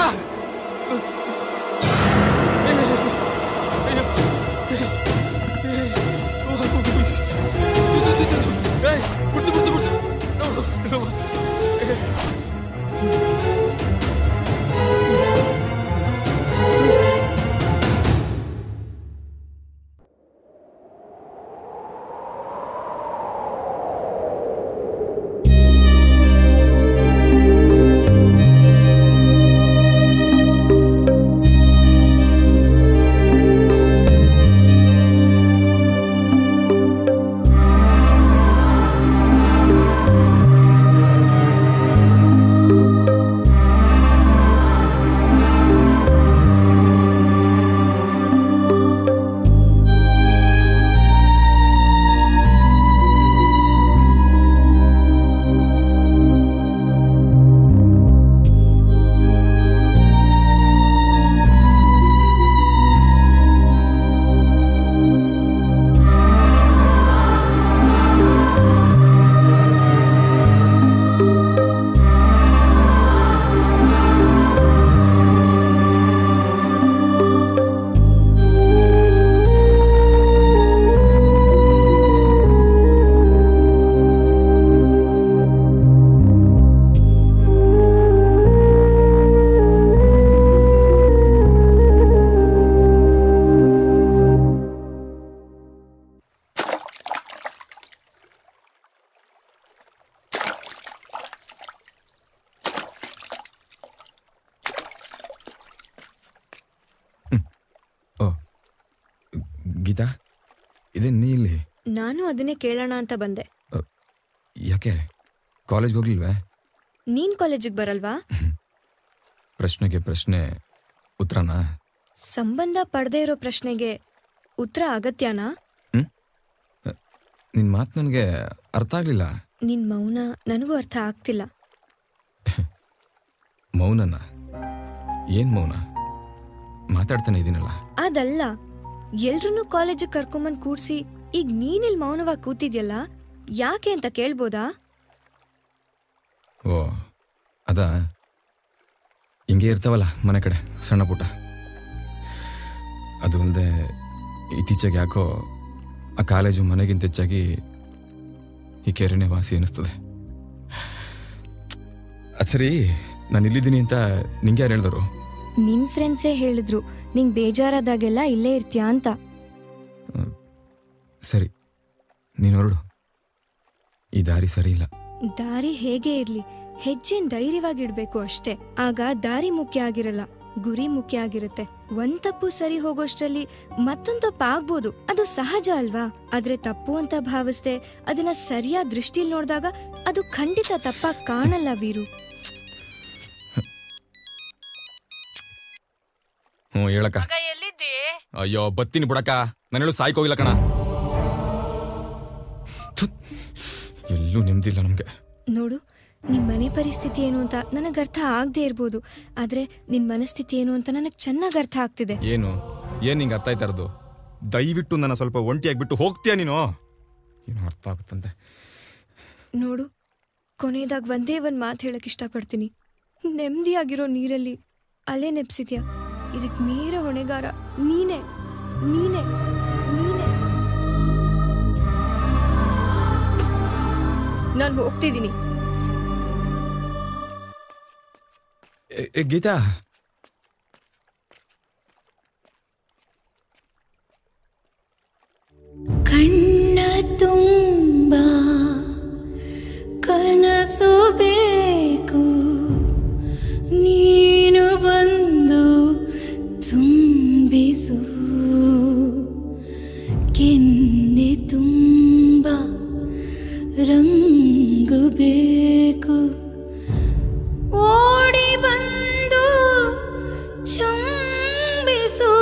ಗೀತಾ ಇದೇ ನೀ ಇಲ್ಲಿ ನಾನು ಅದನ್ನೇ ಕೇಳೋಣ ಅಂತ ಬಂದೆ ಯಾಕೆ ಕಾಲೇಜ್ಗೆ ಹೋಗ್ಲಿಲ್ವೇ ನೀನ್ ಕಾಲೇಜಿಗೆ ಬರಲ್ವಾ ಪ್ರಶ್ನೆಗೆ ಪ್ರಶ್ನೆ ಉತ್ತರನಾ ಸಂಬಂಧ ಪಡೆದೇ ಇರೋ ಪ್ರಶ್ನೆಗೆ ಉತ್ತರ ಅಗತ್ಯನಾ ನಿನ್ನ ಮಾತು ನನಗೆ ಅರ್ಥ ಆಗಲಿಲ್ಲ ನಿನ್ ಮೌನ ನನಗೂ ಅರ್ಥ ಆಗ್ತಿಲ್ಲ ಮೌನನ ಏನ್ ಮೌನ ಮಾತಾಡ್ತಾನೆ ಇದೀನಲ್ಲ ಅದಲ್ಲ ಎಲ್ರನ್ನೂ ಕಾಲೇಜಿಗೆ ಕರ್ಕೊಂಬಂದ್ ಕೂಡ್ಸಿ ಈಗ ನೀನಿಲ್ ಮೌನವಾಗಿ ಕೂತಿದ್ಯಲ್ಲ ಯಾಕೆ ಅಂತ ಕೇಳ್ಬೋದಾ ಓ ಅದ ಹಿಂಗೆ ಇರ್ತಾವಲ್ಲ ಮನೆ ಕಡೆ ಸಣ್ಣ ಪುಟ್ಟ ಅದು ಅಲ್ಲದೆ ಇತ್ತೀಚೆಗೆ ಯಾಕೋ ಆ ಕಾಲೇಜು ಮನೆಗಿಂತ ಹೆಚ್ಚಾಗಿ ಈ ಕೆರೆನೇ ವಾಸಿ ಅನಿಸ್ತದೆ ಅದು ಸರಿ ನಾನು ಇಲ್ಲಿದ್ದೀನಿ ಅಂತ ನಿಂಗೆ ಯಾರು ಹೇಳಿದರು ನಿನ್ ಫ್ರೆಂಡ್ಸೇ ಹೇಳಿದ್ರು ನಿಂಗ್ ಬೇಜಾರಾದಾಗೆಲ್ಲ ಇಲ್ಲೇ ಇರ್ತೀಯಾ ಅಂತ ಸರಿ ನೀನು ಹೊರಡು ಈ ದಾರಿ ಸರಿ ಇಲ್ಲ ದಾರಿ ಹೇಗೆ ಇರ್ಲಿ ಹೆಜ್ಜೆನ್ ಧೈರ್ಯವಾಗಿಡ್ಬೇಕು ಅಷ್ಟೇ ಆಗ ದಾರಿ ಮುಖ್ಯ ಆಗಿರಲ್ಲ ಗುರಿ ಮುಖ್ಯ ಆಗಿರುತ್ತೆ ಒಂದ್ ತಪ್ಪು ಸರಿ ಹೋಗೋಷ್ಟ್ರಲ್ಲಿ ಮತ್ತೊಂದ್ ತಪ್ಪು ಆಗ್ಬೋದು ಅದು ಸಹಜ ಅಲ್ವಾ ಆದ್ರೆ ತಪ್ಪು ಅಂತ ಭಾವಿಸ್ದೆ ಅದನ್ನ ಸರಿಯಾದ ದೃಷ್ಟಿಲ್ ನೋಡಿದಾಗ ಅದು ಖಂಡಿತ ತಪ್ಪಾಗ್ ಕಾಣಲ್ಲ ವೀರು ಹ್ಞೂ ಹೇಳಕ್ಕ ಎಲ್ಲಿದ್ದೆ ಅಯ್ಯೋ ಬತ್ತೀನಿ ಬಿಡಕ್ಕ ನಾನು ಹೇಳು ಸಾಯ್ಕೋಗಿಲ್ಲ ಕಣ ಥು, ಎಲ್ಲೂ ನೆಮ್ಮದಿಲ್ಲ ನಮ್ಗೆ ನೋಡು ನಿಮ್ ಮನೆ ಪರಿಸ್ಥಿತಿ ಏನು ಅಂತ ನನಗ್ ಅರ್ಥ ಆಗದೆ ಇರ್ಬೋದು ಆದ್ರೆ ನಿನ್ ಮನಸ್ಥಿತಿ ಏನು ಅಂತ ನನಗ್ ಚೆನ್ನಾಗ್ ಅರ್ಥ ಆಗ್ತಿದೆ ಏನು ಏನ್ ನಿಂಗೆ ಅರ್ಥ ಆಯ್ತಾ ಇರೋದು ದಯವಿಟ್ಟು ನನ್ನ ಸ್ವಲ್ಪ ಒಂಟಿಯಾಗ್ಬಿಟ್ಟು ಹೋಗ್ತೀಯ ನೀನು ಏನು ಅರ್ಥ ಆಗುತ್ತಂತೆ ನೋಡು ಕೊನೆಯದಾಗ ಒಂದೇ ಒಂದ್ ಮಾತು ಹೇಳಕ್ ಇಷ್ಟಪಡ್ತೀನಿ ನೆಮ್ಮದಿಯಾಗಿರೋ ನೀರಲ್ಲಿ ಅಲೆ ನೆಪ್ಸಿದ್ಯಾ ಇದಕ್ ನೇರ ಹೊಣೆಗಾರ ನೀನೇ ನೀನೇ ನೀನೇ ನಾನು ಹೋಗ್ತಿದ್ದೀನಿ ಏ, ಏ, ಗೀತಾ ಕಣ್ಣ ತುಂಬ ಕನಸು ಬೇಕು ನೀನು ಬಂದು ತುಂಬಿಸು ಕೆಂದೆ ತುಂಬ ರಂಗು ಬೇಕು ಓಡಿ ಬಂದು ಚುಂಬಿಸು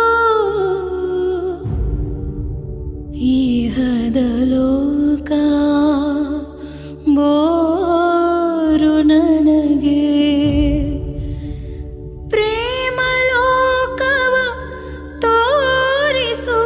ಇಹದ ಲೋಕ ಬೋರು ನನಗೆ ಪ್ರೇಮ ಲೋಕವ ತೋರಿಸು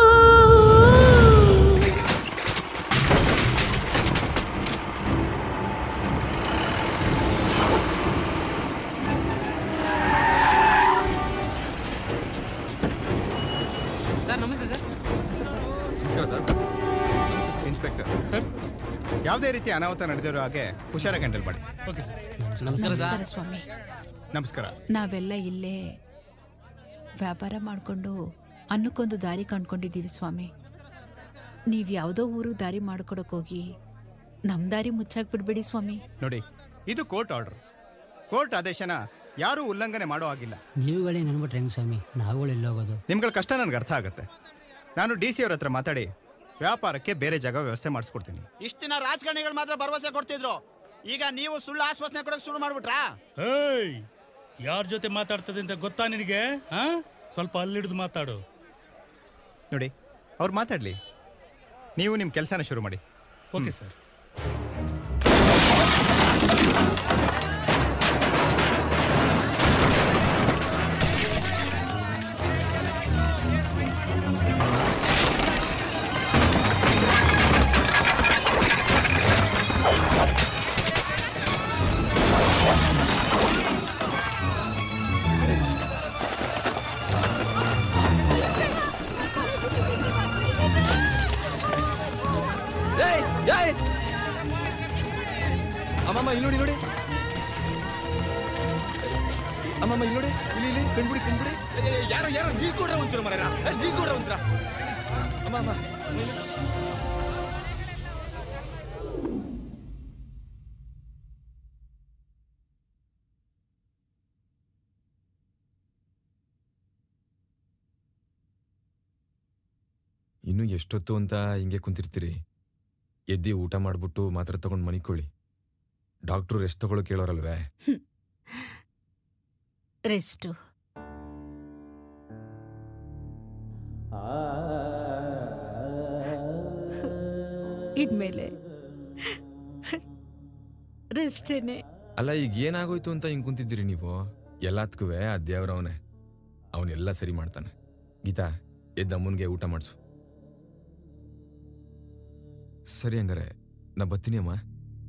ಸರ್ ನಮಸ್ತೆ ಸರ್ ನಮಸ್ಕಾರ ಸರ್ ಇನ್ಸ್ಪೆಕ್ಟರ್ ಸರ್ ಯಾವುದೇ ರೀತಿ ಅನಾಹುತ ನಡೆದಿರೋ ಹಾಗೆ ಹುಷಾರಾಗಿ ಹ್ಯಾಂಡಲ್ ಮಾಡಿ ಓಕೆ ಸರ್ ನಮಸ್ಕಾರ ಸ್ವಾಮಿ ನಮಸ್ಕಾರ ನಾವೆಲ್ಲ ಇಲ್ಲೇ ವ್ಯಾಪಾರ ಮಾಡಿಕೊಂಡು ಅನ್ನಕ್ಕೊಂದು ದಾರಿ ಕಂಡ್ಕೊಂಡಿದ್ದೀವಿ ಸ್ವಾಮಿ ನೀವು ಯಾವುದೋ ಊರು ದಾರಿ ಮಾಡ್ಕೊಡಕ್ ಹೋಗಿ ನಮ್ಮ ದಾರಿ ಮುಚ್ಚಾಕ್ ಬಿಡ್ಬೇಡಿ ಸ್ವಾಮಿ ನೋಡಿ ಇದು ಕೋರ್ಟ್ ಆರ್ಡರ್ ಕೋರ್ಟ್ ಆದೇಶನ ಯಾರೂ ಉಲ್ಲಂಘನೆ ಮಾಡೋ ಆಗಿಲ್ಲ ನೀವುಗಳೇ ನನ್ಬಿಟ್ರೆ ಹೆಂಗ್ ಸ್ವಾಮಿ ನಾವುಗಳು ಎಲ್ಲಿ ಹೋಗೋದು ನಿಮ್ಗಳ ಕಷ್ಟ ನನಗೆ ಅರ್ಥ ಆಗುತ್ತೆ ನಾನು ಡಿ ಸಿ ಅವ್ರ ಹತ್ರ ಮಾತಾಡಿ ವ್ಯಾಪಾರಕ್ಕೆ ಬೇರೆ ಜಾಗ ವ್ಯವಸ್ಥೆ ಮಾಡಿಸ್ಕೊಡ್ತೀನಿ ಇಷ್ಟ ದಿನ ರಾಜಕಾರಣಿಗಳು ಮಾತ್ರ ಭರವಸೆ ಕೊಡ್ತಿದ್ರು ಈಗ ನೀವು ಸುಳ್ಳು ಆಶ್ವಾಸನೆ ಕೊಡಕ್ ಶುರು ಮಾಡ್ಬಿಟ್ರಾ ಏಯ್ ಯಾರ ಜೊತೆ ಮಾತಾಡ್ತದೆ ಅಂತ ಗೊತ್ತಾ ನಿನಗೆ ಹಾ ಸ್ವಲ್ಪ ಅಲ್ಲಿಡ್ದು ಮಾತಾಡು ನೋಡಿ ಅವ್ರು ಮಾತಾಡ್ಲಿ ನೀವು ನಿಮ್ಮ ಕೆಲಸನ ಶುರು ಮಾಡಿ ಓಕೆ ಸರ್ ಏಯ್ ಏಯ್ ಅಮ್ಮಮ್ಮ ಇಲ್ಲಿ ನೋಡಿ ನೋಡಿ ಅಮ್ಮಮ್ಮ ಇಲ್ಲಿ ನೋಡಿ ಇಲ್ಲಿ ಇಲ್ಲಿ ಕಣ್ಬಿಡಿ ಕಣ್ಬಿಡಿ ಯಾರೋ ಯಾರೋ ನೀರ್ ಕೊಡ್ರ ಒಂಚೂರು ಮರ ನೀರ್ ಕೊಡ್ರ ಒಂಚೂರ ಅಮ್ಮ ಅಮ್ಮ ಇಲ್ಲಿ. ಇನ್ನು ಎಷ್ಟೊತ್ತು ಅಂತ ಹಿಂಗೆ ಕುಂತಿರ್ತೀರಿ ಎದ್ದಿ ಊಟ ಮಾಡ್ಬಿಟ್ಟು ಮಾತ್ರೆ ತಗೊಂಡು ಮನಿಕೊಳ್ಳಿ ಡಾಕ್ಟ್ರು ರೆಸ್ಟ್ ತಗೊಳ್ಳೋ ಕೇಳೋರಲ್ವೇ ರೆಸ್ಟು ಇದ್ಮೇಲೆ ರೆಸ್ಟೇನೆ ಅಲ್ಲ ಈಗ ಏನಾಗೋಯ್ತು ಅಂತ ಹಿಂಗ್ ಕುಂತಿದ್ದೀರಿ ನೀವು ಎಲ್ಲದಕ್ಕೂ ಆ ದೇವ್ರವನೇ ಅವನೆಲ್ಲ ಸರಿ ಮಾಡ್ತಾನೆ ಗೀತಾ ಎದ್ದ ಅಮ್ಮನ್ಗೆ ಊಟ ಮಾಡಿಸು ಸರಿ ಹಂಗಾರೆ ನಾ ಬತ್ತೀನಿ ಅಮ್ಮ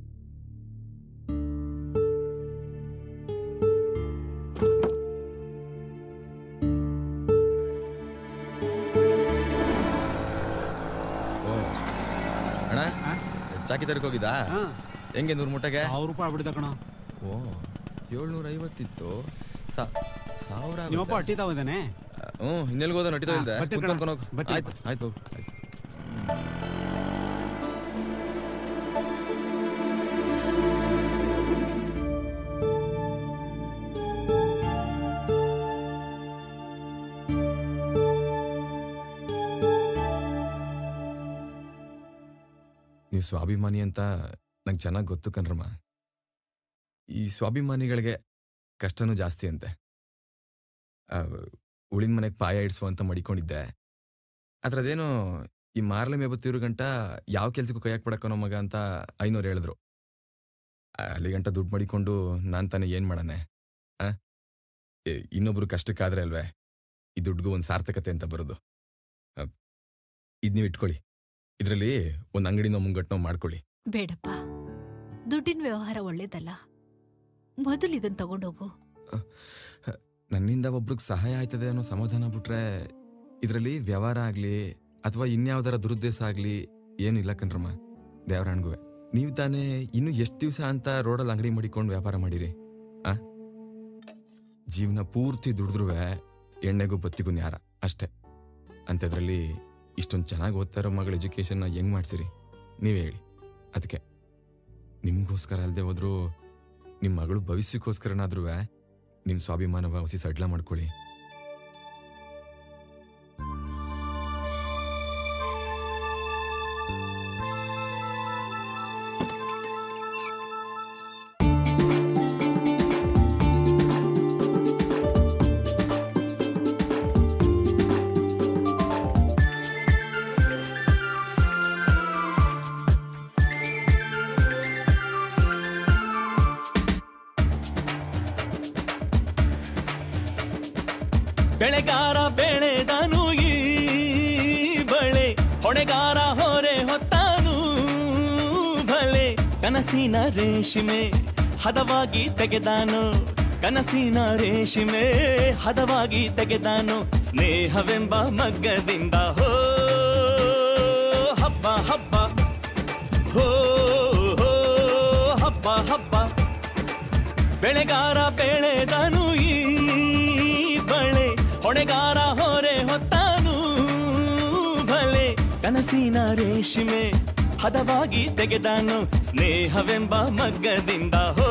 ಓ ಅಣ್ಣ ಚಾಕಿ ತರಕ್ ಹೋಗಿದ್ದಾ ಹೆಂಗೆ ನೂರು ಮುಟ್ಟಗೆ ಸಾವಿರ ರೂಪಾಯಿ ಆಗ್ಬಿಡಿದ ಕಣ ಓ ಏಳ್ನೂರ ಐವತ್ತಿತ್ತು ಸಾ ನಿಮ್ಮಪ್ಪ ಅಟ್ಟಿ ತಾವಿದ್ದಾನೆ ಹ್ಞೂ ಇನ್ನೆಲ್ಗೋದ ನಟಿತಾ ಹಾ, ಇಲ್ದೆ ಬರ್ತೀನಿ ಕಣ. ಕುತ್ಕೊಂಡ್ ಹೋಗು. ಬರ್ತೀನಿ. ಆಯ್ತು ಆಯ್ತು ಹೋಗು, ಆಯ್ತು ನೀವು ಸ್ವಾಭಿಮಾನಿ ಅಂತ ನಂಗೆ ಚೆನ್ನಾಗಿ ಗೊತ್ತು ಕಣ್ರಮ್ಮ ಈ ಸ್ವಾಭಿಮಾನಿಗಳಿಗೆ ಕಷ್ಟನೂ ಜಾಸ್ತಿ ಅಂತೆ ಆ, ಉಳಿದ ಮನೆಗೆ ಪಾಯ ಇಡ್ಸುವಂತ ಮಡಿಕೊಂಡಿದ್ದೆ ಆದ್ರೆ ಅದೇನೋ ಈ ಮಾರ್ಲೆ ಮೇಬತ್ತಿರೋ ಗಂಟ ಯಾವ ಕೆಲ್ಸಕ್ಕೂ ಕೈ ಹಾಕ್ಬಿಡಕ್ಕನೋ ಮಗ ಅಂತ ಐನೋರು ಹೇಳಿದ್ರು ಆ, ಅಲ್ಲಿ ಗಂಟ ದುಡ್ಡು ಮಡಿಕೊಂಡು ನಾನ್ ತಾನೇ ಏನ್ ಮಾಡನೆ ಆ? ಏ, ಇನ್ನೊಬ್ರು ಕಷ್ಟಕ್ಕಾದ್ರೆ ಅಲ್ವೇ ಈ ದುಡ್ಗೂ ಒಂದು ಸಾರ್ಥಕತೆ ಅಂತ ಬರೋದು ಆ, ಇದ್ ನೀವು ಇಟ್ಕೊಳ್ಳಿ ಇದರಲ್ಲಿ ಒಂದು ಅಂಗಡಿನೋ ಮುಂಗಟ್ನೋ ಮಾಡ್ಕೊಳ್ಳಿ ಬೇಡಪ್ಪ ದುಡ್ಡಿನ ವ್ಯವಹಾರ ಒಳ್ಳೇದಲ್ಲ ಮೊದಲು ಇದನ್ನ ತಗೊಂಡೋಗು ನನ್ನಿಂದ ಒಬ್ರಿಗೆ ಸಹಾಯ ಆಯ್ತದೆ ಅನ್ನೋ ಸಮಾಧಾನ ಬಿಟ್ರೆ ಇದರಲ್ಲಿ ವ್ಯವಹಾರ ಆಗ್ಲಿ ಅಥವಾ ಇನ್ಯಾವ್ದಾರ ದುರುದ್ದೇಶ ಆಗ್ಲಿ ಏನು ಇಲ್ಲ ಕಣ್ರಮ್ಮ ದೇವರಾಣ್ಗುವೆ ನೀವು ತಾನೇ ಇನ್ನು ಎಷ್ಟು ದಿವಸ ಅಂತ ರೋಡಲ್ಲಿ ಅಂಗಡಿ ಮಾಡಿಕೊಂಡು ವ್ಯಾಪಾರ ಮಾಡಿರಿ ಆ ಜೀವನ ಪೂರ್ತಿ ದುಡಿದ್ರುವೆ ಎಣ್ಣೆಗೂ ಬತ್ತಿಗೂ ನ್ಯಾರ ಅಷ್ಟೇ ಅಂಥದ್ರಲ್ಲಿ ಇಷ್ಟೊಂದು ಚೆನ್ನಾಗಿ ಓದ್ತಾ ಇರೋ ಮಗಳ ಎಜುಕೇಶನ್ನ ಹೆಂಗ್ ಮಾಡ್ಸಿರಿ ನೀವೇ ಹೇಳಿ ಅದಕ್ಕೆ ನಿಮ್ಗೋಸ್ಕರ ಅಲ್ಲದೆ ಹೋದ್ರು ನಿಮ್ಮ ಮಗಳು ಭವಿಷ್ಯಕ್ಕೋಸ್ಕರನಾದ್ರೂ ನಿಮ್ಮ ಸ್ವಾಭಿಮಾನವ ಹೊಸಿ ಸಡ್ಲ ಮಾಡ್ಕೊಳ್ಳಿ ಬೆಳೆಗಾರ ಬೆಳೆದನು ಈ ಬಳೆ ಹೊಣೆಗಾರ ಹೊರೆ ಹೊತ್ತಾನು ಭಲೆ ಕನಸಿನ ರೇಷ್ಮೆ ಹದವಾಗಿ ತೆಗೆದಾನು ಕನಸಿನ ರೇಷ್ಮೆ ಹದವಾಗಿ ತೆಗೆದಾನು ಸ್ನೇಹವೆಂಬ ಮಗ್ಗದಿಂದ ಹೋ ಹಬ್ಬ ಹಬ್ಬ ಹೋ ಹೋ ಹಬ್ಬ ಹಬ್ಬ ಬೆಳೆಗಾರ ಬೆಳೆದನು ಈ ಬಳೆ ಹೊಣೆಗಾರ ಹೊರೆ ಹೊತ್ತಾನು ಭಲೆ ಕನಸಿನ ರೇಷ್ಮೆ ಹದವಾಗಿ ತೆಗೆದಾನು ಸ್ನೇಹವೆಂಬ ಮಗ್ಗದಿಂದ ಹೋ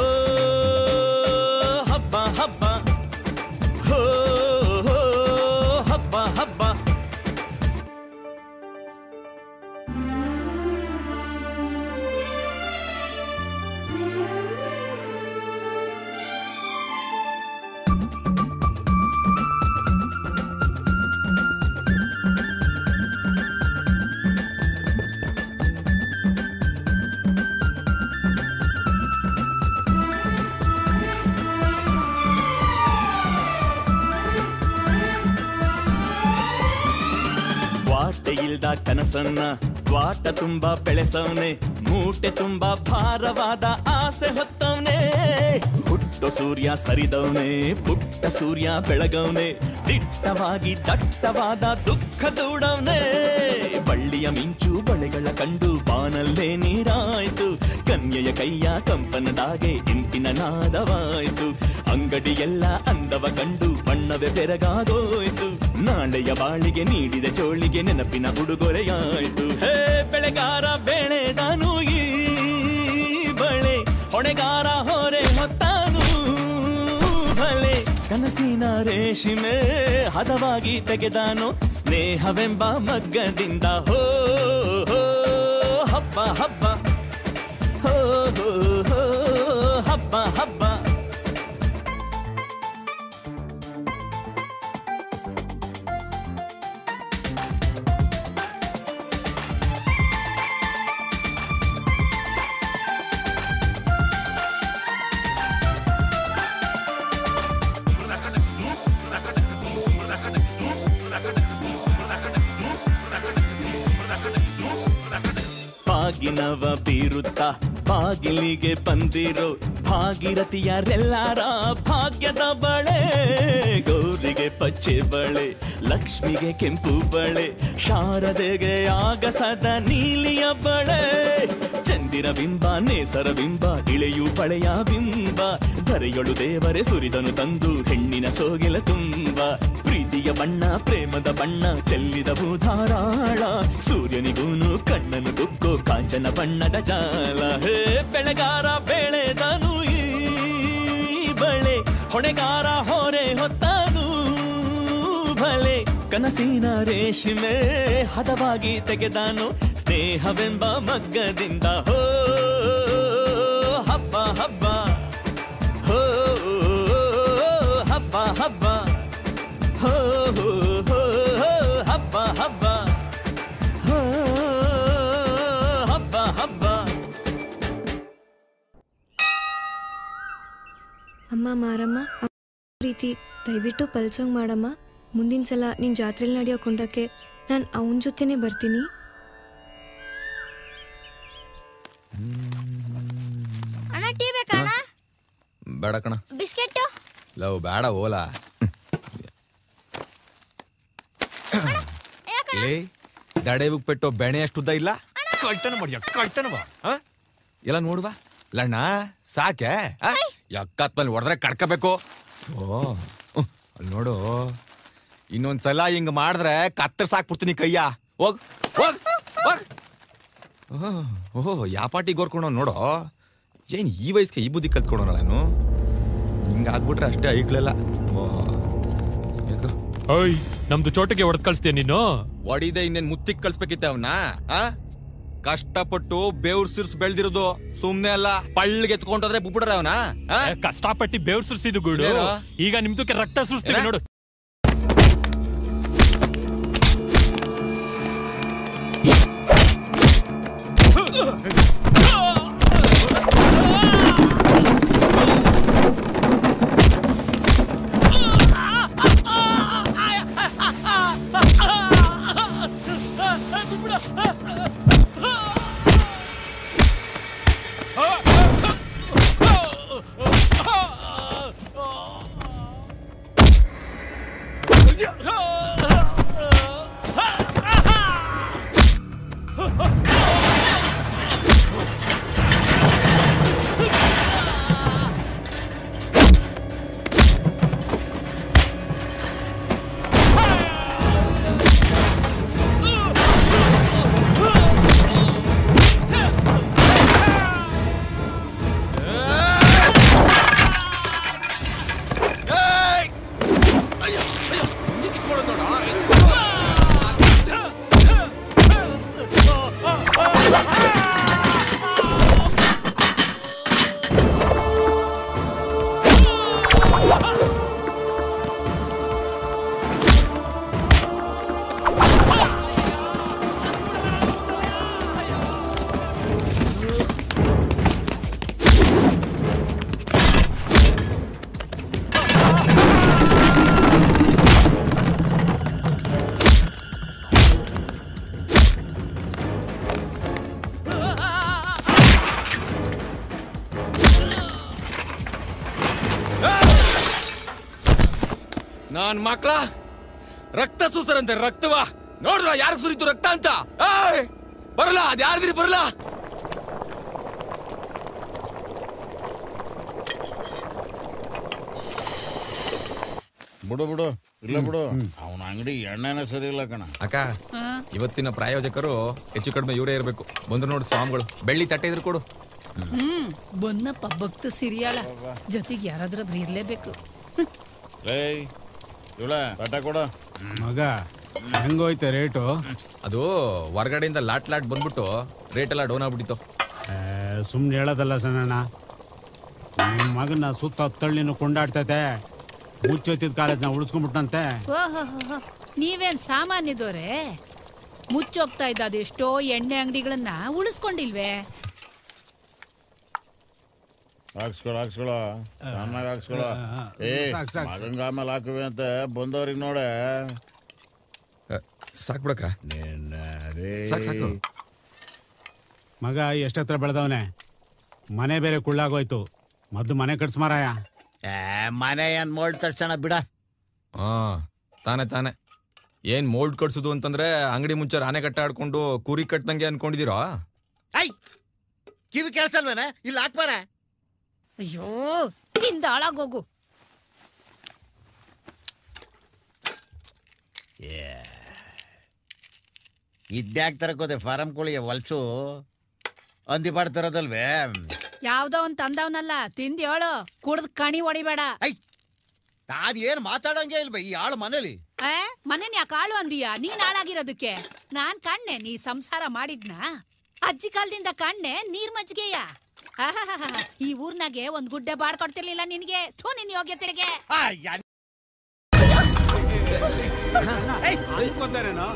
ಹಬ್ಬ ಹಬ್ಬ ಹೋ ಹೋ ಹಬ್ಬ ಹಬ್ಬ ವಾಟೆ ಇಲ್ದ ಕನಸನ್ನ ವಾಟ ತುಂಬಾ ಬೆಳೆಸವನೆ ಮೂಟೆ ತುಂಬಾ ಭಾರವಾದ ಆಸೆ ಹೊತ್ತವನೆ ಹುಟ್ಟು ಸೂರ್ಯ ಸರಿದವನೆ ಪುಟ್ಟ ಸೂರ್ಯ ಬೆಳಗವನೆ ದಿಟ್ಟವಾಗಿ ದಟ್ಟವಾದ ದುಃಖ ದೂಡವನೆ ಬಳ್ಳಿಯ ಮಿಂಚು ಬಳೆಗಳ ಕಂಡು ಬಾನಲ್ಲೇ ನೀರಾಯ್ತು ಕನ್ಯೆಯ ಕೈಯ ಕಂಪನದಾಗೆ ಇಂಪಿನ ನಾದವಾಯ್ತು ಅಂಗಡಿಯೆಲ್ಲ ಅಂದವ ಕಂಡು ಬಣ್ಣವೇ ಬೆರಗಾಗೋಯ್ತು ನಾಳೆಯ ಬಾಳಿಗೆ ನೀಡಿದ ಚೋಳಿಗೆ ನೆನಪಿನ ಉಡುಗೊರೆಯಾಯ್ತು ಹೇ ಬೆಳೆಗಾರ ಬೆಳೆದನು ಈ ಬಳೆ ಹೊಣೆಗಾರ ಹೊರೆ ಹೊತ್ತಾನು ಭಲೆ ಕನಸಿನ ರೇಷ್ಮೆ ಹದವಾಗಿ ತೆಗೆದಾನು ಸ್ನೇಹವೆಂಬ ಮಗ್ಗದಿಂದ ಹೋ ಹೋ ಹಬ್ಬ ಹಬ್ಬ ಹೋ ಹೋ ಹೋ ಹಬ್ಬ ಹಬ್ಬ ಬಾಗಿನವ ಬೀರುತ್ತ ಬಾಗಿಲಿಗೆ ಬಂದಿರೋ ಭಾಗಿರಥಿಯರೆಲ್ಲಾರ ಭಾಗ್ಯದ ಬಳೆ ಗೌರಿಗೆ ಪಚ್ಚೆ ಬಳೆ ಲಕ್ಷ್ಮಿಗೆ ಕೆಂಪು ಬಳೆ ಶಾರದೆಗೆ ಆಗಸದ ನೀಲಿಯ ಬಳೆ ಚಂದಿರ ಬಿಂಬ ನೇಸರ ಬಿಂಬ ಇಳೆಯು ಬಳೆಯ ಬಿಂಬ ಧರೆಯೊಳು ದೇವರೇ ಸುರಿದನು ತಂದು ಹೆಣ್ಣಿನ ಸೋಗೆಲ ತುಂಬ ಪ್ರೀತಿಯ ಬಣ್ಣ ಪ್ರೇಮದ ಬಣ್ಣ ಚೆಲ್ಲಿದ ಭೂಧಾರಾಳ ಸೂರ್ಯನಿಗೂನು ಕಣ್ಣನು ದುಕ್ಕೋ ಕಾಂಚನ ಬಣ್ಣದ ಜಾಲ ಹೇ ಬೆಳೆಗಾರ ಬೆಳೆದನು ಈ ಬಳೆ ಹೊಣೆಗಾರ ಹೊರೆ ಹೊತ್ತನು ಭಲೆ ಕನಸಿನ ರೇಷ್ಮೆ ಹದವಾಗಿ ತೆಗೆದಾನು ಸ್ನೇಹವೆಂಬ ಮಗ್ಗದಿಂದ ಹೋ ಹಬ್ಬ ಹಬ್ಬ ಹೋ ಹಬ್ಬ ಹಬ್ಬ ಹೋ ಹೋ, ಹೋ, ಹೋ, ಹಬ್ಬ ಹಬ್ಬ ಹೋ ಹಬ್ಬ ಹಬ್ಬ ಅಮ್ಮ ಮಾರಮ್ಮ ಅಮ್ಮ ಪ್ರೀತಿ ದಯವಿಟ್ಟು ಪಲ್ಸಂಗ್ ಮಾಡಮ್ಮ ಮುಂದಿನ ಸಲ ನಿನ್ ಜಾತ್ರೆಲಿ ನಡೆಯೋ ಕುಂಡಕ್ಕೆ ನಾನು ಅವನ ಜೊತೆನೆ ಬರ್ತೀನಿ ಅಣ್ಣ ಟೀ ಬೇಕಣ್ಣ ಬೇಡ ಕಣ ಬಿಸ್ಕೆಟ್ ಲವ್ ಬೇಡ ಓಲಾ ಲೇ ದಡೆ ಪೆಟ್ಟು ಬೆಣೆ ಅಷ್ಟುದ್ದ ಇಲ್ಲ ಕಳ್ತನ ಮಾಡಿಯ ಕಳ್ತನ ಬಾ ಆ? ಎಲ್ಲ ನೋಡುವ ಲಣ್ಣ ಸಾಕೆ ಆ? ಯಕ್ಕತ್ ಮೇಲೆ ಹೊಡೆದ್ರೆ ಕಡ್ಕಬೇಕು ಓ ಉಹ್, ಅಲ್ಲಿ ನೋಡು ಇನ್ನೊಂದ್ಸಲ ಹಿಂಗ್ ಮಾಡಿದ್ರೆ ಕತ್ತರ್ ಸಾಕ್ಬಿಡ್ತೀನಿ ಕೈಯ ಹೋಗ್ ಹೋಗ್ ಹೋಗ್ ಓಹ್, ಓಹೋ ಯಾಪಾಟಿ ಗೋರ್ಕೊಂಡು ನೋಡೋ ಏನ್ ಈ ವಯಸ್ಸಿಗೆ ಈ ಬುದ್ಧಿ ಕಲ್ತ್ಕೊಳೋಣ ನಾನು ಹಿಂಗಾಗ್ಬಿಟ್ರೆ ಅಷ್ಟೇ ಐಕ್ಲೆಲ್ಲ ಓಯ್ ನಮ್ದು ಚೋಟಕ್ಕೆ ಹೊಡೆದ್ ಕಳಿಸ್ತೀಯ ನೀನು ಹೊಡಿದೆ ಇನ್ನೇನ್ ಮುತ್ತಿಗೆ ಕಳ್ಸ್ಬೇಕಿತ್ತೆ ಅವನ್ನ ಆ ಕಷ್ಟಪಟ್ಟು ಬೇವ್ರ ಸಿರ್ಸ್ ಬೆಳ್ದಿರೋದು ಸುಮ್ನೆ ಅಲ್ಲ ಪಳ್ಳಿಗೆ ಎತ್ಕೊಂಡೋದ್ರೆ ಬುಬ್ಬಿಡ್ರೆ ಅವನ ಕಷ್ಟಪಟ್ಟು ಬೇವ್ರ ಸುರಿಸಿದ್ದು ಗೂಡು ಏನು? ಈಗ ನಿಮ್ದಕ್ಕೆ ರಕ್ತ ಸುರಿಸ್ತೀವಿ ಏನ? ನೋಡು ನಾನ್ ಮಕ್ಳ ರಕ್ತ ಸೂಸರಂತೆ ರಕ್ತವ ನೋಡ್ರ ಯಾರಿಗ್ ಸುರಿತು ರಕ್ತ ಅಂತ ಏಯ್! ಬರಲ್ಲ ಅದ್ ಯಾರಿದ್ರಿ ಬರಲ್ಲ ಬಿಡು ಬಿಡು ಇಲ್ಲ ಬಿಡು ಅವನ ಅಂಗಡಿ ಎಣ್ಣೆನೇ ಸರಿ ಇಲ್ಲ ಕಣ ಅಕ್ಕ ಇವತ್ತಿನ ಪ್ರಾಯೋಜಕರು ಹೆಚ್ಚು ಕಡಿಮೆ ಇವರೇ ಇರಬೇಕು ಬಂದ್ರು ನೋಡು ಸ್ವಾಮಿಗಳು ಬೆಳ್ಳಿ ತಟ್ಟೆ ಇದ್ರು ಕೊಡು ಹ್ಮ್ ಬಂದಪ್ಪ ಭಕ್ತ ಸಿರಿಯಾಳ ಜೊತೆಗೆ ಯಾರಾದ್ರೊಬ್ರು ಇರ್ಲೇಬೇಕು ಏಯ್ ಇವಳ ಬಟ್ಟ ಕೊಡು ಮಗ ಹೆಂಗೋಯ್ತೆ ರೇಟು ಅದು ಹೊರಗಡೆಯಿಂದ ಲಾಟ್ ಲಾಟ್ ಬಂದ್ಬಿಟ್ಟು ರೇಟ್ ಎಲ್ಲ ಡೌನ್ ಆಗ್ಬಿಟ್ಟಿತ್ತು ಸುಮ್ಮನೆ ಹೇಳೋದಲ್ಲ ಸಣ್ಣ ನಿಮ್ಮ ಮಗನ ಸುತ್ತ ಹತ್ತಳ್ಳಿನ ಕೊಂಡಾಡ್ತೈತೆ ಮುಚ್ಚೋತಿದ್ ಕಾಲೇಜ್ನ ಉಳಿಸ್ಕೊಂಡ್ಬಿಟ್ಟಂತೆ ಓಹೋ ನೀವೇನ್ ಸಾಮಾನ್ಯದವ್ರೆ ಮುಚ್ಚೋಗ್ತಾ ಇದ್ದ ಅದೆಷ್ಟೋ ಎಣ್ಣೆ ಅಂಗಡಿಗಳನ್ನ ಉಳಿಸ್ಕೊಂಡಿಲ್ವೇ ಹಾಕ್ಸ್ಕೊಳ ಹಾಕ್ಸ್ಕೊಳ ಚೆನ್ನಾಗಿ ಹಾಕ್ಸ್ಕೊಳ ಏ ಸಾಕ್, ಸಾಕ್. ಮಗಂಗ ಆಮೇಲೆ ಹಾಕುವೆ ಅಂತ ಬಂದವ್ರಿಗೆ ನೋಡೆ ಸಾಕ್ಬಿಡಕ್ಕ ಸಾಕ್, ಸಾಕು. ಮಗ ಎಷ್ಟತ್ರ ಬೆಳೆದವನೆ ಮನೆ ಬೇರೆ ಕುಳ್ಳಾಗೋಯ್ತು ಮೊದ್ಲು ಮನೆ ಕಟ್ಸ್ ಮಾರಾಯ ಮನೆ ಏನ್ ಮೋಳ್ ತರ್ಸಣ ಬಿಡ ಹಾ ತಾನೆ ತಾನೆ ಏನ್ ಮೋಲ್ಡ್ ಕಟ್ಸುದು ಅಂತಂದ್ರೆ ಅಂಗಡಿ ಮುಂಚೆ ಆನೆ ಕಟ್ಟ ಆಡ್ಕೊಂಡು ಕುರಿ ಕಟ್ಟಂಗೆ ಅನ್ಕೊಂಡಿದೀರೋ ಐ ಕಿವಿ ಕೇಳ್ಸಲ್ವೇನೆ ಇಲ್ಲ ಹಾಕ್ಬಾರ ಅಯ್ಯೋ ತಿಂದ ಹಾಳಾಗೋಗು ಇದ್ಯಾಕ್ ತರಕೋದೆ ಫಾರಂ ಕೋಳಿಯ ಹೊಲ್ಸು ಅಂದಿ ತರೋದಲ್ವೇ ಯಾವ್ದೋ ಒಂದ್ ತಂದವನಲ್ಲ ತಿಂದ್ ಹೇಳು ಕುಡ್ದ್ ಕಣಿ ಹೊಡಿಬೇಡ ನಾನ್ ಏನ್ ಮಾತಾಡಂಗೆ ಇಲ್ವ ಈ ಆಳು ಮನೇಲಿ ಏ ಮನೇನ್ ಯಾಕೆ ಆಳು ಅಂದೀಯ ನೀನ್ ಹಾಳಾಗಿರೋದಕ್ಕೆ ನಾನ್ ಕಣ್ಣೆ ನೀ ಸಂಸಾರ ಮಾಡಿದ್ನ ಅಜ್ಜಿ ಕಾಲದಿಂದ ಕಣ್ಣೆ ನೀರ್ ಮಜ್ಗೆಯ ಆಹಾಹಾಹಾ. ಈ ಊರ್ನಾಗೆ ಒಂದ್ ಗುಡ್ಡೆ ಬಾಡ್ಕೊಡ್ತಿರ್ಲಿಲ್ಲ ನಿನ್ಗೆ ಥೂ ನಿನ್ ಯೋಗ್ಯತೆಗೆ ಅನ್ಕೋತಾರೇನೋ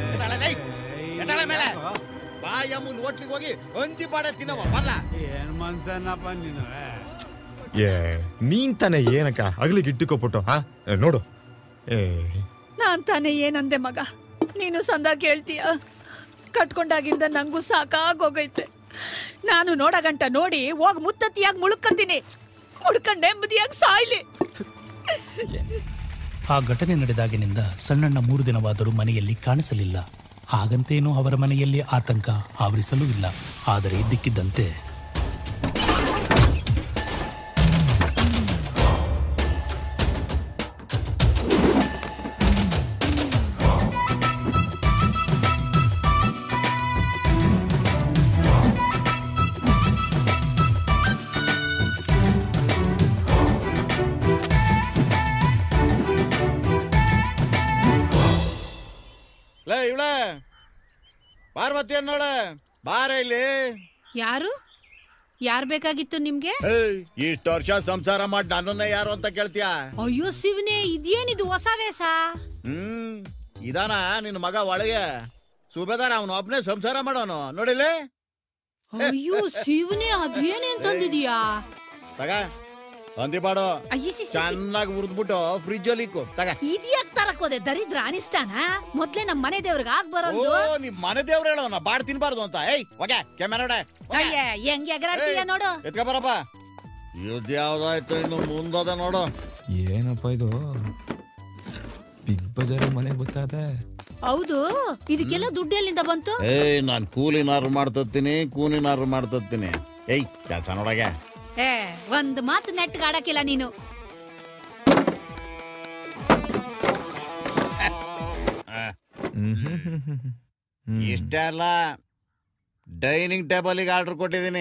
ಮೇಲೆ ಬಾಯ ಮುಂದ್ ಹೋಟ್ಲಿಗೆ ಹೋಗಿ ಅಂದಿ ಬಾಡ ತಿನ್ನವ ಬರ್ಲ ಏನ್ ಮನ್ಸನಪ್ಪ ನೀನು ಏ ನೀನ್ ತಾನೆ ಏನಕ್ಕ ಅಗ್ಲಿಗೆ ಇಟ್ಟುಕೊಬಿಟ್ಟು ಹಾ ಏ, ನೋಡು ಏ ನಾನ್ ತಾನೇ ಏನಂದೆ ಮಗ ನೀನು ಸಂದ ಕೇಳ್ತೀಯ ಕಟ್ಕೊಂಡಾಗಿಂದ ನಂಗೂ ಸಾಕಾಗೋಗೈತೆ ನಾನು ನೋಡಗಂಟ ನೋಡಿ ಹೋಗ್ ಮುತ್ತತ್ತಿಯಾಗಿ ಮುಳುಕತ್ತೀನಿ ಕುಡ್ಕೊಂಡ್ ನೆಮ್ಮದಿಯಾಗಿ ಸಾಯ್ಲಿ ಆ ಘಟನೆ ನಡೆದಾಗಿನಿಂದ ಸಣ್ಣಣ್ಣ ಮೂರು ದಿನವಾದರೂ ಮನೆಯಲ್ಲಿ ಕಾಣಿಸಲಿಲ್ಲ ಹಾಗಂತೇನೂ ಅವರ ಮನೆಯಲ್ಲಿ ಆತಂಕ ಆವರಿಸಲೂ ಇಲ್ಲ ಆದರೆ ಇದ್ದಕ್ಕಿದ್ದಂತೆ ಲೇ ಇವಳೆ ಪಾರ್ವತಿ ಅನ್ನೋಳೆ ಬಾರ ಇಲ್ಲಿ ಯಾರು ಯಾರ್ ಬೇಕಾಗಿತ್ತು ನಿಮ್ಗೆ ಏಯ್, ಇಷ್ಟು ವರ್ಷ ಸಂಸಾರ ಮಾಡಿ ನನ್ನನ್ನ ಯಾರು ಅಂತ ಕೇಳ್ತೀಯ ಅಯ್ಯೋ ಶಿವನೇ ಇದೇನಿದು ಹೊಸ ವೇಷ ಹ್ಮ್ ಇದಾನ ನಿನ್ನ ಮಗ ಒಳಗೆ ಸುಬೇದಾರ ಅವನು ಒಬ್ನೇ ಸಂಸಾರ ಮಾಡೋನು ನೋಡಿಲಿ ಅಯ್ಯೋ ಶಿವನೇ ಅದೇನೇ ಅಂತಂದಿದೀಯಾ ತಗ ಅಂದಿ ಬಾಡು ಅಯ್ಯ ಸಿ, ಸಿ, ಸಿ. ಚೆನ್ನಾಗಿ ಹುರಿದ್ಬಿಟ್ಟು ಫ್ರಿಜ್ ಅಲ್ಲಿ ಇಕ್ಕು ತಗ ಇದ್ಯಾಕ್ ತರಕ್ ಹೋದೆ ದರಿದ್ರ ಅನಿಷ್ಟಾನ ಮೊದ್ಲೇ ನಮ್ ಮನೆ ದೇವ್ರಿಗೆ ಆಗ್ ಓ ಬರೋದು ನಿಮ್ ಮನೆ ದೇವ್ರ ಹೇಳೋನ ಬಾಡ್ ತಿನ್ಬಾರ್ದು ಅಂತ ಏಯ್ ಓಕೆ ಕೆಮ್ಮೆನೋಡೆ ಅಯ್ಯ ಹೆಂಗ್ ಎಗರಾಡ್ತೀಯ ನೋಡು ಎತ್ಕ ಬರಪ್ಪ ಇದ್ ಯಾವ್ದಾಯ್ತು ಇನ್ನು ಮುಂದೋದ ನೋಡು ಏನಪ್ಪ ಇದು ಬಿಗ್ ಬಜಾರ್ ಮನೆಗೆ ಗೊತ್ತಾದೆ ಹೌದು ಇದಕ್ಕೆಲ್ಲ ದುಡ್ಡು ಎಲ್ಲಿಂದ ಬಂತು ಏಯ್ ನಾನ್ ಕೂಲಿನಾರು ಮಾಡ್ತತ್ತೀನಿ ಕೂಲಿನಾರು ಮಾಡ್ತತ್ತೀನಿ ಏಯ್ ಕೆಲ್ಸ ನೋಡಗೆ ಏ ಒಂದ್ ಮಾತು ನೆಟ್ಗೆ ಆಡಕ್ಕಿಲ್ಲ ನೀನು ಇಷ್ಟೇ ಅಲ್ಲ ಡೈನಿಂಗ್ ಟೇಬಲಿಗೆ ಆರ್ಡರ್ ಕೊಟ್ಟಿದ್ದೀನಿ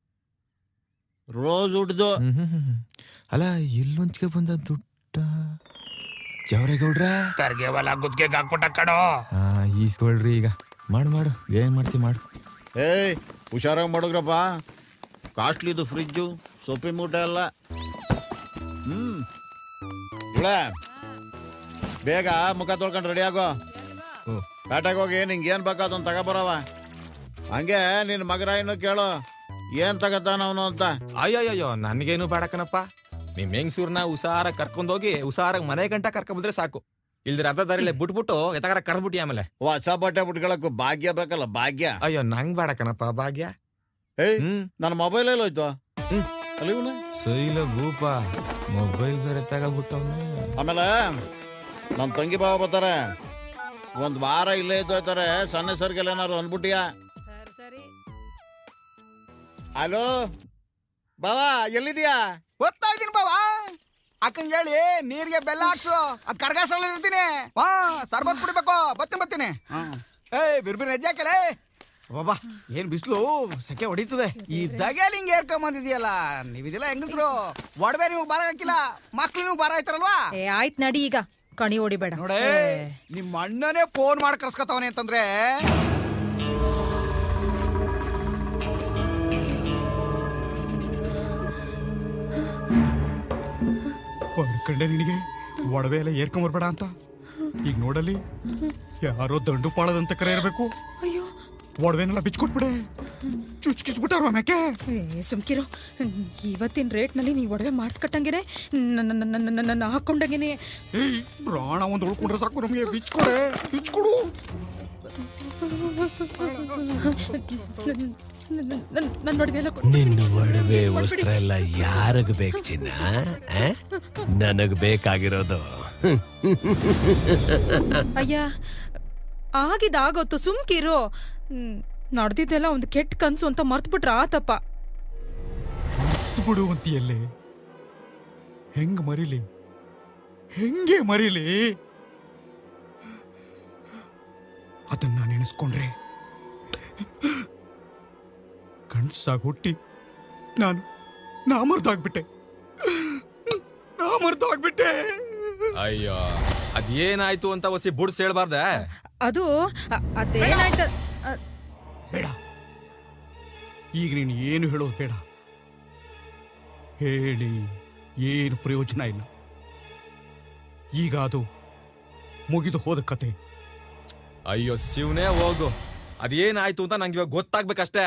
ರೋಸ್ ಉಡ್ದು ಅಲ್ಲ ಎಲ್ಲೊಂಚ್ಗೆ ಬಂದ ದುಡ್ಡ ಜವರೇಗೌಡ್ರ ತರ್ಗೆ ಹೊಲ ಗುದ್ಗೆ ಹಾಕ್ಬಿಟ್ಟ ಕಡೋ ಹಾ ಈಸ್ಕೊಳ್ರಿ ಈಗ ಮಾಡು ಮಾಡು ಏನ್ ಮಾಡ್ತಿ ಮಾಡು ಏಯ್ ಹುಷಾರಾಗಿ ಮಾಡುಗ್ರಪ್ಪ ಕಾಸ್ಟ್ಲಿದು ಫ್ರಿಜ್ಜು ಸೊಪ್ಪಿ ಮೂಟ ಎಲ್ಲ ಹ್ಮ್ ಇವಳ ಬೇಗ ಮುಖ ತೊಳ್ಕೊಂಡು ರೆಡಿ ಆಗೋ ಪೇಟೆಗೆ ಹೋಗಿ ನಿಂಗೆ ಏನ್ ಬೇಕು ಅದನ್ನ ತಗೋಬರವ ಹಂಗೆ ನಿನ್ ಮಗರಾಯಿನು ಕೇಳು ಏನ್ ತಗತಾನ ಅವನು ಅಂತ ಅಯ್ಯಯ್ಯೋ ನನ್ಗೇನು ಬೇಡಕನಪ್ಪ ನಿಮ್ ಹೆಂಗ್ಸೂರ್ನ ಉಸಾರ ಕರ್ಕೊಂಡೋಗಿ ಉಸಾರಾಗ ಮನೆ ಗಂಟ ಕರ್ಕೊಂಡ್ಬಂದ್ರೆ ಸಾಕು ಇಲ್ದ್ರ ಅರ್ಧ ದಾರಿಲೆ ಬಿಟ್ಬಿಟ್ಟು ಎತ್ತಗಾರ ಕಡ್ದ್ಬಿಟ್ಟಿ ಆಮೇಲೆ ಹೊಸ ಬಟ್ಟೆ ಬಿಟ್ಕೊಳಕ್ಕೂ ಭಾಗ್ಯ ಬೇಕಲ್ಲ ಭಾಗ್ಯ ಅಯ್ಯೋ ನಂಗ್ ಬೇಡಕನಪ್ಪ ಭಾಗ್ಯ ಏಯ್ ನನ್ನ ಮೊಬೈಲ್ ಎಲ್ಲ ಹೋಯ್ತು ಅಲ್ಲಿ ಇವ್ನು. ಸೈಲ ಭೂಪ ಮೊಬೈಲ್ ಬೇರೆ ತಗೋಬಿಟ್ಟವ್ನೆ ಆಮೇಲೆ ನಮ್ಮ ತಂಗಿ ಬಾವ ಬರ್ತಾರೆ ಒಂದ್ ವಾರ ಇಲ್ಲೇ ಇದ್ದು ಹೋಯ್ತಾರೆ ಸಣ್ಣ ಸರ್ಗೆಲ್ಲ ಏನಾರು ಅಂದ್ಬಿಟ್ಟಿಯಾ ಹಲೋ ಬಾವಾ ಎಲ್ಲಿದ್ಯಾ ಗೊತ್ತಾ ಇದೀನಿ ಬಾವ ಅಕ್ಕಂಗೆ ಹೇಳಿ ನೀರಿಗೆ ಬೆಲ್ಲ ಹಾಕ್ಸು ಅದ್ ಕರ್ಗಾಸಲ್ಲಿ ಇರ್ತೀನಿ ಹಾ ಸರ್ಬತ್ ಕುಡಿಬೇಕು ಬತ್ತೀನಿ ಬತ್ತೀನಿ ಹಾ. ಏಯ್ ಬಿರ್ಬಿರ್ ಹೆಜ್ಜೆ ಹಾಕಲೇ ಬಾಬಾ ಏನ್ ಬಿಸ್ಲು ಸೆಕೆ ಹೊಡಿತದೆ ಇದ್ದಾಗೆ ಅಲ್ಲಿ ಹಿಂಗೆ ಏರ್ಕೊಂಬಂದಿದ್ಯಲ್ಲ ನೀವಿದಿಲ್ಲ ಹೆಂಗಸ್ರು ಒಡವೆ ನಿಮಗೆ ಬರ ಹಾಕಿಲ್ಲ ಮಕ್ಳು ನಿಮಗೆ ಬರ ಆಯ್ತಾರಲ್ವಾ ಏ ಆಯ್ತ್ ನಡಿ ಈಗ ಕಣಿ ಹೊಡಿಬೇಡ ನೋಡೇ ನಿಮ್ಮ ಅಣ್ಣನೇ ಫೋನ್ ಮಾಡಿ ಕರ್ಸ್ಕೊತಾವನೆ ಅಂತಂದ್ರೆ ಹೊಡ್ಕಂಡೆ ನಿನಗೆ ಒಡವೆ ಎಲ್ಲ ಏರ್ಕೊಂಬರ್ಬೇಡ ಅಂತ ಈಗ ನೋಡಲ್ಲಿ ಯಾರೋ ದಂಡು ಪಾಳದಂತ ಕರೆ ಇರಬೇಕು ಅಯ್ಯೋ ಒಡವೆನೆಲ್ಲ ಬಿಚ್ಕೊಟ್ಬಿಡೆ ಚುಚ್ಕಿಸ್ಬಿಟ್ಟಾರ ಆಮ್ಯಾಕೆ ಏ ಸುಮ್ಕಿರೋ ಇವತ್ತಿನ ರೇಟ್ನಲ್ಲಿ ನೀವು ಒಡವೆ ಮಾಡಿಸ್ಕಟ್ಟಂಗೆನೆ ನನ್ನ ಹಾಕೊಂಡಂಗೆನೆ ಏಯ್ ಪ್ರಾಣ ಒಂದು ಉಳ್ಕೊಂಡ್ರೆ ಸಾಕು ನಮಗೆ ಬಿಚ್ಕೊಡೆ ಬಿಚ್ಕೊಡು ನನ್ನ ಒಡವೆ ಎಲ್ಲ ನಿನ್ನ ಒಡವೆ ವಸ್ತ್ರ ಎಲ್ಲ ಯಾರಿಗ್ ಬೇಕು ಚಿನ್ನ ಆ? ನನಗ್ ಬೇಕಾಗಿರೋದು ಅಯ್ಯ ಆಗಿದಾಗೊತ್ತು ಸುಮ್ಕಿರು ನಡೆದಿದ್ದೆಲ್ಲ ಒಂದು ಕೆಟ್ಟ ಕನ್ಸು ಅಂತ ಮರ್ತ್ಬಿಟ್ರ ಆತಪ್ಪ ಬಿಡುವಂತಿಯಲ್ಲೇ ಹೆಂಗ್ ಮರಿಲಿ ಹೆಂಗೆ ಮರಿಲಿ ಅದನ್ನ ನೆನೆಸ್ಕೊಂಡ್ರೆ ಗಂಡ್ಸಾಗಿ ಹುಟ್ಟಿ ನಾನು ನಾಮರ್ದಾಗ್ಬಿಟ್ಟೆ ನಾಮರ್ದಾಗ್ಬಿಟ್ಟೆ ಅಯ್ಯೋ ಅದೇನಾಯ್ತು ಅಂತ ಒಸಿ ಬುಡ್ಸ್ ಹೇಳ್ಬಾರ್ದೆ ಅದು ಅ- ಅದೇನಾಯ್ತ ಅ- ಬೇಡ ಈಗ ನೀನು ಏನು ಹೇಳೋದು ಬೇಡ ಹೇಳಿ ಏನು ಪ್ರಯೋಜನ ಇಲ್ಲ ಈಗ ಅದು ಮುಗಿದು ಹೋದ ಕತೆ ಅಯ್ಯೋ ಶಿವನೇ ಹೋಗು ಅದೇನಾಯ್ತು ಅಂತ ನಂಗೆ ಇವಾಗ ಗೊತ್ತಾಗ್ಬೇಕಷ್ಟೇ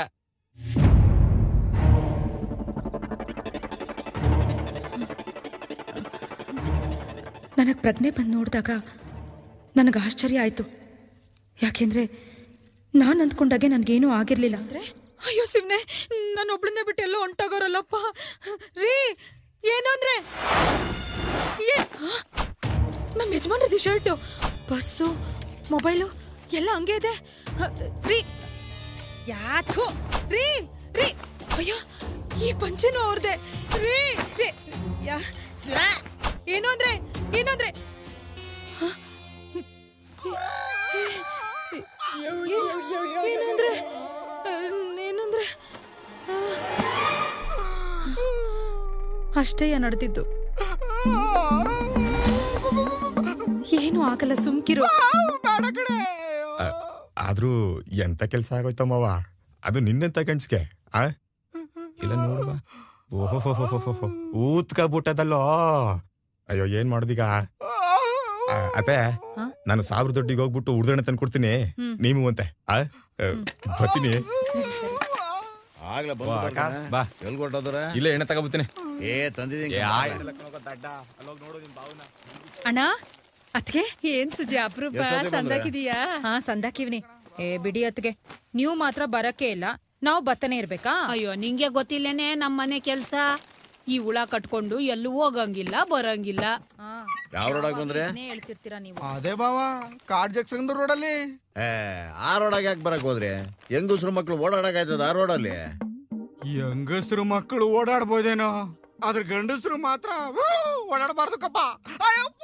ನನಗೆ ಪ್ರಜ್ಞೆ ಬಂದು ನೋಡಿದಾಗ ನನಗೆ ಆಶ್ಚರ್ಯ ಆಯಿತು ಯಾಕೆಂದ್ರೆ ನಾನು ಅಂದ್ಕೊಂಡಾಗೆ ನನಗೇನೂ ಆಗಿರಲಿಲ್ಲ ಅಂದರೆ ಅಯ್ಯೋ ಶಿವನೆ ನಾನು ಒಬ್ಳನ್ನೇ ಬಿಟ್ಟು ಎಲ್ಲೋ ಹೊಂಟೋಗೋರಲ್ಲಪ್ಪ ರೀ ಏನು ಅಂದ್ರೆ ಏ- ಆ? ನಮ್ಮ ಯಜಮಾನ್ರದ್ದು ಶರ್ಟು ಪರ್ಸು ಮೊಬೈಲು ಎಲ್ಲ ಹಂಗೆ ಇದೆ ಹ, ರೀ ಯಾಥು ರೀ ರೀ ಅಯ್ಯೋ ಈ ಪಂಚೆನೂ ಅವ್ರದೆ ರೀ ರೀ ಯಾ ಯಾ. ಏನು ಅಂದ್ರೆ ಏನು ಅಂದ್ರೆ ಹ? ಏನಂದ್ರೆ ಏನಂದ್ರೆ ಅಷ್ಟೇಯ ನಡೆದಿದ್ದು ಏನು ಆಗಲ್ಲ ಸುಮ್ಕಿರು ಆ- ಆದ್ರೂ ಎಂತ ಕೆಲ್ಸ ಆಗೋಯ್ತಮ್ಮವ ಅದು ನಿನ್ನೆಂತ ಕಣ್ಸ್ಕೆ ಆ ಇಲ್ಲ ನೋಡುವ ಓಹೋ ಊತ್ಕಬಿಟ್ಟದಲ್ಲೋ ಅಯ್ಯೋ ಏನ್ ಮಾಡೋದೀಗ ಆ, ಅತ್ತೆ ನಾನು ಸಾವಿರ ದೊಡ್ಡಿಗೆ ಹೋಗ್ಬಿಟ್ಟು ಉಡ್ದಣೆ ತಂದ್ಕೊಡ್ತೀನಿ ಹ್ಮ್. ನೀವು ಅಂತೆ ಆ ಆ, ಬರ್ತೀನಿ ಆಗ್ಲೇ ಓ, ಅಕ್ಕ, ಬಾ ಎಲ್ಲಿ ಕೊಟ್ಟೋದ್ರ ಇಲ್ಲೇ ಎಣ್ಣೆ ತಗೋಬತ್ತೀನಿ ಏ ತಂದಿದ್ದೀನಿ ಏ, ಕಣೋ. ಆಯ್ತು. ಅಣ್ಣ ಅತ್ಗೆ ಏನ್ ಸುಜಿ ಅಪರೂಪ ಎಷ್ಟೊತ್ತಿಗೆ ಬಂದ್ರೆ? ಸಂದಾಕಿದೀಯಾ ಹಾ ಸಂದಾಕಿವ್ನಿ ಏ ಬಿಡಿ ಅತ್ಗೆ ನೀವು ಮಾತ್ರ ಬರಕ್ಕೆ ಇಲ್ಲ ನಾವು ಬತ್ತನೆ ಇರ್ಬೇಕಾ ಅಯ್ಯೋ ನಿಂಗೆ ಗೊತ್ತಿಲ್ಲೇನೆ ನಮ್ಮ ಮನೆ ಕೆಲ್ಸ ಈ ಹುಳ ಕಟ್ಕೊಂಡು ಎಲ್ಲೂ ಹೋಗಂಗಿಲ್ಲ ಬರಂಗಿಲ್ಲ ಯಾವ ರೋಡಾಗ ಬಂದ್ರೆ ಹೇಳ್ತಿರ್ತೀರಾ ನೀವು ಅದೇ ಬಾವ ಕಾಡ್ ಜಂಕ್ಷನ್ ರೋಡಲ್ಲಿ ಏ ಆ ರೋಡಾಗ ಯಾಕೆ ಬರಕ್ ಹೋದ್ರಿ ಹೆಂಗಸ್ರು ಮಕ್ಳು ಓಡಾಡಕ್ ಆ ರೋಡಲ್ಲಿ ಹೆಂಗಸರು ಮಕ್ಕಳು ಓಡಾಡ್ಬೋದೇನೋ ಆದ್ರೆ ಗಂಡಸರು ಮಾತ್ರ ಊ, ಓಡಾಡಬಾರ್ದು ಕಪ್ಪ ಅಯ್ಯಪ್ಪ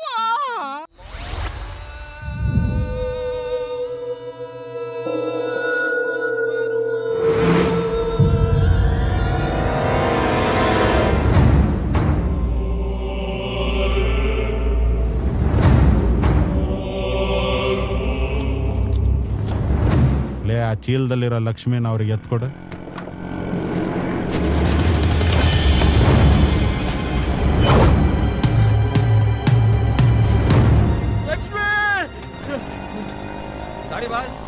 ಲೇ ಆ ಚೀಲದಲ್ಲಿರೋ ಲಕ್ಷ್ಮಿನ ಅವ್ರಿಗೆ ಎತ್ಕೊಡು ಸಾರಿ ಬಾಸ್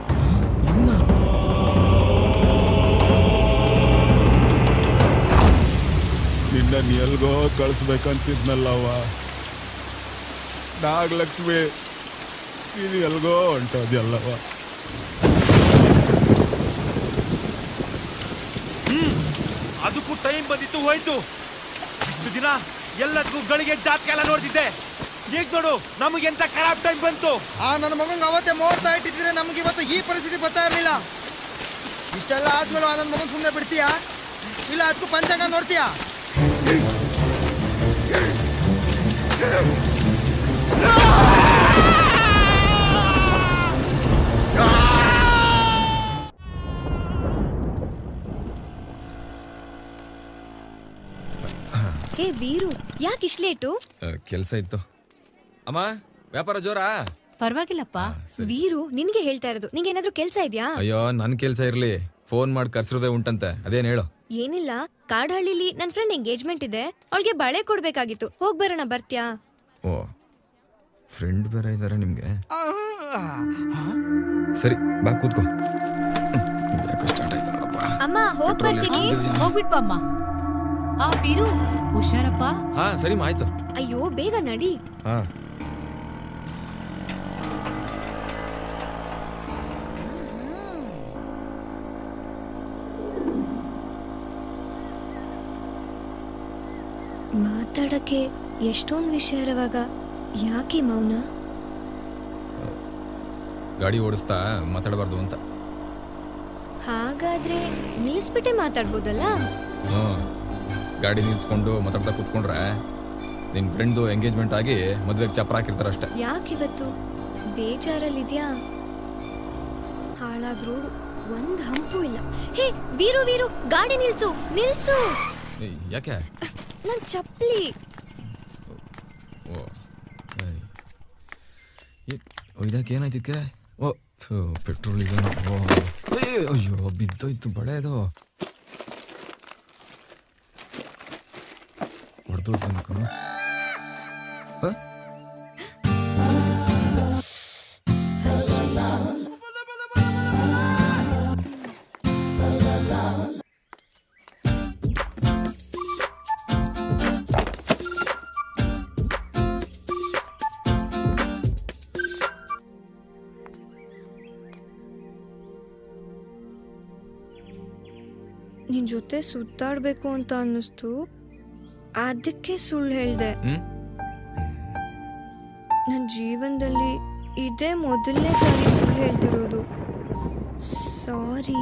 ನಿನ್ನ ಎಲ್ಗೋ ಕಳಿಸ್ಬೇಕಂತಿದ್ನಲ್ಲವ ನಾಗಲಕ್ಷ್ಮಿ ನೀನು ಎಲ್ಗೋ ಹೊಂಟೋದ್ಯಲ್ಲವ ಅದಕ್ಕೂ ಟೈಮ್ ಬಂದಿತ್ತು ಹೋಯ್ತು ಇಷ್ಟು ದಿನ ಎಲ್ಲದಕ್ಕೂ ಗಳಿಗೆ ಜಾತಕ ಎಲ್ಲ ನೋಡ್ತಿದ್ದೆ ಈಗ ನೋಡು ನಮಗೆ ಎಂತ ಖರಾಬ್ ಟೈಮ್ ಬಂತು ಆ ನನ್ನ ಮಗಂಗೆ ಅವತ್ತೇ ಮುಹೂರ್ತ ಇಟ್ಟಿದ್ರೆ ನಮ್ಗೆ ಇವತ್ತು ಈ ಪರಿಸ್ಥಿತಿ ಬರ್ತಾ ಇರಲಿಲ್ಲ ಇಷ್ಟೆಲ್ಲ ಆದ್ಮೇಲೆ ಆ ನನ್ನ ಮಗನ್ ಸುಮ್ಮನೆ ಬಿಡ್ತೀಯಾ ಇಲ್ಲ ಅದಕ್ಕೂ ಪಂಚಾಂಗ ನೋಡ್ತೀಯಾ ಹೇ ವೀರು ಯಾಕೆ ಇಷ್ಟು ಲೇಟು ಕೆಲಸ ಇತ್ತು ಅಮ್ಮ ವ್ಯಾಪಾರ ಜೋರಾ ಪರವಾಗಿಲ್ಲಪ್ಪ ವೀರು ನಿನ್ಗೆ ಹೇಳ್ತಾ ಇರೋದು ನಿಂಗೆ ಏನಾದ್ರೂ ಕೆಲ್ಸ ಇದ್ಯಾ ಅಯ್ಯೋ ನನ್ ಕೆಲ್ಸ ಇರ್ಲಿ ಫೋನ್ ಮಾಡಿ ಕರ್ಸಿರೋದೇ ಉಂಟಂತೆ ಅದೇನ್ ಹೇಳು ಏನಿಲ್ಲ ಕಾಡಹಳ್ಳಿಲಿ ನನ್ ಫ್ರೆಂಡ್ ಎಂಗೇಜ್ಮೆಂಟ್ ಇದೆ ಅವಳಿಗೆ ಬಳೆ ಕೊಡ್ಬೇಕಾಗಿತ್ತು ಹೋಗ್ ಬರೋಣ ಬರ್ತ್ಯಾ ಓ ಫ್ರೆಂಡ್ ಬೇರೆ ಇದಾರೆ ನಿಮ್ಗೆ ಸರಿ ಬಾ ಕೂತ್ಕೋ ಅಮ್ಮ ಹೋಗ್ ಬರ್ತೀನಿ ಹೋಗ್ಬಿಟ್ ಬಾ ಅಮ್ಮ ಆ ವೀರು ಹುಷಾರಪ್ಪ ಹಾ ಸರಿ ಆಯ್ತು ಅಯ್ಯೋ ಬೇಗ ನಡಿ ಹಾ ಮಾತಾಡಕ್ಕೆ ಎಷ್ಟೊಂದು ವಿಷಯ ಇರುವಾಗ ಯಾಕೆ ಮೌನ ಗಾಡಿ ಓಡಿಸ್ತಾ ಮಾತಾಡಬಾರ್ದು ಅಂತ ಹಾಗಾದ್ರೆ ನಿಲ್ಲಿಸ್ಬಿಟ್ಟೆ ಮಾತಾಡ್ಬೋದಲ್ಲ ಹ್ಞೂ ಗಾಡಿ ನಿಲ್ಸ್ಕೊಂಡು ಮಾತಾಡ್ತಾ ಕೂತ್ಕೊಂಡ್ರೆ ನಿನ್ನ ಫ್ರೆಂಡು ಎಂಗೇಜ್ಮೆಂಟ್ ಆಗಿ ಮದುವೆಗೆ ಚಪ್ರ ಹಾಕಿರ್ತಾರೆ ಅಷ್ಟೇ ಯಾಕಿವತ್ತು ಬೇಜಾರಲ್ಲಿದ್ಯಾ ಹಾಳಾದ್ ರೋಡು ಒಂದ್ ಹಂಪು ಇಲ್ಲ ಹೇ ವೀರು ವೀರು ಗಾಡಿ ನಿಲ್ಸು ನಿಲ್ಸು ಏಯ್, ಯಾಕೆ ನನ್ ಚಪ್ಲಿ ಓ ಏಯ್. ಏ- ಓ, ಇದಕ್ಕೆ ಏನಾಯ್ತಿದ್ಕೆ ಓ ಥು, ಪೆಟ್ರೋಲ್ ಇದೆ ಓ ಏಯ್, ಅಯ್ಯೋ ಬಿದ್ದೋಯ್ತು ಬಳೆ ಅದು ಹೊಡೆದೋಯ್ತು ಅನ್ಕೊಂಡು ನಿನ್ ಜೊತೆ ಸುತ್ತಾಡ್ಬೇಕು ಅಂತ ಅನ್ನಿಸ್ತು ಅದಕ್ಕೆ ಸುಳ್ಳು ಹೇಳ್ದೆ ಹ್ಮ್? ನನ್ನ ಜೀವನದಲ್ಲಿ ಇದೇ ಮೊದಲನೇ ಸಾರಿ ಸುಳ್ಳು ಹೇಳ್ತಿರೋದು ಸಾರಿ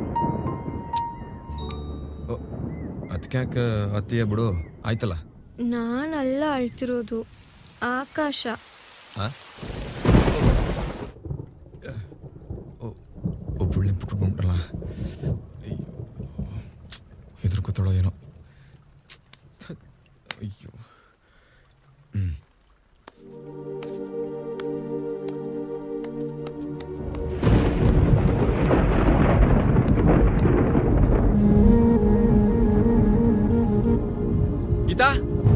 ಅದಕ್ಕೆ ಅತ್ತಿಯ ಬಿಡು ಆಯ್ತಲ್ಲ ನಾನಲ್ಲ ಅಳ್ತಿರೋದು ಆಕಾಶ ಆ? ಒಬ್ಬಳ್ಳಿ ಬಿಟ್ಬಿಟ್ಬಿಟ್ರಲ್ಲ ಹೆದರ್ಕೋತಾಳೋ ಏನೋ ಅಯ್ಯೋ ಹ್ಮ್ ಗೀತಾ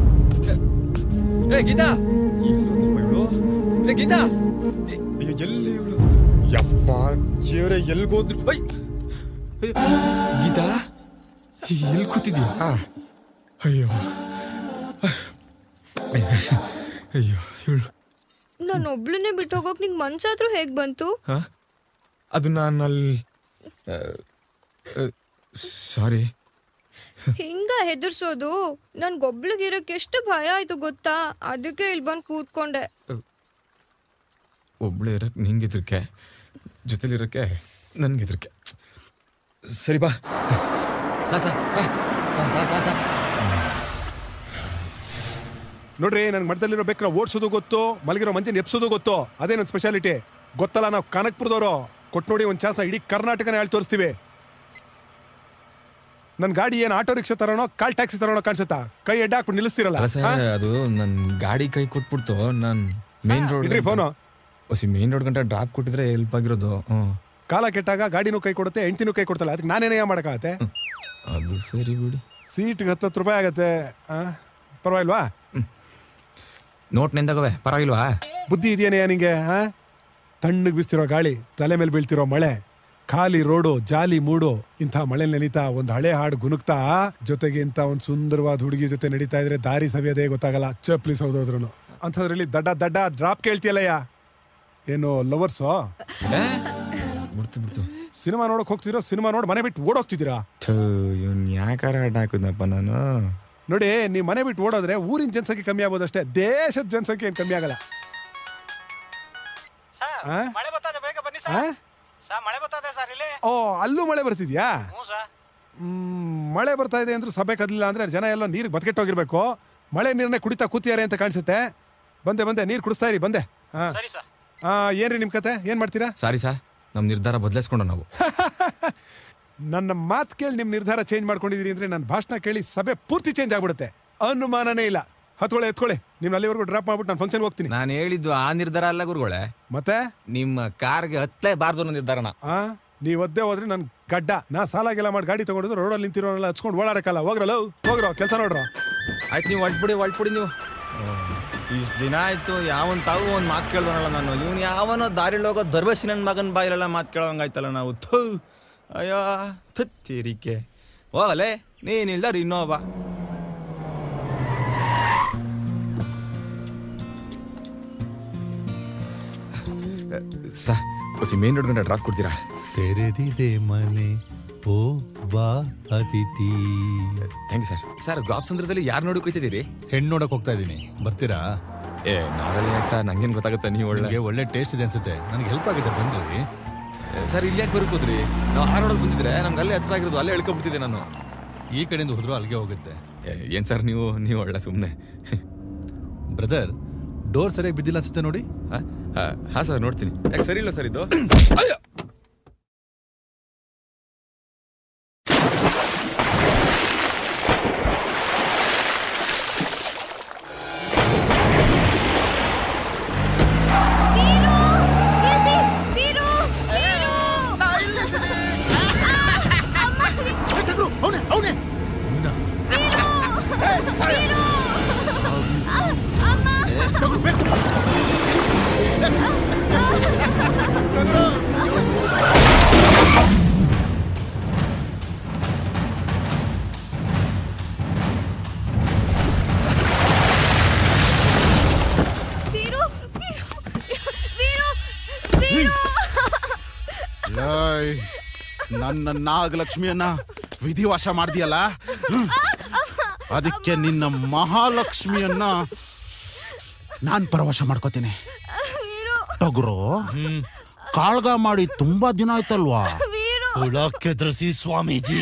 ಏ ಗೀತಾ ಎಲ್ಲೋದ್ಲಪ್ಪ ಇವ್ಳು? ಏ ಗೀತಾ ಅಯ್ಯೋ ಎಲ್ಲಿ ಇವಳು ಯಪ್ಪ ಜೀವರೇ ಎಲ್ಗೋದ್ರು ಐ ಗೀತಾ ಎಲ್ಲಿ ಕೂತಿದ್ಯಾ ಅಯ್ಯೋ ಅಯ್ಯೋ ಇವಳು ನಾನು ಒಬ್ಳನ್ನೇ ಬಿಟ್ಟು ಹೋಗೋಕ್ ನಿಂಗೆ ಮನ್ಸಾದ್ರೂ ಹೇಗ್ ಬಂತು ಹಾ ಅದು ನಾನು ಅಲ್ಲಿ ಸಾರಿ ಹಿಂಗ ಹೆದರ್ಸೋದು ನನ್ಗೊಬ್ಳಿಗಿರಕ್ ಎಷ್ಟು ಭಯ ಆಯ್ತು ಗೊತ್ತಾ ಅದಕ್ಕೆ ಇಲ್ಲಿ ಬಂದು ಕೂತ್ಕೊಂಡೆ ಒಬ್ಳು ಇರಕ್ಕೆ ನಿಂಗೆ ಹೆದರಿಕೆ ಜೊತೆಲಿರಕ್ಕೆ ನನ್ಗೆ ಹೆದರಿಕೆ ಸರಿ ಬಾ ಸಾ ಸಾ ಸಾ ಸಾ ಸಾ ಸಾ ಸಾ ನೋಡ್ರಿ ನನ್ ಮಠದಲ್ಲಿರೋ ಬೇಕ್ರ ಓಡಿಸೋದು ಗೊತ್ತು ಮಲಗಿರೋ ಮಂಚಿನ ಎಪ್ಸೋದು ಗೊತ್ತು ಅದೇ ನನ್ನ ಸ್ಪೆಷಾಲಿಟಿ ಗೊತ್ತಲ್ಲ ನಾವು ಕನಕ್ಪುರದವರು ಕೊಟ್ಟು ನೋಡಿ ಒಂದು ಚಾನ್ಸ್ ಇಡೀ ಕರ್ನಾಟಕನೇ ಹೇಳಿ ತೋರಿಸ್ತೀವಿ ನನ್ನ ಗಾಡಿ ಏನು ಆಟೋ ರಿಕ್ಷಾ ತರೋಣೋ ಕಾಲ್ ಟ್ಯಾಕ್ಸಿ ತರೋಣೋ ಕಾಣಿಸುತ್ತಾ ಕೈ ಎಡ್ಡ ಹಾಕ್ಬಿಟ್ಟು ನಿಲ್ಲಿಸ್ತಿರಲ್ಲ ಅಲ್ಲ ಸರ್ ಅದು ನನ್ನ ಗಾಡಿ ಕೈ ಕೊಟ್ಬಿಡ್ತು ನಾನು ಮೇನ್ ರೋಡ್ ಇಡ್ರಿ ಫೋನು ಹೊಸಿ ಮೇನ್ ರೋಡ್ ಗಂಟ ಡ್ರಾಪ್ ಕೊಟ್ಟಿದ್ರೆ ಹೆಲ್ಪ್ ಆಗಿರೋದು ಹ್ಞೂ ಕಾಲ ಕೆಟ್ಟಾಗ ಗಾಡಿನೂ ಕೈ ಕೊಡುತ್ತೆ ಹೆಂಡ್ತಿನೂ ಕೈ ಕೊಡ್ತಲ್ಲ ಅದಕ್ಕೆ ನಾನೇನೇ ಮಾಡಕ್ಕಾಗತ್ತೆ ಅದು ಸರಿ ಬಿಡಿ ಸೀಟ್ಗೆ ಹತ್ತತ್ತು ರೂಪಾಯಿ ಆಗತ್ತೆ ಆ? ಪರವಾಗಿಲ್ವಾ ನೋಟ್ ನಿಂದಾಗವೆ ಪರವಾಗಿಲ್ವಾ ಬುದ್ಧಿ ಇದೆಯೇನೆ ನಿಂಗೆ ಹಾ ತಣ್ಣಗೆ ಬಿಸ್ತಿರೋ ಗಾಳಿ ತಲೆ ಮೇಲೆ ಬೀಳ್ತಿರೋ ಮಳೆ ಖಾಲಿ ರೋಡು ಜಾಲಿ ಮೂಡು ಇಂಥ ಮಳೆ ನೆನೀತಾ ಒಂದು ಹಳೆ ಹಾಡು ಗುನುಕ್ತಾ ಜೊತೆಗೆ ಇಂಥ ಒಂದು ಸುಂದರವಾದ ಹುಡುಗಿ ಜೊತೆ ನಡೀತಾ ಇದ್ರೆ ದಾರಿ ಸವಿಯೋದೇ ಗೊತ್ತಾಗಲ್ಲ ಚಪ್ಲಿ ಸೌದೋದ್ರು ಅಂಥದ್ರಲ್ಲಿ ದಡ್ಡ ದಡ್ಡ ಡ್ರಾಪ್ ಕೇಳ್ತಿಯಲ್ಲಯ್ಯ ಏನು ಲವರ್ಸೋ ಬಿಡ್ತು ಬಿಡ್ತು ಸಿನಿಮಾ ನೋಡಕ್ ಹೋಗ್ತಿರೋ ಸಿನಿಮಾ ನೋಡಿ ಮನೆ ಬಿಟ್ಟು ಓಡೋಗ್ತಿದ್ದೀರಾ ಇವನ್ ಯಾಕಾರ ಅಡ್ಡ ಹಾಕಿದ್ನಪ್ಪ ನಾನು ನೋಡಿ ನೀವು ಮನೆ ಬಿಟ್ಟು ಓಡೋದ್ರೆ ಊರಿನ ಜನಸಂಖ್ಯೆ ಕಮ್ಮಿ ಆಗ್ಬೋದಷ್ಟೇ ದೇಶದ ಜನಸಂಖ್ಯೆ ಏನು ಕಮ್ಮಿ ಆಗಲ್ಲ ಆ? ಮಳೆ ಬರ್ತದೆ ಬೇಗ ಬನ್ನಿ ಆ? ಸರ್ ಮಳೆ ಬರ್ತದೆ ಸರ್ ಇಲ್ಲಿ ಓ ಅಲ್ಲೂ ಮಳೆ ಬರ್ತಿದ್ಯಾ ಹ್ಞೂ ಸರ್ ಹ್ಮ್, ಮಳೆ ಬರ್ತಾ ಇದೆ ಅಂದ್ರೂ ಸಭೆ ಕದಲಿಲ್ಲ ಅಂದ್ರೆ ಜನ ಎಲ್ಲ ನೀರಿಗೆ ಬದುಕೆಟ್ಟೋಗಿರ್ಬೇಕು ಮಳೆ ನೀರನ್ನೇ ಕುಡಿತಾ ಕೂತಿಯಾರೆ ಅಂತ ಕಾಣಿಸುತ್ತೆ ಬಂದೆ ಬಂದೆ ನೀರು ಕುಡಿಸ್ತಾ ಇರಿ ಬಂದೆ ಹಾ ಸರಿ ಸರ್ ಆ, ಏನ್ರಿ ನಿಮ್ ಕತೆ ಏನ್ ಮಾಡ್ತೀರಾ ಸಾರಿ ಸಾ ನಮ್ಮ ನಿರ್ಧಾರ ಬದಲಾಯಿಸ್ಕೊಂಡ ನಾವು ನನ್ನ ಮಾತು ಕೇಳಿ ನಿಮ್ ನಿರ್ಧಾರ ಚೇಂಜ್ ಮಾಡ್ಕೊಂಡಿದೀರಿ ಅಂದ್ರೆ ನನ್ನ ಭಾಷಣ ಕೇಳಿ ಸಭೆ ಪೂರ್ತಿ ಚೇಂಜ್ ಆಗ್ಬಿಡುತ್ತೆ ಅನುಮಾನನೇ ಇಲ್ಲ ಹತ್ಕೊಳ್ಳೆ ಎತ್ಕೊಳ್ಳಿ ನೀವು ಅಲ್ಲಿವರೆಗೂ ಡ್ರಾಪ್ ಮಾಡ್ಬಿಟ್ಟು ನಾನು ಫಂಕ್ಷನ್ ಹೋಗ್ತೀನಿ ನಾನು ಹೇಳಿದ್ದು ಆ ನಿರ್ಧಾರ ಅಲ್ಲ ಗುರುಗಳೇ ಮತ್ತೆ ನಿಮ್ಮ ಕಾರ್ಗೆ ಹತ್ತಲೇಬಾರ್ದು ಅನ್ನೋ ನಿರ್ಧಾರನ ಆ ನೀವ್ ಒದ್ದೆ ಹೋದ್ರೆ ನನ್ ಗಡ್ಡ ನಾ ಸಾಲಾಗೆಲ್ಲ ಮಾಡಿ ಗಾಡಿ ತಗೊಂಡಿದ್ದು ರೋಡಲ್ಲಿ ನಿಂತಿರೋನೆಲ್ಲ ಹಚ್ಕೊಂಡು ಓಡಾಡಕ್ಕಲ್ಲ ಹೋಗ್ರಲ್ಲ ಹೋಗ್ರೋ ಕೆಲಸ ನೋಡ್ರೋ ಆಯ್ತು ನೀವು ಹೊಳ್ಬಿಡಿ ಹೊಳ್ಬಿಡಿ ನೀವು ಇಷ್ಟು ದಿನ ಆಯ್ತು ಯಾವನ್ ತಾವು ಒಂದು ಮಾತು ಕೇಳ್ದನಲ್ಲ ನಾನು ಇವ್ನು ಯಾವನೋ ದಾರಿಲಿ ಹೋಗೋ ದರ್ವಸಿ ನನ್ನ ಮಗನ ಬಾಯಿಲೆಲ್ಲ ಮಾತು ಕೇಳೋಂಗಾಯ್ತಲ್ಲ ನಾವು ಥೂ ಅಯ್ಯೋ ಥತ್ತೀರಿಕೆ ಹೋಗಲೇ ನೀನಿಲ್ದಾರ ಇನ್ನೊಬ್ಬ ಸಾ ಹೊಸಿ ಮೇನ್ ರೋಡ್ ಗಂಟ ಡ್ರಾಪ್ ಕೊಡ್ತೀರಾ ತೆರೆದಿದೆ ಮನೆ ಓ ಬಾ ಅತಿಥಿ ಥ್ಯಾಂಕ್ ಯು ಸರ್ ಸರ್ ಗಾಪ್ ಸಂದ್ರದಲ್ಲಿ ಯಾರು ನೋಡಿ ಕೂತಿದ್ದೀರಿ ಹೆಣ್ಣು ನೋಡಕ್ ಹೋಗ್ತಾ ಇದ್ದೀನಿ ಬರ್ತೀರಾ ಏ ನಾವೆಲ್ಲ ಯಾಕೆ ಸರ್ ನಂಗೇನು ಗೊತ್ತಾಗುತ್ತೆ ನೀವು ಒಳ್ಳೆ ನಿಮಗೆ ಒಳ್ಳೆ ಟೇಸ್ಟ್ ಇದೆ ಅನ್ಸುತ್ತೆ ನನಗೆ ಹೆಲ್ಪ್ ಆಗಿದೆ ಬನ್ರಿ ಸರ್ ಇಲ್ಲಿ ಯಾಕೆ ಬರ್ಕೋದ್ರಿ ನಾವು ಹಾರೋಡೋದು ಬಂದಿದ್ರೆ ನಮ್ಗೆ ಅಲ್ಲೇ ಹತ್ರ ಆಗಿರೋದು ಅಲ್ಲೇ ಎಳ್ಕೊಂಡ್ಬಿಟ್ಟಿದ್ದೆ ನಾನು ಈ ಕಡೆಯಿಂದ ಹೋದ್ರು ಅಲ್ಲಿಗೆ ಹೋಗುತ್ತೆ ಏನು ಸರ್ ನೀವು ನೀವು ಒಳ್ಳೆ ಸುಮ್ಮನೆ ಬ್ರದರ್ ಡೋರ್ ಸರಿಯಾಗಿ ಬಿದ್ದಿಲ್ಲ ಅನ್ಸುತ್ತೆ ನೋಡಿ ಹಾಂ ಸರ್ ನೋಡ್ತೀನಿ ಯಾಕೆ ಸರಿ ಇಲ್ಲ ಸರ್ ಇದು ಅವನೇ ಅವನೇ ಲೈ, ನನ್ನ ನಾಗಲಕ್ಷ್ಮಿಯನ್ನ ವಿಧಿವಶ ಮಾಡ್ದಿಯಲ್ಲ ಹ್ಮ್. ಅದಕ್ಕೆ ನಿನ್ನ ಮಹಾಲಕ್ಷ್ಮಿಯನ್ನ ನಾನ್ ಪರವಶ ಮಾಡ್ಕೋತೀನಿ ಟಗರು ಕಾಳ್ಗ ಮಾಡಿ ತುಂಬಾ ದಿನ ಆಯ್ತಲ್ವಾ ಕೆದ್ರಸಿ ಸ್ವಾಮೀಜಿ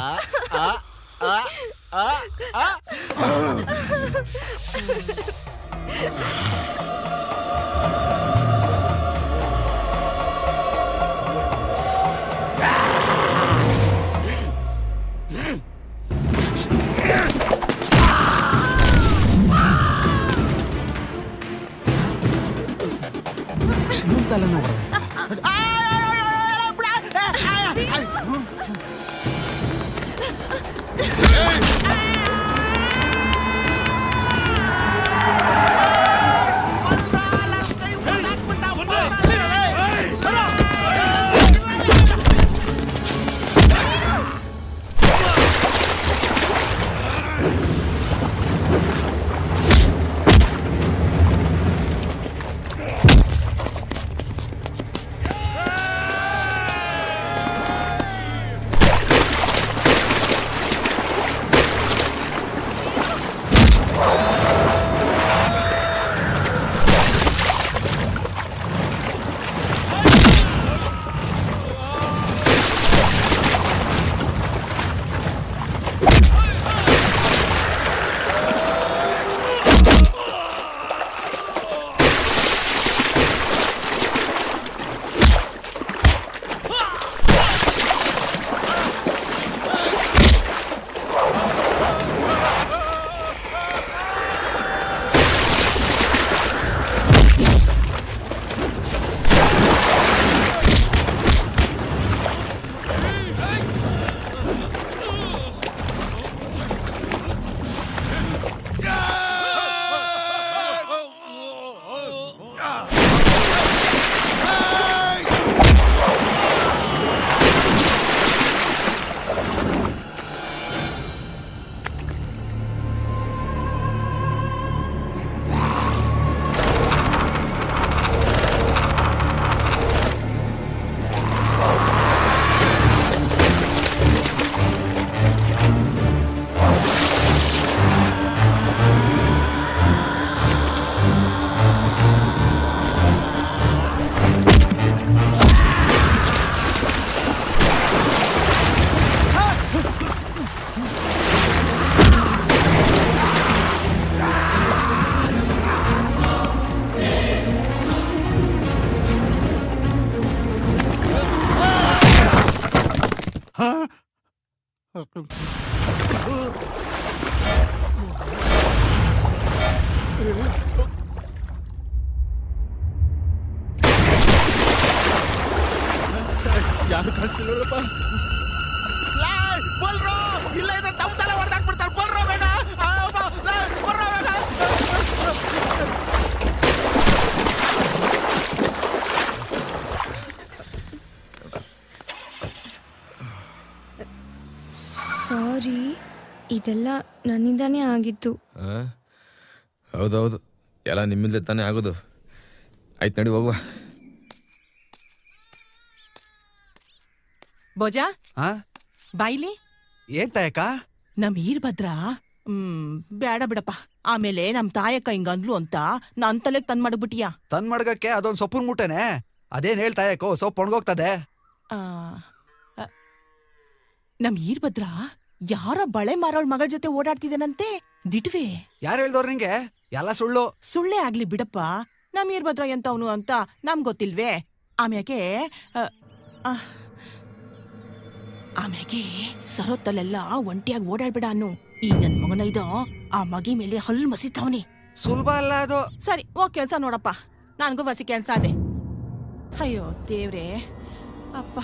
ಯಾರು ಕಾಣಿಸ್ತಿಲ್ಲಪ್ಪ ಬಲ್ರೋ ಇಲ್ಲ ಇದ್ರೆ ತಮ್ಮ ತಲೆ ಹೊಡೆದಾಕ್ಬಿಡ್ತಾರೆ ಬಲ್ರೋ ಬೇಗ ಆ, ಬಾ, ಲೇ, ಬರ್ರೋ ಬೇಗ ಸಾರಿ ಇದೆಲ್ಲ ನನ್ನಿಂದಾನೇ ಆಗಿತ್ತು ಆ? ಹೌದೌದು ಎಲ್ಲ ನಿಮ್ಮಿಂದ ತಾನೇ ಆಗೋದು ಆಯ್ತು ನಡಿ ಹೋಗುವ ಭೋಜ ಆ? ಬಾಯ್ಲಿ ಏನ್ ತಾಯಕ್ಕ ನಮ್ ಈರ್ಭದ್ರ ಹ್ಮ್ ಬೇಡ ಬಿಡಪ್ಪ ಆಮೇಲೆ ನಮ್ ತಾಯಕ್ಕ ಹಿಂಗಂದ್ಲು ಅಂತ ನನ್ ತಲೆಗ್ ತಂದ್ ಮಾಡ್ಬಿಟ್ಟಿಯಾ ತನ್ ಮಡ್ಗಕ್ಕೆ ಅದೊಂದ್ ಸೊಪ್ಪಿನ ಮೂಟೆನೆ ಅದೇನ್ ಹೇಳ್ತಾ ಯಾಕೋ ಸೊಪ್ಪು ಒಣಗೋಗ್ತದೆ ಆ, ಅ, ನಮ್ ಈರ್ಭದ್ರ ಯಾರ ಬಳೆ ಮಾರೋಳ್ ಮಗಳ ಜೊತೆ ಓಡಾಡ್ತಿದ್ದಾನಂತೆ ದಿಟ್ವೆ ಯಾರು ಹೇಳ್ದವ್ರ ನಿಂಗೆ ಎಲ್ಲ ಸುಳ್ಳು ಸುಳ್ಳೆ ಆಗ್ಲಿ ಬಿಡಪ್ಪ ನಮ್ ಈರ್ಭದ್ರ ಎಂತವನು ಅಂತ ನಮ್ ಗೊತ್ತಿಲ್ವೇ ಆಮ್ಯಾಕೆ ಅ, ಆ, ಆಮ್ಯಾಗೆ ಸರೋತ್ತಲ್ಲೆಲ್ಲ ಒಂಟಿಯಾಗಿ ಓಡಾಡ್ಬೇಡ ಅನ್ನು ಈ ನನ್ ಮಗನ ಇದ ಆ ಮಗಿ ಮೇಲೆ ಹಲ್ಲು ಮಸಿತಾವನಿ ಸುಲಭ ಅಲ್ಲ ಅದು ಸರಿ ಹೋಗ್ ಕೆಲ್ಸ ನೋಡಪ್ಪ ನನ್ಗೂ ಬಸಿ ಕೆಲ್ಸ ಅದೇ ಅಯ್ಯೋ ದೇವ್ರೇ ಅಪ್ಪ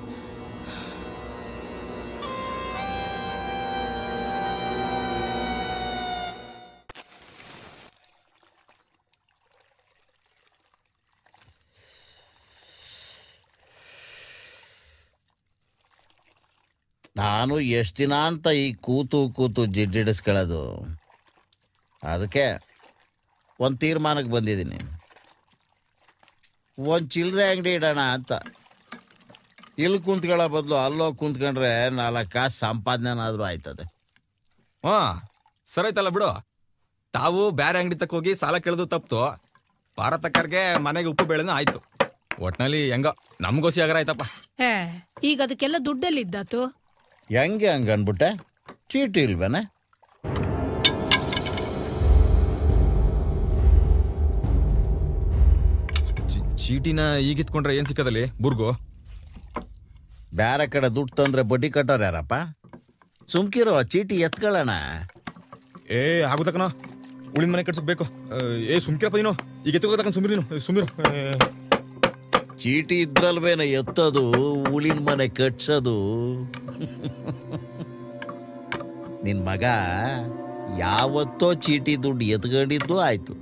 ನಾನು ಎಷ್ಟು ದಿನ ಅಂತ ಈ ಕೂತು ಕೂತು ಜಿಡ್ಡಿಡಿಸ್ಕೊಳ್ಳೋದು ಅದಕ್ಕೆ ಒಂದು ತೀರ್ಮಾನಕ್ಕೆ ಬಂದಿದ್ದೀನಿ ಒಂದು ಚಿಲ್ಲರೆ ಅಂಗಡಿ ಇಡೋಣ ಅಂತ ಇಲ್ಲಿ ಕುಂತ್ಕೊಳ್ಳೋ ಬದಲು ಅಲ್ಲೋಗಿ ಕುಂತ್ಕೊಂಡ್ರೆ ನಾಲ್ಕು ಕಾಸು ಸಂಪಾದನೆನಾದರೂ ಆಯ್ತದೆ ಹಾ ಸರೈತಲ್ಲ ಬಿಡು ತಾವು ಬೇರೆ ಅಂಗಡಿ ತಕ್ಕ ಹೋಗಿ ಸಾಲ ಕೇಳೋದು ತಪ್ತು ಪಾರತಕ್ಕರ್ಗೆ ಮನೆಗೆ ಉಪ್ಪು ಬೆಳೆನ ಆಯ್ತು ಒಟ್ನಲ್ಲಿ ಹೆಂಗ ನಮ್ಗೋಸಿ ಆಗರ ಆಯ್ತಪ್ಪ ಏ ಈಗ ಅದಕ್ಕೆಲ್ಲ ದುಡ್ಡಲ್ಲಿದ್ದಾತು ಹೆಂಗೆ ಹಂಗೆ ಅನ್ಬಿಟ್ಟೆ ಚೀಟಿ ಇಲ್ವೇನೆ ಚಿ- ಚೀಟಿನ ಈಗಿತ್ಕೊಂಡ್ರೆ ಏನ್ ಸಿಕ್ಕದಲ್ಲಿ ಬುರ್ಗು ಬೇರೆ ಕಡೆ ದುಡ್ಡು ತಂದ್ರೆ ಬಡ್ಡಿ ಕಟ್ಟೋರು ಯಾರಪ್ಪ ಸುಮ್ಕಿರೋ ಚೀಟಿ ಎತ್ಕೊಳ್ಳೋಣ ಏ ಆಗುತ್ತಕನ ಉಳಿದ ಮನೆ ಕಟ್ಸಕ್ ಬೇಕು ಆ, ಏ ಸುಮ್ಕಿರಪ್ಪ ನೀನು ಈಗ ಎತ್ತುಗೋತಕ್ಕ ಸುಮ್ರಿ ನೀನು ಏ, ಸುಮ್ಮಿರು ಏ, ಚೀಟಿ ಇದ್ರಲ್ವೇನ ಎತ್ತದು ಉಳಿನ ಮನೆ ಕಟ್ಸೋದು ನಿನ್ ಮಗ ಯಾವತ್ತೋ ಚೀಟಿ ದುಡ್ಡು ಎತ್ಕೊಂಡಿದ್ದು ಆಯ್ತು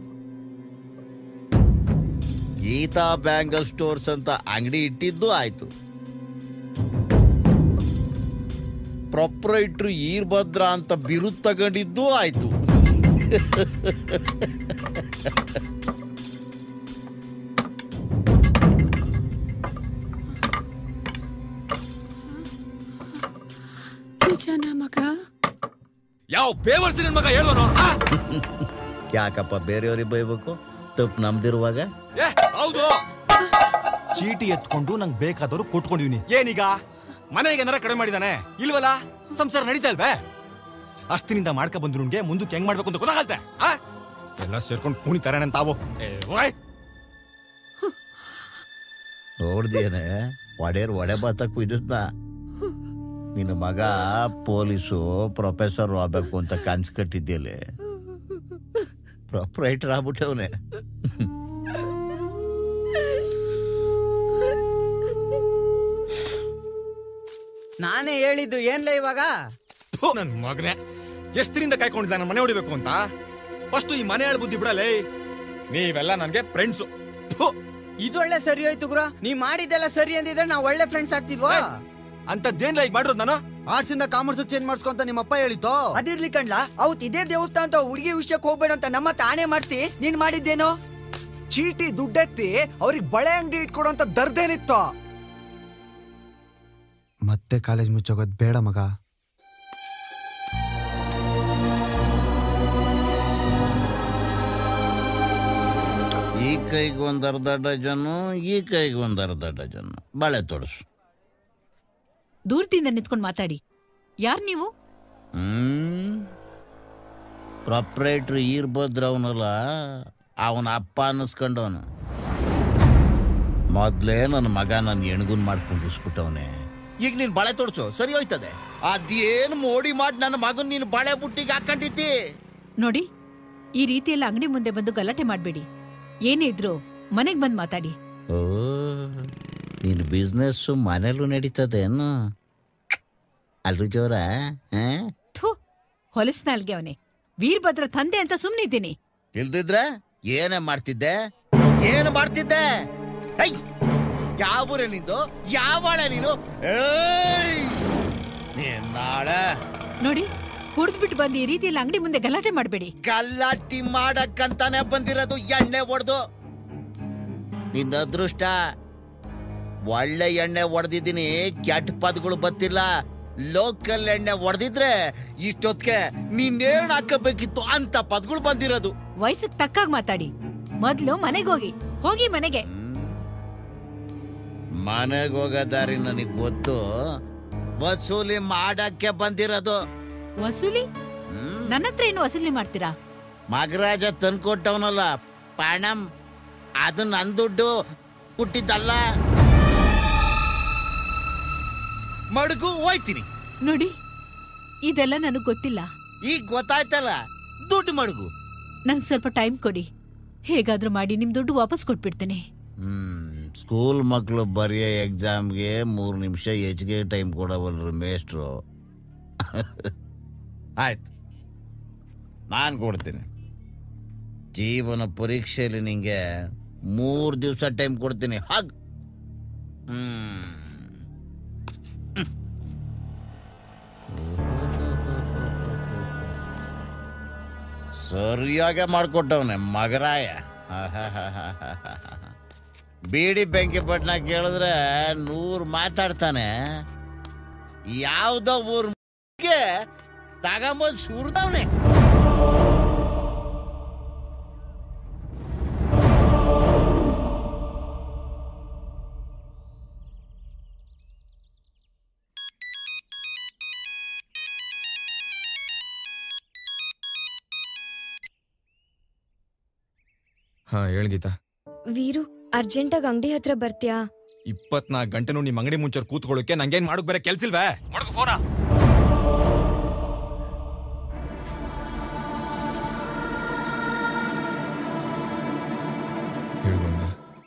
ಗೀತಾ ಬ್ಯಾಂಗಲ್ ಸ್ಟೋರ್ಸ್ ಅಂತ ಅಂಗಡಿ ಇಟ್ಟಿದ್ದು ಆಯ್ತು ಪ್ರೊಪ್ರೈಟ್ರು ಈರ್ಭದ್ರ ಅಂತ ಬಿರುದು ತಗೊಂಡಿದ್ದು ಆಯ್ತು ನಿಜನ ಮಗ ಯಾವ ಬೇವರ್ಸಿ ನನ್ ಮಗ ಹೇಳೋನು ಯಾಕಪ್ಪ ಬೇರೆಯವ್ರಿಗೆ ಬೈಬೇಕು ತಪ್ಪು ನಮ್ದಿರುವಾಗ ಏ ಹೌದು ಚೀಟಿ ಎತ್ಕೊಂಡು ನಂಗೆ ಬೇಕಾದವರು ಕೊಟ್ಕೊಂಡಿವ್ನಿ ಏನೀಗ ಮನೆಗೆ ಏನಾರ ಕಡಿಮೆ ಮಾಡಿದಾನೆ ಇಲ್ವಲ್ಲ ಸಂಸಾರ ನಡೀತಾ ಇಲ್ವೇ ಅಸ್ತಿನಿಂದ ಮಾಡ್ಕ ಬಂದ್ರು ಮುಂದಕ್ಕೆ ಹೆಂಗ್ ಮಾಡ್ಬೇಕು ಅಂತ ಗೊತ್ತಾಗತ್ತೆ ಆ? ಎಲ್ಲ ಸೇರ್ಕೊಂಡು ಕುಣಿತಾರೆ ತಾವು ಏ, ಓಯ್ ನೋಡ್ದೇನೆ ಒಡೆಯರ್ ಒಡೆ ಬಾತಕ್ಕೂ ಇದ್ದ ನಿನ್ನ ಮಗ ಪೊಲೀಸು ಪ್ರೊಫೆಸರ್ ಆಗ್ಬೇಕು ಅಂತ ಕನ್ಸ್ ಕಟ್ಟಿದ್ದಲ್ಲಿ ಪ್ರೊಪ್ರೈಟರ್ ಆಗ್ಬಿಟ್ಟವನೆ ನಾನೇ ಹೇಳಿದ್ದು ಏನ್ಲ ಇವಾಗ ಥು, ನನ್ ಮಗನೇ ಎಷ್ಟರಿಂದ ಕಾಯ್ಕೊಂಡಿದ್ದ ನನ್ನ ಮನೆ ಹೊಡಿಬೇಕು ಅಂತ ಫಸ್ಟ್ ಈ ಮನೆ ಹೇಳ್ ಬುದ್ಧಿ ಬಿಡಲೇ ನೀವೆಲ್ಲ ನನ್ಗೆ ಫ್ರೆಂಡ್ಸು ಇದೊಳ್ಳೆ ಸರಿ ಹೋಯ್ತು ಗುರು ನೀ ಮಾಡಿದ್ದೆಲ್ಲ ಸರಿ ಅಂದಿದ್ರೆ ನಾವ್ ಒಳ್ಳೆ ಫ್ರೆಂಡ್ಸ್ ಆಗ್ತಿದ್ವಾ ಅಂತದ್ದೇನ್ ಲೈಕ್ ಮಾಡಿರೋದು ನಾನು ಆರ್ಟ್ಸ್ ಇಂದ ಕಾಮರ್ಸ್ ಚೇಂಜ್ ಮಾಡ್ಸ್ಕೊಂತ ನಿಮ್ಮ ಅಪ್ಪ ಹೇಳಿತ್ತು ಅದಿರ್ಲಿ ಕಣ್ಲ ಅವತ್ ಇದೇ ದೇವಸ್ಥಾನ ಅಂತ ಹುಡುಗಿ ವಿಷಯಕ್ಕೆ ಹೋಗ್ಬೇಡ ಅಂತ ನಮ್ಮ ತಾನೇ ಮಾಡ್ಸಿ ನೀನ್ ಮಾಡಿದ್ದೇನೋ ಚೀಟಿ ದುಡ್ಡೆತ್ತಿ ಅವ್ರಿಗೆ ಬಳೆ ಅಂಗಡಿ ಇಟ್ಕೊಡೋಂತ ದರ್ದೇನಿತ್ತು ಮತ್ತೆ ಕಾಲೇಜ್ ಮುಚ್ಚೋಗೋದ್ ಬೇಡ ಮಗ ಈ ಕೈಗೆ ಒಂದು ಅರ್ಧ ಡಜನ್ನು ಈ ಕೈಗೆ ಒಂದು ಅರ್ಧ ಡಜನ್ನು ಬಳೆ ತೊಡಸು ದೂರದಿಂದ ನಿಂತ್ಕೊಂಡು ಮಾತಾಡಿ ಯಾರ್ ನೀವು ಹ್ಮ್ ಪ್ರೊಪ್ರೈಟ್ರ್ ಈರ್ಭದ್ರ ಅವನಲ್ಲ ಅವನ ಅಪ್ಪ ಅನ್ನಿಸ್ಕೊಂಡವನು ಮೊದ್ಲೇ ನನ್ನ ಮಗ ನನ್ನ ಎಣ್ಗುನ್ ಮಾಡ್ಕೊಂಡು ಇಸ್ಬಿಟ್ಟವನೆ ಈಗ ನೀನ್ ಬಳೆ ತೋಡ್ಸು ಸರಿ ಹೋಯ್ತದೆ ಅದೇನು ಮೋಡಿ ಮಾಡಿ ನನ್ನ ಮಗನ್ ನೀನು ಬಳೆ ಬುಟ್ಟಿಗೆ ಹಾಕೊಂಡಿದ್ದಿ ನೋಡಿ ಈ ರೀತಿಯೆಲ್ಲ ಅಂಗಡಿ ಮುಂದೆ ಬಂದು ಗಲಾಟೆ ಮಾಡ್ಬೇಡಿ ಏನೇ ಇದ್ರು ಮನೆಗ್ ಬಂದ್ ಮಾತಾಡಿ ಓ ನೀನು ಬಿಸ್ನೆಸ್ಸು ಮನೇಲೂ ನಡೀತದೇನು ಅಲ್ರು ಜೋರ ಆ? ಥು ಹೊಲಸ್ನಾಲ್ಗೆ ಅವನೇ ವೀರಭದ್ರ ತಂದೆ ಅಂತ ಸುಮ್ನಿದ್ದೀನಿ ಇಲ್ದಿದ್ರೆ ಏನೇ ಮಾಡ್ತಿದ್ದೆ ಏನು ಮಾಡ್ತಿದ್ದೆ ಐ ಯಾವೂರ ನಿಂದು ಯಾವಾಳ ನೀನು ಏಯ್! ನೀನ್ ನಾಳೆ ನೋಡಿ ಕುಡ್ದ್ಬಿಟ್ಟು ಬಂದು ಈ ರೀತಿಯಲ್ಲಿ ಅಂಗಡಿ ಮುಂದೆ ಗಲಾಟೆ ಮಾಡ್ಬೇಡಿ ಗಲಾಟಿ ಮಾಡಕ್ಕಂತಾನೆ ಬಂದಿರೋದು ಎಣ್ಣೆ ಹೊಡೆದು ನಿನ್ನ ಅದೃಷ್ಟ ಒಳ್ಳೆ ಎಣ್ಣೆ ಹೊಡೆದಿದ್ದೀನಿ ಕೆಟ್ಟ ಪದಗಳು ಬತ್ತಿಲ್ಲ ಲೋಕಲ್ ಎಣ್ಣೆ ಹೊಡೆದಿದ್ರೆ ಇಷ್ಟೊತ್ತಿಗೆ ನೀನೇನ್ ಹಾಕಬೇಕಿತ್ತು ಅಂತ ಪದ್ಗಳು ಬಂದಿರೋದು ವಯಸ್ಸಿಗೆ ತಕ್ಕಾಗ್ ಮಾತಾಡಿ ಮೊದ್ಲು ಮನೆಗೆ ಹೋಗಿ ಹೋಗಿ ಮನೆಗೆ ಮನೆಗೆ ಹೋಗೋ ದಾರಿ ನನಗೆ ಗೊತ್ತು ವಸೂಲಿ ಮಾಡಕ್ಕೆ ಬಂದಿರೋದು ವಸೂಲಿ ನನ್ನ ಹತ್ರ ಏನು ವಸೂಲಿ ಮಾಡ್ತೀರಾ ಮಗರಾಜ ತಂದ್ಕೊಟ್ಟವನಲ್ಲ ಪಣಂ ಅದು ನನ್ ದುಡ್ಡು ಹುಟ್ಟಿದ್ದಲ್ಲ ಮಡಗು ಹೋಯ್ತೀನಿ ನೋಡಿ ಇದೆಲ್ಲ ನನಗ್ ಗೊತ್ತಿಲ್ಲ ಈಗ ಗೊತ್ತಾಯ್ತಲ್ಲ ದುಡ್ಡು ಮಡಗು ನನ್ಗೆ ಸ್ವಲ್ಪ ಟೈಮ್ ಕೊಡಿ ಹೇಗಾದ್ರೂ ಮಾಡಿ ನಿಮ್ ದುಡ್ಡು ವಾಪಸ್ ಕೊಟ್ಬಿಡ್ತೀನಿ ಹ್ಮ್ ಸ್ಕೂಲ್ ಮಕ್ಕಳು ಬರೆಯೋ ಎಕ್ಸಾಮ್ಗೆ ಮೂರು ನಿಮಿಷ ಹೆಚ್ಚಿಗೆ ಟೈಮ್ ಕೊಡವಲ್ರು ಮೇಷ್ಟ್ರು ಆಯ್ತು ನಾನು ಕೊಡ್ತೀನಿ ಜೀವನ ಪರೀಕ್ಷೆಯಲ್ಲಿ ನಿಂಗೆ ಮೂರು ದಿವಸ ಟೈಮ್ ಕೊಡ್ತೀನಿ ಹಾಗ್ ಹ್ಮ್ ಸರಿಯಾಗೆ ಮಾಡ್ಕೊಟ್ಟವನೆ ಮಗರಾಯ ಬೀಡಿ ಬೆಂಕಿ ಪಟ್ನ ಕೇಳಿದ್ರೆ ನೂರು ಮಾತಾಡ್ತಾನೆ ಯಾವ್ದೋ ಊರ್ಗೆ ತಗೊಂಬಂದ್ ಸುರ್ದವ್ನೆ ಹಾ ಹೇಳ್ ಗೀತಾ ವೀರು ಅರ್ಜೆಂಟಾಗಿ ಅಂಗಡಿ ಹತ್ರ ಬರ್ತೀಯಾ ಇಪ್ಪತ್ನಾಲ್ಕು ಗಂಟೆನೂ ನಿಮ್ ಅಂಗಡಿ ಮುಂಚೆ ಕೂತ್ಕೊಳ್ಳೋಕೆ ನಂಗೇನ್ ಮಾಡಕ್ ಬೇರೆ ಕೆಲ್ಸಿಲ್ವೇ ಮಾಡಕ್ ಫೋನ ಹೇಳು ಗೋವಿಂದ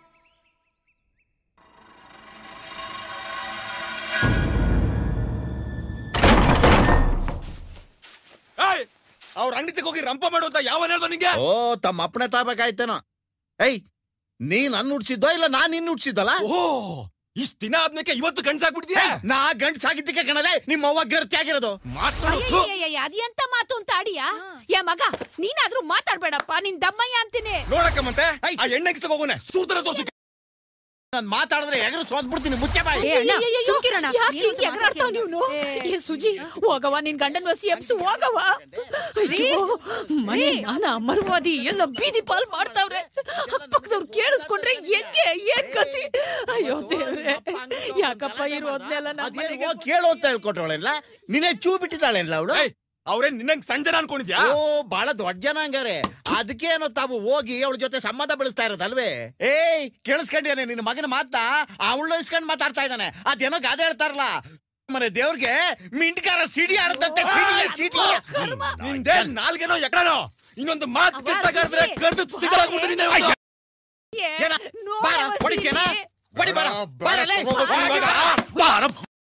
ಅವ್ರ ಅಂಗಡಿ ಹೋಗಿ ರಂಪ ಮಾಡು ಅಂತ ಯಾವನ್ ಹೇಳ್ದ ನಿಂಗೆ ಓ ತಮ್ಮ ಅಪ್ಪಣೆ ತಾಬೇಕಾಯ್ತೇನೋ ಏಯ್ ನೀ ನನ್ ಹುಡ್ಸಿದ್ದೋ ಇಲ್ಲ ನಾನ್ ನಿನ್ ಹುಡ್ಸಿದ್ದಲ್ಲ ಓ ಇಷ್ಟ ದಿನ ಆದ್ಮೇಲೆ ಇವತ್ತು ಗಂಡ್ಸಾಗ್ಬಿಡ್ತೀಯ ನಾ ಗಂಡ್ಸಾಗಿದ್ದಕ್ಕೆ ಕಣಲೆ ನಿಮ್ಮ ಅವ್ವ ಗರ್ತಿ ಆಗಿರೋದು ಅಯ್ಯಯ್ಯಯ್ಯ, ಅದೆಂತ ಮಾತು ಅಂತ ಆಡಿಯಾ ಯಾ ಮಗ ನೀನಾದ್ರೂ ಮಾತಾಡ್ಬೇಡಪ್ಪ ನಿನ್ ದಮ್ಮಯ್ಯ ಅಂತೀನಿ ನೋಡಕ್ಕ ಮತ್ತೆ ಆ ಎಣ್ಣೆ ಹೋಗೋಣ ಸೂತ್ರ ತೋರ್ಸು ನಾನ್ ಮಾತಾಡಿದ್ರೆ ಎಗರು ಸೋದ್ಬಿಡ್ತೀನಿ ಮುಚ್ಚೆ ಬಾಯಿ ಏ ಅಣ್ಣ, ಸುಮ್ಕಿರಣ್ಣ. ಯಾಕ್ ಹೀಗ್ ಎಗರಾಡ್ತಾವ್ ನೀವ್ನು? ಏ ಸುಜಿ ಹೋಗವ ನಿನ್ ಗಂಡನ್ ವಸಿ ಎಬ್ಸು ಹೋಗವ ಅಯ್ಯೋ ಮನೆ ನಾನ ಅಮರವಾದಿ ಎಲ್ಲ ಬೀದಿ ಪಾಲ್ ಮಾಡ್ತಾವ್ರೆ ಪಕ್ಕದವ್ರು ಕೇಳಿಸ್ಕೊಂಡ್ರೆ ಹೆಂಗೆ ಏನ್ ಗತಿ ಅಯ್ಯೋ ದೇವ್ರೆ ಯಾಕಪ್ಪ ಇರೋದ್ನೆಲ್ಲ ನಮ್ಮ ಮನೆಗೆ ಹೋಗ್ ಕೇಳು ಅಂತ ಹೇಳ್ಕೊಟ್ರವಳೆಲ್ಲ ನಿನ್ನೆ ಚೂ ಬಿಟ್ಟಿದ್ದಾಳೆಲ್ಲ ಅವಳು ಅವ್ರೇನ್ ನಿನ್ನಂಗ್ ಸಂಜನ ಅನ್ಕೊಂಡಿದ್ಯಾ ಓ ಬಹಳ ದೊಡ್ಡ ಜನ ಹಂಗಾರೆ ಅದಕ್ಕೆ ಏನೋ ತಾವು ಹೋಗಿ ಅವಳ ಜೊತೆ ಸಂಬಂಧ ಬೆಳೆಸ್ತಾ ಇರೋದಲ್ವೇ ಏಯ್ ಕೇಳಿಸ್ಕೊಂಡೇನೆ ನಿನ್ನ ಮಗನ ಮಾತಾ ಅವಳು ಇಸ್ಕೊಂಡ್ ಮಾತಾಡ್ತಾ ಇದ್ದಾನೆ ಅದೇನೋ ಗಾದೆ ಹೇಳ್ತಾರಲ್ಲ ಮನೆ ದೇವ್ರಿಗೆ ಮಿಂಟ್ಕಾರ ಸಿಡಿ ಆಡ್ತಂತೆ ಸಿಡಿ ಸಿಡಿ ನಿಂದೆ ನಾಲ್ಗೇನೋ ಎಕಡನೋ ಇನ್ನೊಂದು ಮಾತು ಕೆಟ್ಟಾಗಾದ್ರೆ ಕಡ್ದು ಸಿಗಲಾಗ್ಬಿಡ್ತೀನಿ ನಿನ್ನ ಇವತ್ತು. ಏನ ಬಾರ ಹೊಡಿತೇನ ಹೊಡಿ ಬಾರ ಬಾರಲೇ ಬಾರ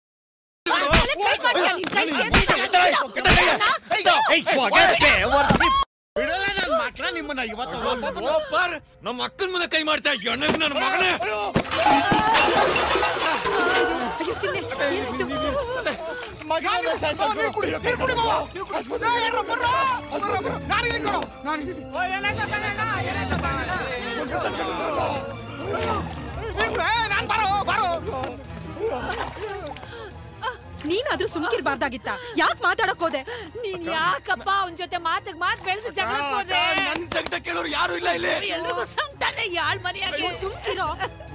ಬಿಡಲ್ಲ ನನ್ ಮಕ್ಳ ನಿಮ್ಮನ್ನ ಇವತ್ತು ಓ ಬಾರ್ ನಮ್ಮ ಅಕ್ಕನ ಮುಂದೆ ಕೈ ಮಾಡ್ತಾ ಎಣ್ಣೆಗ್ ನನ್ನ ಮಗನೇ ಅಯ್ಯೋ ಸಿನ್ನೆ ಏನಾಯ್ತು? ನೀನಾದ್ರೂ ಸುಮ್ಕಿರ್ಬಾರ್ದಾಗಿತ್ತ ಯಾಕೆ ಮಾತಾಡಕ್ ಹೋದೆ ನೀನ್ ಯಾಕಪ್ಪ ಅವನ್ ಜೊತೆ ಮಾತಗ್ ಮಾತ್ ಬೆಳೆಸಿ ಜಗಳ ಹೋದೆ ನನ್ ಸಂಕಟ ಕೇಳೋರು ಯಾರು ಇಲ್ಲ ಇಲ್ಲಿ ಎಲ್ರಿಗೂ ಸಂತಾನೆ ಯಾಳ್ ಮರಿಯಾಗಿ ಸುಮ್ಕಿರೋ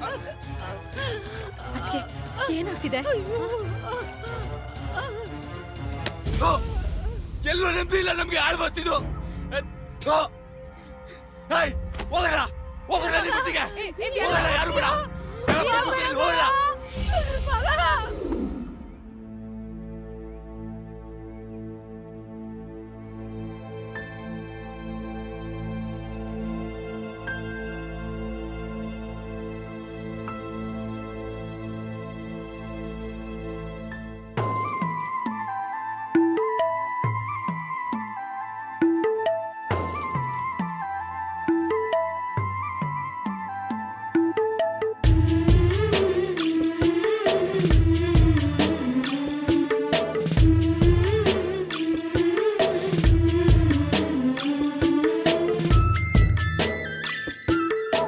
ಅದ್ಕೆ ಏನಾಗ್ತಿದೆ ಥು, ಎಲ್ಲೂ ನೆಮ್ಮದಿ ಇಲ್ಲ ನಮ್ಗೆ ಆಳ್ ಬರ್ತಿದ್ದು ಹೋಗಲ್ಲ ಹೋಗಲ್ಲ ನಿಮ್ಮ ಜೊತೆಗೆ ಹೋಗಲ್ಲ ಯಾರು ಬೇಡ ಹೋಗಲ್ಲ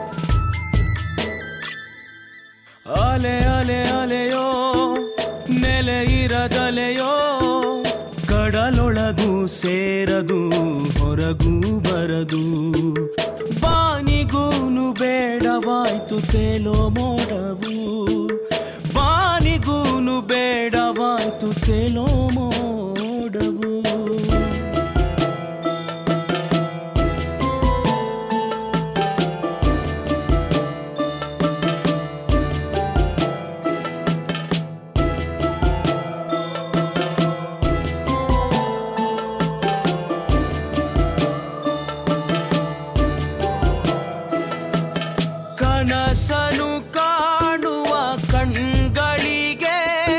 ಅಲೆ ಅಲೆ ಅಲೆಯೋ ನೇ ನೆಲೆ ಇರದಲೆಯೋ ಕಡಲೊಳಗೂ ಸೇರದು ಹೊರಗೂ ಬರದು ಬಾನಿಗೂನು ಬೇಡವಾಯ್ತು ತೇಲೋ ಮೋಡವು ಬಾನಿಗೂನು ಬೇಡವಾಯ್ತು ತೇಲೋ ಮೋಡವು ಕನಸನು ಕಾಣುವ ಕಣ್ಗಳಿಗೆ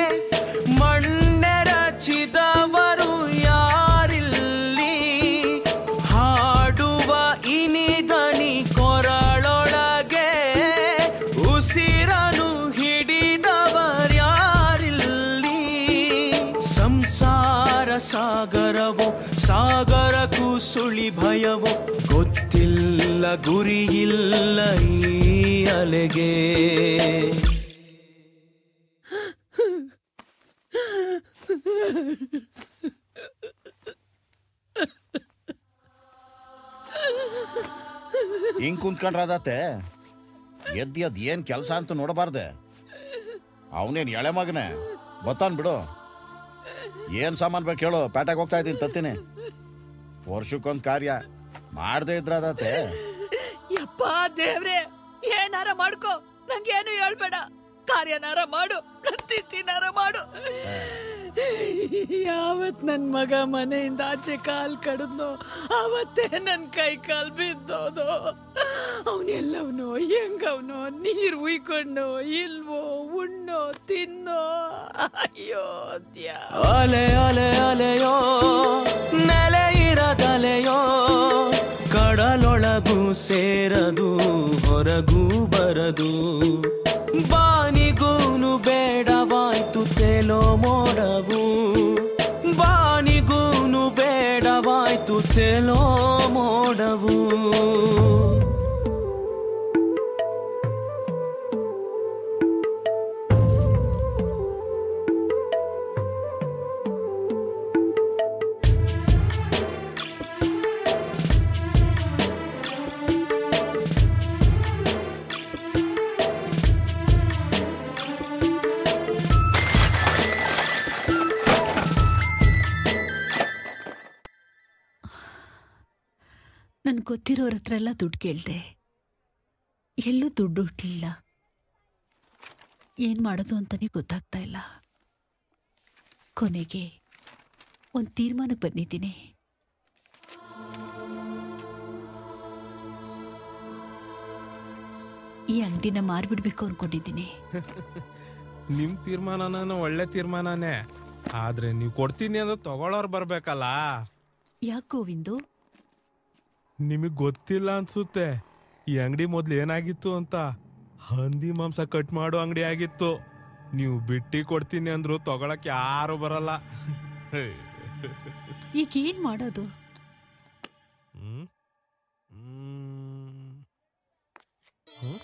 ಮಣ್ಣೆರಚಿದವರು ಯಾರಿಲ್ಲಿ ಹಾಡುವ ಇನಿದನಿ ಕೊರಳೊಳಗೆ ಉಸಿರನು ಹಿಡಿದವರ್ಯಾರಿಲ್ಲಿ ಸಂಸಾರ ಸಾಗರವೋ ಸಾಗರಕ್ಕೂ ಸುಳಿ ಭಯವೋ ಗೊತ್ತಿಲ್ಲ ಗುರಿಯಿಲ್ಲ ಈ ಅಲೆಗೆ ಹಿಂಗ್ ಕುಂತ್ಕೊಂಡ್ರಾದತ್ತೆ ಎದ್ದು ಎದ್ದು ಏನ್ ಕೆಲಸ ಅಂತ ನೋಡಬಾರ್ದೆ ಅವನೇನ್ ಎಳೆ ಮಗನೇ ಬತ್ತಾನ್ ಬಿಡು ಏನ್ ಸಾಮಾನ್ ಬೇಕು ಹೇಳು ಪೇಟೆಗೆ ಹೋಗ್ತಾ ಇದ್ದೀನಿ ತತ್ತೀನಿ ವರ್ಷಕ್ಕೊಂದ್ ಕಾರ್ಯ ಮಾಡದೇ ಇದ್ರಾದತ್ತೆ ಯಪ್ಪ ದೇವ್ರೆ ಏನಾರ ಮಾಡ್ಕೋ ನಂಗೇನು ಹೇಳ್ಬೇಡ ಕಾರ್ಯನಾರ ಮಾಡು ತಿಥಿನಾರ ಮಾಡು ಯಾವತ್ ನನ್ ಮಗ ಮನೆಯಿಂದ ಆಚೆ ಕಾಲ್ ಕಡದ್ನೋ ಅವತ್ತೇ ನನ್ ಕೈ ಕಾಲ್ ಬಿದ್ದೋದು ಅವನೆಲ್ಲವನು ಹೆಂಗವನು ನೀರ್ ಉಯ್ಕೊಂಡು ಇಲ್ವೋ ಉಣ್ಣೋ ತಿನ್ನೋ ಅಯ್ಯೋ ದ್ಯಾ ಅಲೆ ಅಲೆ ಅಲೆಯೋ ನೆಲೆ ಇರದಲೆಯೋ ಕಡಲೊಳಗೂ ಸೇರದು ಹೊರಗೂ ಬರದು ಬಾನಿಗೂನು ಬೇಡವಾಯ್ತು ತೇಲೋ ಮೋಡವು ಬಾನಿಗೂನು ಬೇಡವಾಯ್ತು ತೇಲೋ ಮೋಡವು ನನ್ ಗೊತ್ತಿರೋರ ಹತ್ರ ಎಲ್ಲ ದುಡ್ಡು ಕೇಳ್ದೆ ಎಲ್ಲೂ ದುಡ್ಡು ಹುಟ್ಲಿಲ್ಲ ಏನ್ ಮಾಡೋದು ಅಂತಾನೆ ಗೊತ್ತಾಗ್ತಾ ಇಲ್ಲ ಕೊನೆಗೆ ಒಂದ್ ತೀರ್ಮಾನಕ್ಕೆ ಬಂದಿದ್ದೀನಿ ಈ ಅಂಗಡಿನ ಮಾರ್ಬಿಡ್ಬೇಕು ಅನ್ಕೊಂಡಿದ್ದೀನಿ ನಿಮ್ ತೀರ್ಮಾನನ ಒಳ್ಳೆ ತೀರ್ಮಾನನೇ ಆದ್ರೆ ನೀವು ಕೊಡ್ತೀನಿ ಅಂದ್ರೆ ತಗೊಳ್ಳೋರ್ ಬರ್ಬೇಕಲ್ಲ ಯಾಕೆ ಗೋವಿಂದು ನಿಮಗ್ ಗೊತ್ತಿಲ್ಲ ಅನ್ಸುತ್ತೆ ಈ ಅಂಗಡಿ ಮೊದ್ಲು ಏನಾಗಿತ್ತು ಅಂತ ಹಂದಿ ಮಾಂಸ ಕಟ್ ಮಾಡೋ ಅಂಗಡಿ ಆಗಿತ್ತು ನೀವು ಬಿಟ್ಟಿ ಕೊಡ್ತೀನಿ ಅಂದ್ರು ತಗೊಳಕ್ ಯಾರು ಬರಲ್ಲ ಈಗ ಏನ್ ಮಾಡೋದು ಹ್ಮ್? ಹ್ಮ್. ಹ್ಮ್?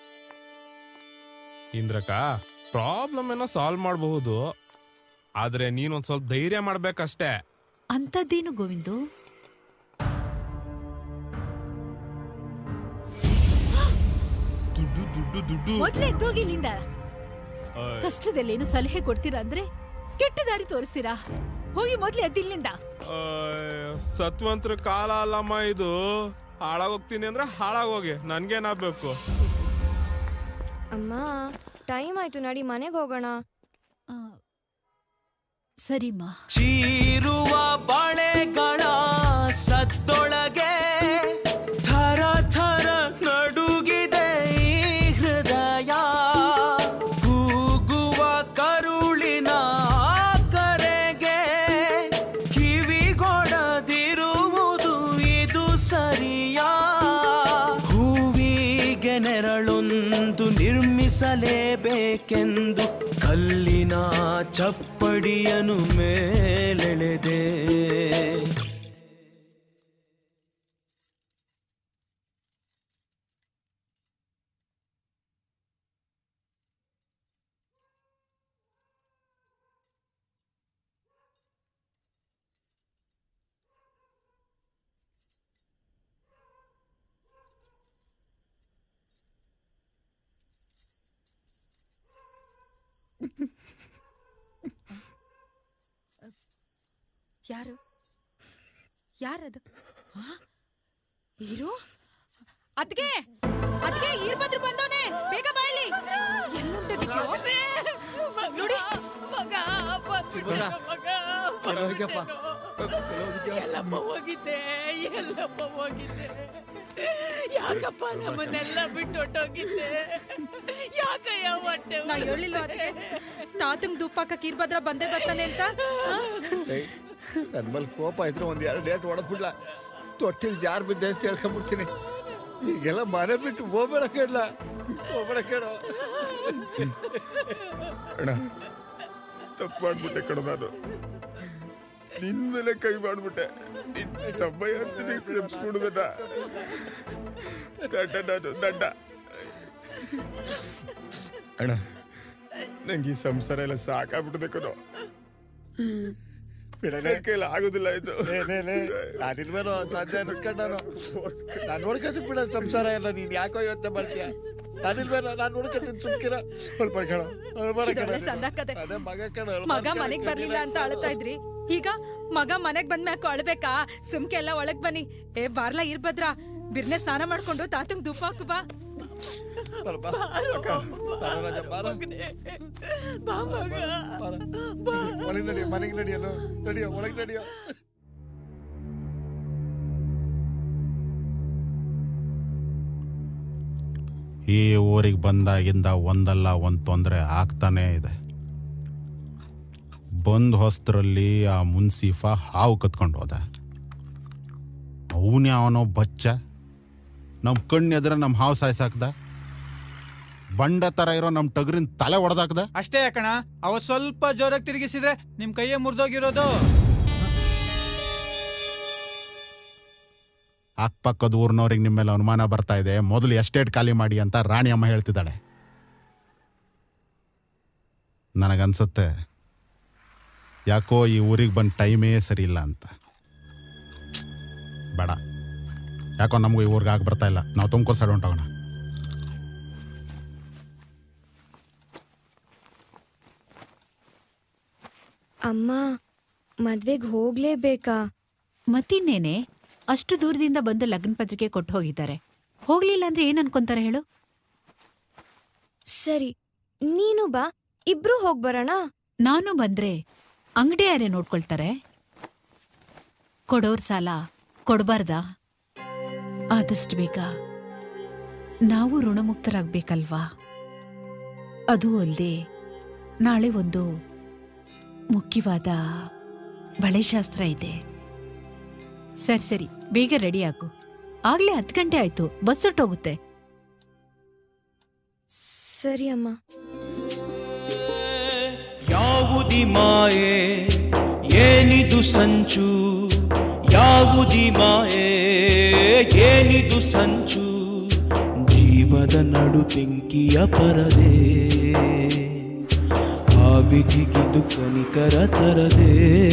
ಇಂದ್ರಕ ಪ್ರಾಬ್ಲಮ್ ಏನೋ ಸಾಲ್ವ್ ಮಾಡಬಹುದು ಆದ್ರೆ ನೀನೊಂದ್ ಸ್ವಲ್ಪ ಧೈರ್ಯ ಮಾಡ್ಬೇಕಷ್ಟೇ ಅಂಥದ್ದೇನು ಗೋವಿಂದು ದುಡ್ಡು ದುಡ್ಡು ದುಡ್ಡು ಮೊದ್ಲೇ ಎದ್ದೋಗಿ ಇಲ್ಲಿಂದ ಆಯ್. ಕಷ್ಟದಲ್ಲೇನು ಸಲಹೆ ಕೊಡ್ತೀರಾ ಅಂದ್ರೆ ಕೆಟ್ಟ ದಾರಿ ತೋರಿಸ್ತೀರಾ ಹೋಗಿ ಮೊದ್ಲು ಎದ್ದಿಲ್ಲಿಂದ ಆಯ್, ಸತ್ವಂತ್ರ ಕಾಲ ಅಲ್ಲಮ್ಮ ಇದು ಹಾಳಾಗೋಗ್ತೀನಿ ಅಂದ್ರೆ ಹಾಳಾಗೋಗಿ ನನ್ಗೇನಾಗ್ಬೇಕು ಅಮ್ಮ ಟೈಮ್ ಆಯ್ತು ನಡಿ ಮನೆಗೆ ಹೋಗೋಣ ಸರಿಮ್ಮ ಚೀರುವ ಬಾಳೆಗಳ ಸದ್ದೊಳಗೆ ಥರ ಥರ ನಡುಗಿದೆ ಈ ಹೃದಯ ಕೂಗುವ ಕರುಳಿನ ಕರೆಗೆ ಕಿವಿಗೊಡದಿರುವುದು ಇದು ಸರಿಯಾ ಹೂವಿಗೆ ನೆರಳೊಂದು ನಿರ್ಮಿಸಲೇಬೇಕೆಂದು ಕಲ್ಲಿನ ಚಪ್ಪಡಿಯನು ಮೇಲೆಳೆದೆ ಯಾರು ಯಾರದು ಇರು ಅದ್ಗೆ ಅದ್ಗೆ ಈರ್ಬದ್ರು ಬಂದವನೆ ಬೇಗ ಬಾಯ್ಲಿ ಎಲ್ಲುಂಟದಿದ್ಯೋ ನೋಡಿ ಮಗ ಬಂದ್ಬಿಟ್ಟ ಮಗ ಹೋಗ್ಯಪ್ಪ. ಎಲ್ಲಪ್ಪ ಹೋಗಿದ್ದೆ ಎಲ್ಲಪ್ಪ ಹೋಗಿದ್ದೆ ಯಾಕಪ್ಪ ನಮ್ಮನ್ನೆಲ್ಲ ಬಿಟ್ಟು ಹೊಟ್ಟೋಗಿದ್ದೆ ಯಾಕಯ್ಯ ಹೊಟ್ಟೆ ನಾ ಹೇಳಿಲ್ಲ ಅದ್ಗೆ ತಾತಂಗ್ ದುಪ್ಪಾಕ ಈರ್ಭದ್ರ ಬಂದೇ ಬರ್ತಾನೆ ಅಂತ ಆ? ನನ್ ಮೇಲೆ ಕೋಪ ಇದ್ರೆ ಒಂದ್ ಎರಡು ಡೇಟ್ ಹೊಡೆದ್ಬಿಡ್ಲ ತೊಟ್ಟಿಲ್ ಜಾರ್ ಬಿದ್ದೆ ಅಂತ ಹೇಳ್ಕೊಂಡ್ಬಿಡ್ತೀನಿ ಈಗೆಲ್ಲ ಮನೆ ಬಿಟ್ಟು ಹೋಗ್ಬೇಡ ಕೇಳಲ್ಲ ಹೋಗ್ಬೇಡ ಕೇಳೋ ಅಣ್ಣ ತಪ್ಪು ಮಾಡ್ಬಿಟ್ಟೆ ಕಣ ನಾನು ನಿನ್ ಮೇಲೆ ಕೈ ಮಾಡ್ಬಿಟ್ಟೆ ನಿನ್ ತಮ್ಮಯ್ಯ ಅಂತ ನೀನ್ ಕ್ಷಮಿಸ್ಬಿಡುದನ್ನ ದಂಡ ನಾನು ದಂಡ ಅಣ್ಣ ನಂಗೆ ಈ ಸಂಸಾರ ಎಲ್ಲ ಸಾಕಾಗ್ಬಿಟ್ಟದೆ ಕಣೋ ನನ್ನ ಕೈಲಿ ಆಗೋದಿಲ್ಲ ಇದು ನಾನಿಲ್ವೇನೋ ಸಂಜೆ ಅನ್ಸ್ಕೊಂಡಾನು ನಾನ್ ನೋಡ್ಕೊತೀನಿ ಬಿಡ ಸಂಸಾರ ಎಲ್ಲ ನೀನ್ ಯಾಕೋ ಇವತ್ತೆ ಬರ್ತೀಯ ನಾನಿಲ್ವೇನೋ ನಾನ್ ನೋಡ್ಕೊತೀನಿ ಸುಮ್ಕಿರ ಸ್ವಲ್ಪ ಕಣ ಇದೊಳ್ಳೆ ಸಂದಾಕದೆ. ಅದೇ ಮಗ ಕಣ ಮಗ ಮನೆಗ್ ಬರ್ಲಿಲ್ಲ ಅಂತ ಅಳ್ತಾ ಇದ್ರಿ ಈಗ ಮಗ ಮನೆಗ್ ಬಂದ್ಮ್ಯಾಕ ಅಳ್ಬೇಕಾ ಸುಮ್ಕೆ ಎಲ್ಲ ಒಳಗ್ ಬನ್ನಿ ಏ ಬಾರ್ಲಾ ಇರ್ಬದ್ರ ಬಿರ್ನೆ ಸ್ನಾನ ಮಾಡ್ಕೊಂಡು ತಾತಂಗ್ ದುಪ್ಪ ಹಾಕು ಬಾ ಒಳಗೆ ನಡಿಯೋ ಮನೆಗೆ ನಡಿಯಲ್ಲ ನಡಿಯೋ ಒಳಗೆ ನಡಿಯೋ ಈ ಊರಿಗೆ ಬಂದಾಗಿಂದ ಒಂದಲ್ಲ ಒಂದು ತೊಂದರೆ ಆಗ್ತಾನೇ ಇದೆ ಬಂದ್ ಹೊಸ್ತ್ರಲ್ಲಿ ಆ ಮುನ್ಸೀಫ ಹಾವು ಕತ್ಕೊಂಡು ಹೋದ ಅವನೇ ಅವನೋ ಬಚ್ಚ ನಮ್ಮ ಕಣ್ಣು ಎದುರ ನಮ್ಮ ಹಾವು ಸಾಯ್ಸಾಕ್ದ ಬಂಡ ಥರ ಇರೋ ನಮ್ಮ ಟಗರಿನ ತಲೆ ಹೊಡೆದಾಕ್ದ ಅಷ್ಟೇ ಯಾಕಣ ಅವತ್ ಸ್ವಲ್ಪ ಜೋರಾಗಿ ತಿರುಗಿಸಿದ್ರೆ ನಿಮ್ ಕೈಯೇ ಮುರಿದೋಗಿರೋದು ಅಕ್ಕಪಕ್ಕದ ಊರಿನವ್ರಿಗೆ ನಿಮ್ಮ ಮೇಲೆ ಅನುಮಾನ ಬರ್ತಾ ಇದೆ ಮೊದಲು ಎಸ್ಟೇಟ್ ಖಾಲಿ ಮಾಡಿ ಅಂತ ರಾಣಿ ಅಮ್ಮ ಹೇಳ್ತಿದ್ದಾಳೆ ನನಗನ್ಸುತ್ತೆ ಯಾಕೋ ಈ ಊರಿಗೆ ಬಂದ ಟೈಮೇ ಸರಿ ಇಲ್ಲ ಅಂತ ಬೇಡ ಯಾಕೋ ನಮಗೂ ಈ ಊರಿಗೆ ಆಗಿ ಬರ್ತಾ ಇಲ್ಲ ನಾವು ತುಮಕೂರು ಸೈಡ್ ಹೊಂಟೋಗೋಣ ಅಮ್ಮ ಮದ್ವೆಗ್ ಹೋಗ್ಲೇಬೇಕಾ ಮತ್ತಿನ್ನೇನೆ ಅಷ್ಟು ದೂರದಿಂದ ಬಂದು ಲಗ್ನ ಪತ್ರಿಕೆ ಕೊಟ್ಟು ಹೋಗಿದ್ದಾರೆ ಹೋಗ್ಲಿಲ್ಲ ಅಂದ್ರೆ ಏನ್ ಅನ್ಕೊಂತಾರೆ ಹೇಳು ಸರಿ ನೀನು ಬಾ ಇಬ್ರು ಹೋಗ್ಬರೋಣ ನಾನು ಬಂದ್ರೆ ಅಂಗಡಿ ಯಾರೇ ನೋಡ್ಕೊಳ್ತಾರೆ ಕೊಡೋರ್ ಸಾಲ ಕೊಡಬಾರ್ದಾ ಆದಷ್ಟು ಬೇಗ ನಾವು ಋಣಮುಕ್ತರಾಗ್ಬೇಕಲ್ವಾ ಅದು ಅಲ್ಲದೆ ನಾಳೆ ಒಂದು ಮುಖ್ಯವಾದ ಬಳೆಶಾಸ್ತ್ರ ಇದೆ ಸರಿ ಸರಿ ಬೇಗ ರೆಡಿ ಆಗು ಆಗ್ಲೇ ಹತ್ತು ಗಂಟೆ ಆಯ್ತು ಬಸ್ ಹೊರ್ಟೋಗುತ್ತೆ ಸರಿ ಅಮ್ಮ ಯಾವುದಿ ಮಾಯೆ ಏನಿದು ಸಂಚು ಯಾವುದಿ ಮಾಯೆ ಏನಿದು ಸಂಚು ಜೀವದ ನಡು ಬೆಂಕಿಯ ಪರದೆ ಆ ವಿಧಿಗಿದು ಕನಿಕರ ತರದೆ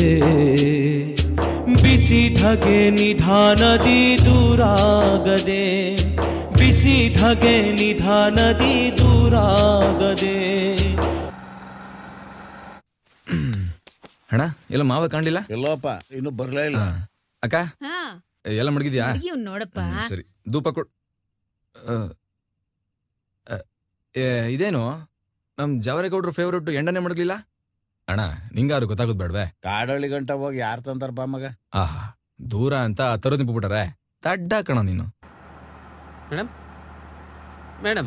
ಬಿಸಿ ಧಗೆ ನಿಧಾನದಿ ದೂರಾಗದೆ ಬಿಸಿ ಧಗೆ ನಿಧಾನದಿ ದೂರಾಗದೆ ಅಣ್ಣ ಎಲ್ಲ ಮಾವ ಕಾಣ್ಲಿಲ್ಲ ಎಲ್ಲೋಪ ಇನ್ನು ಬರ್ಲೇ ಇಲ್ಲ ಅಕ್ಕ ಹಾ ಎಲ್ಲ ಮಡಗಿದ್ಯಾ ಹುಡುಗಿ ಅವ್ನ್ ನೋಡಪ್ಪ ಹ್ಮ್, ಸರಿ ಧೂಪ ಕೊಡ್ ಆ, ಆ, ಏ, ಇದೇನು ನಮ್ ಜವರೇಗೌಡ್ರ ಫೇವ್ರೇಟ್ ಎಂಡನೆ ಮಡಗ್ಲಿಲ್ಲ ಅಣ್ಣ ನಿಂಗಾರು ಗೊತ್ತಾಗೋದ್ ಬೇಡ್ವೆ ಕಾಡಳ್ಳಿ ಗಂಟ ಹೋಗಿ ಯಾರ್ ತಂತಾರ ಬಾ ಮಗ ಆಹಾ ದೂರ ಅಂತ ತರೋದ್ ನಿಂತ್ಬಿಟ್ಟಾರೆ ತಡ್ಡ ಕಣ ನೀನು ಮೇಡಮ್ ಮೇಡಮ್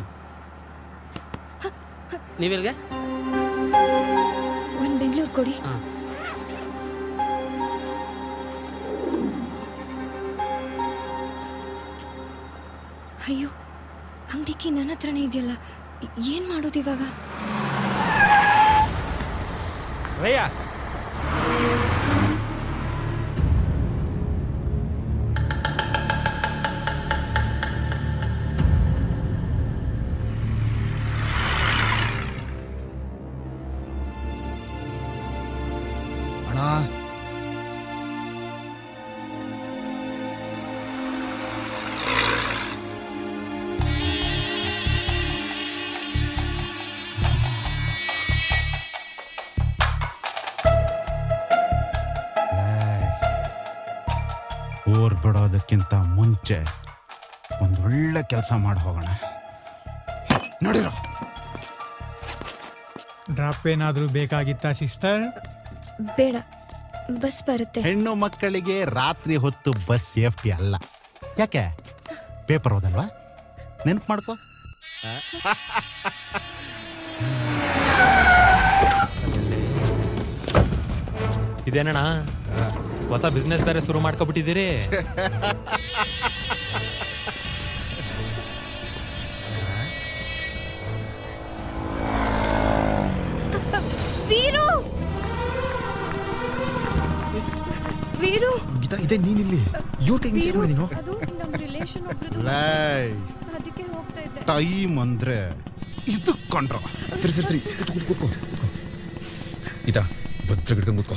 ನೀವೆಲ್ಗೆ ಒಂದ್ ಬೆಂಗಳೂರು ಕೊಡಿ ಅಯ್ಯೋ ಅಂಗಡಿ ಕೀ ನನ್ನ ಹತ್ರನೇ ಇದೆಯಲ್ಲ ಏನ್ ಮಾಡೋದು ಇವಾಗ ರಯ್ಯ ಅಣ್ಣ ಬಿಡೋದಕ್ಕಿಂತ ಮುಂಚೆ ಒಂದೊಳ್ಳೆ ಕೆಲಸ ಮಾಡಿ ಹೋಗೋಣ ನೋಡಿರೋ ಡ್ರಾಪ್ ಏನಾದ್ರೂ ಬೇಕಾಗಿತ್ತಾ ಸಿಸ್ಟರ್ ಬೇಡ ಬಸ್ ಬರುತ್ತೆ ಹೆಣ್ಣು ಮಕ್ಕಳಿಗೆ ರಾತ್ರಿ ಹೊತ್ತು ಬಸ್ ಸೇಫ್ಟಿ ಅಲ್ಲ ಯಾಕೆ ಪೇಪರ್ ಓದಲ್ವಾ ನೆನ್ಪು ಮಾಡ್ಕೋ ಇದೇನಣ್ಣ ಹೊಸ ಬಿಸ್ನೆಸ್ ಬೇರೆ ಶುರು ಮಾಡ್ಕೊಬಿಟ್ಟಿದ್ದೀರಿ ವೀರು ವೀರು ಗೀತಾ ಇದೇ ನೀನಿಲ್ಲಿ ಇವ್ರ ಕೈ ವೀರು, ನೀನು ಅದು ನಮ್ ರಿಲೇಷನ್ ಒಬ್ರದು ಲೈ ಅದಕ್ಕೆ ಹೋಗ್ತಾ ಇದ್ದೆ ಟೈಮ್ ಅಂದ್ರೆ ಇದು ಕೊಂಡ್ರ ಸರಿ ಸರಿ ಸರಿ ಕೂತ್ಕೊ ಕೂತ್ಕೊ ಕೂತ್ಕೊ ಗೀತಾ ಭದ್ರ ಗಿಡ್ಕೊಂಡ್ ಕೂತ್ಕೋ